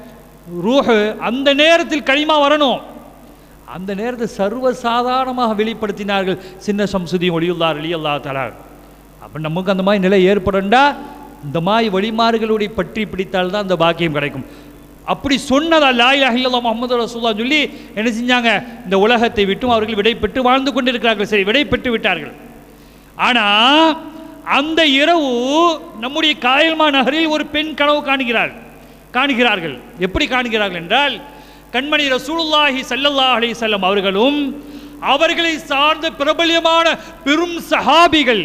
ரூஹு அந்த நேரத்தில் களிமா வரணும் அந்த நேரத்தை சர்வசாதாரணமாக வெளிப்படுத்தினார்கள் சின்ன சம்சுதி ஒளியுல்லார் அலி அல்லா தலா அப்போ நமக்கு அந்த மாதிரி நிலை ஏற்படண்டா இந்த மாதிரி வழிமாறுகளுடைய பற்றி பிடித்தால் தான் அந்த பாக்கியம் கிடைக்கும் அப்படி சொன்னதா லா இலாஹ இல்லல்லாஹ் முஹம்மது ரசூல்லா சொல்லி என்ன செஞ்சாங்க இந்த உலகத்தை விட்டும் அவர்கள் விடை பெற்று வாழ்ந்து கொண்டிருக்கிறார்கள் சரி விடை பெற்று விட்டார்கள் ஆனா அந்த இரவு நம்முடைய காயல்மா நகரில் ஒரு பெண் கனவு காணுகிறாள் காணுகிறார்கள் எப்படி காணுகிறார்கள் என்றால் கண்மணி ரசூலுல்லாஹி ஸல்லல்லாஹு அலைஹி வஸல்லம் அவர்களும் அவர்களை சார்ந்த பிரபல்யமான பெரும் சஹாபிகள்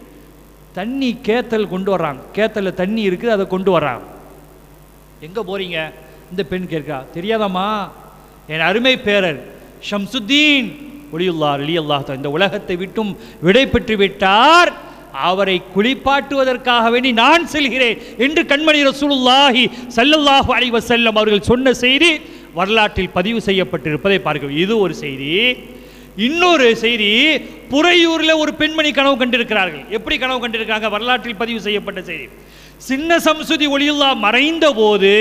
தண்ணி கேத்தல் கொண்டு வர்றாங்க கேத்தல்ல தண்ணி இருக்குது அதை கொண்டு வர்றாங்க எங்க போறீங்க இந்த பெண் கேட்கா தெரியாதாம்மா என் அருமை பேரர் ஷம்சுத்தீன் ஒளியுல்லா அலி அல்லாஹ் இந்த உலகத்தை விட்டும் விடை பெற்று விட்டார் அவரை குளிப்பாட்டுவதற்காக வேண்டி நான் செல்கிறேன் என்று கண்மணி ரசூலுல்லாஹி ஸல்லல்லாஹு அலைஹி வஸல்லம் அவர்கள் சொன்ன செய்தி வரலாற்றில் பதிவு செய்யப்பட்டிருப்பதை பார்க்கிறோம் இது ஒரு செய்தி இன்னொரு செய்தி புறையூரில் ஒரு பெண்மணி கனவு கண்டிருக்கிறார்கள் எப்படி கனவு கண்டிருக்காங்க வரலாற்றில் பதிவு செய்யப்பட்ட செய்தி சின்ன சம்சுதி ஒளியுல்லா மறைந்த போது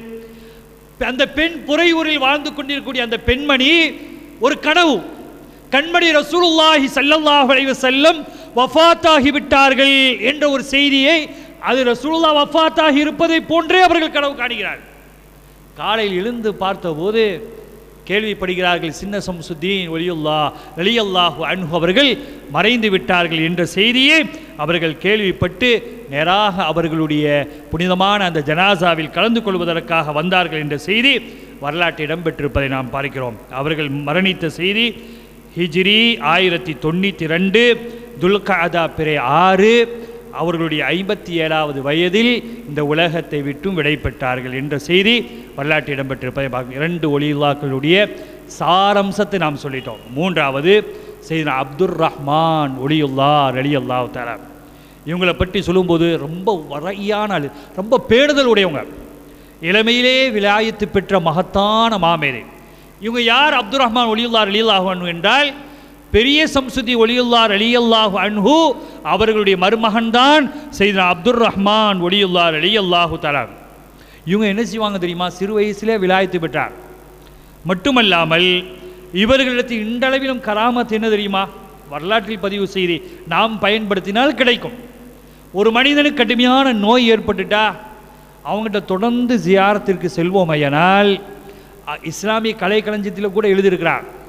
அந்த பெண் புறையூரில் வாழ்ந்து கொண்டிருக்கக்கூடிய அந்த பெண்மணி ஒரு கனவு கண்மணி ரசூலுல்லாஹி ஸல்லல்லாஹு அலைஹி வஸல்லம் வஃபாத்தாகி விட்டார்கள் என்ற ஒரு செய்தியை அது ரசூலுல்லாஹ் வஃபாத்தாகி இருப்பதை போன்றே அவர்கள் கனவு காணுகிறார்கள் காலையில் எழுந்து பார்த்தபோது கேள்விப்படுகிறார்கள் சின்ன சம்சுத்தீன் ஒலியுல்லா அலியல்லாஹு அன்ஹு அவர்கள் மறைந்து விட்டார்கள் என்ற செய்தியை அவர்கள் கேள்விப்பட்டு நேராக அவர்களுடைய புனிதமான அந்த ஜனாசாவில் கலந்து கொள்வதற்காக வந்தார்கள் என்ற செய்தி வரலாற்று இடம்பெற்றிருப்பதை நாம் பார்க்கிறோம் அவர்கள் மரணித்த செய்தி ஹிஜ்ரி ஆயிரத்தி தொண்ணூற்றி ரெண்டு துல்காதா பிறை ஆறு அவர்களுடைய ஐம்பத்தி ஏழாவது வயதில் இந்த உலகத்தை விட்டும் விடைபெற்றார்கள் என்ற செய்தி வரலாற்று இடம்பெற்றிருப்பதை பார்க்க இரண்டு ஒளியுல்லாக்களுடைய சாரம்சத்தை நாம் சொல்லிட்டோம் மூன்றாவது செய்த அப்துர் ரஹ்மான் ஒளியுல்லா ரலியுல்லா தலா இவங்களை பற்றி சொல்லும்போது ரொம்ப வரையான ஆளு ரொம்ப பேணுதல் உடையவங்க இளமையிலே விலாயத்து பெற்ற மகத்தான மாமேதை இவங்க யார் அப்துர் ரஹ்மான் ஒளியுல்லா ரலியுல்லாஹு அன்ஹு என்றால் பெரிய சம்சுதி ஒளியுல்லார் அலியல்லாஹு அன்ஹு அவர்களுடைய மருமகன்தான் செய்த அப்துர் ரஹ்மான் ஒளியுல்லார் அலியல்லாஹு தலா இவங்க என்ன செய்வாங்க தெரியுமா சிறு வயசிலே விலாயத்து பெற்றார் மட்டுமல்லாமல் இவர்களிடத்தில் இன்றளவிலும் கராமத் என்ன தெரியுமா வரலாற்றில் பதிவு செய்தி நாம் பயன்படுத்தினால் கிடைக்கும் ஒரு மனிதனுக்கு கடுமையான நோய் ஏற்பட்டுட்டா அவங்ககிட்ட தொடர்ந்து ஜியாரத்திற்கு செல்வோம் ஐயனால் அ, இஸ்லாமிய கலை களஞ்சியத்தில் கூட எழுதியிருக்கிறார்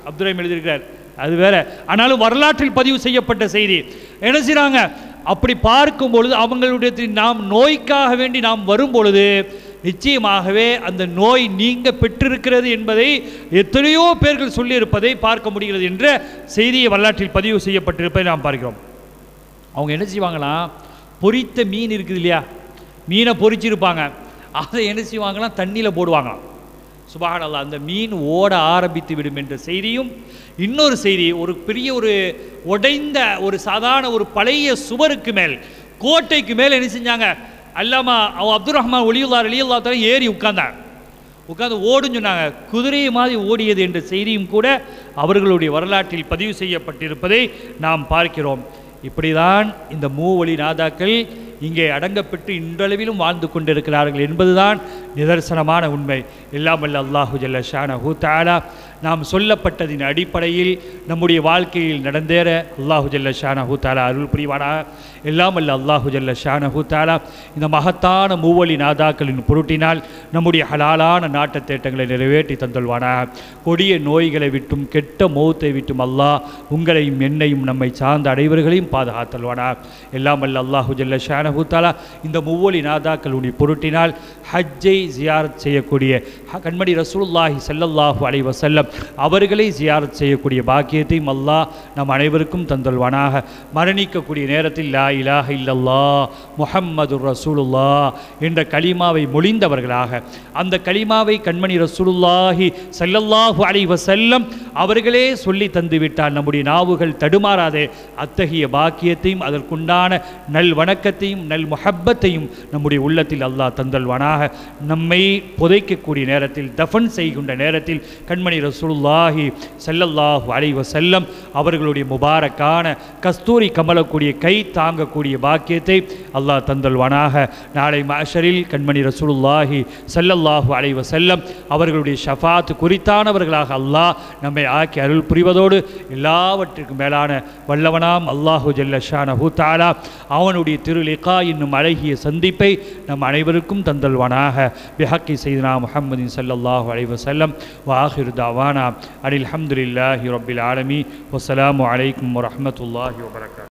அப்துல் எழுதியிருக்கிறார் அது வேற ஆனாலும் வரலாற்றில் பதிவு செய்யப்பட்ட செய்தி என்ன செய்றாங்க அப்படி பார்க்கும் பொழுது அவங்களுடைய நாம் நோய்க்காக வேண்டி நாம் வரும் பொழுது நிச்சயமாகவே அந்த நோய் நீங்க பெற்றிருக்கிறது என்பதை எத்தனையோ பேர்கள் சொல்லியிருப்பதை பார்க்க முடிகிறது என்ற செய்தியை வரலாற்றில் பதிவு செய்யப்பட்டிருப்பதை நாம் பார்க்கிறோம் அவங்க என்ன செய்வாங்களாம் பொரித்த மீன் இருக்குது இல்லையா மீனை பொரிச்சிருப்பாங்க அதை என்ன செய்வாங்களாம் தண்ணியில் போடுவாங்களாம் சுபஹானல்லாஹ் அந்த மீன் ஓட ஆரம்பித்து விடும் என்ற செய்தியும் இன்னொரு செய்தி ஒரு பெரிய ஒரு உடைந்த ஒரு சாதாரண ஒரு பழைய சுவருக்கு மேல் கோட்டைக்கு மேல் என்ன செஞ்சாங்க அல்லாமா அவ அப்துல் ரஹ்மான் ஒலியுல்லா அலியுல்லா தலை ஏறி உட்கார்ந்தாங்க உட்கார்ந்து ஓடுன்னு சொன்னாங்க குதிரை மாதிரி ஓடியது என்ற செய்தியும் கூட அவர்களுடைய வரலாற்றில் பதிவு செய்யப்பட்டிருப்பதை நாம் பார்க்கிறோம் இப்படிதான் இந்த மூவழி நாதாக்கள் இங்கே அடங்கப்பட்டு இன்றளவிலும் வாழ்ந்து கொண்டிருக்கிறார்கள் என்பதுதான் நிதர்சனமான உண்மை எல்லாம் வல்ல அல்லாஹு ஜல்ல ஷானஹு தஆலா நாம் சொல்லப்பட்டதின் அடிப்படையில் நம்முடைய வாழ்க்கையில் நடந்தேற அல்லாஹு ஜல்ல ஷானஹு தஆலா அருள் புரிவானா எல்லாம் வல்ல அல்லாஹு ஜல்ல ஷானஹு தஆலா இந்த மகத்தான மூவழி நாதாக்களின் பொருட்டினால் நம்முடைய ஹலாலான நாட்டுத் தேட்டங்களை நிறைவேற்றி தந்தல்வானா கொடிய நோய்களை விட்டும் கெட்ட மௌத்தை விட்டும் அல்லாஹ் உங்களையும் என்னையும் நம்மை சார்ந்த அனைவர்களையும் பாதுகாத்தல்வானா எல்லாம் வல்ல அல்லாஹு ஜல்ல ஷானஹு தஆலா இந்த மூவழி நாதாக்களுடைய பொருட்டினால் ஹஜ்ஜை ஜியாரத் செய்யக்கூடிய ஹ- கண்மணி ரசூலுல்லாஹி ஸல்லல்லாஹு அலைஹி வஸல்லம் அவர்களை ஜியாரத் செய்யக்கூடிய பாக்கியத்தையும் அல்லாஹ் நம் அனைவருக்கும் தந்தல்வானாக மரணிக்கக்கூடிய நேரத்தில் லா இலாஹ இல்லல்லாஹ் முஹம்மது ரசூலுல்லா என்ற கலிமாவை மொழிந்தவர்களாக அந்த கலிமாவை கண்மணி ரசூலுல்லாஹி ஸல்லல்லாஹு அலைஹி வஸல்லம் அவர்களே சொல்லி தந்து விட்டால் நம்முடைய நாவுகள் தடுமாறாதே அத்தகைய பாக்கியத்தையும் அதற்குண்டான நல் வணக்கத்தையும் நல் முஹப்பத்தையும் நம்முடைய உள்ளத்தில் அல்லாஹ் தந்தல்வானாக நம்மை புதைக்கக்கூடிய நேரத்தில் தஃபன் செய்கின்ற நேரத்தில் கண்மணி ரசூலுல்லாஹி ஸல்லல்லாஹு அலைஹி வஸல்லம் அவர்களுடைய முபாரக்கான கஸ்தூரி கமலக்கூடிய கை தாங்கக்கூடிய பாக்கியத்தை அல்லாஹ் தந்தல்வானாக நாளை மஷரில் கண்மணி ரசூலுல்லாஹி ஸல்லல்லாஹு அலைஹி வஸல்லம் அவர்களுடைய ஷஃபாத் குறித்தானவர்களாக அல்லாஹ் நம்மை ஆக்கி அருள் புரிவதோடு எல்லாவற்றிற்கும் மேலான வல்லவனாம் அல்லாஹு ஜல்ல ஷானஹு தஆலா அவனுடைய திருலிகா என்னும் அழகிய சந்திப்பை நம் அனைவருக்கும் தந்தல்வானாக பிஹக்கி செய்தனா முஹம்மதின் ஸல்லல்லாஹு அலைஹி வஸல்லம் வாஹிர் தாவானா அனில் ஹம்துலில்லாஹி ரப்பில் ஆலமீன் வஸ்ஸலாமு அலைக்கும் வரஹ்மத்துல்லாஹி வபரகாத்துஹு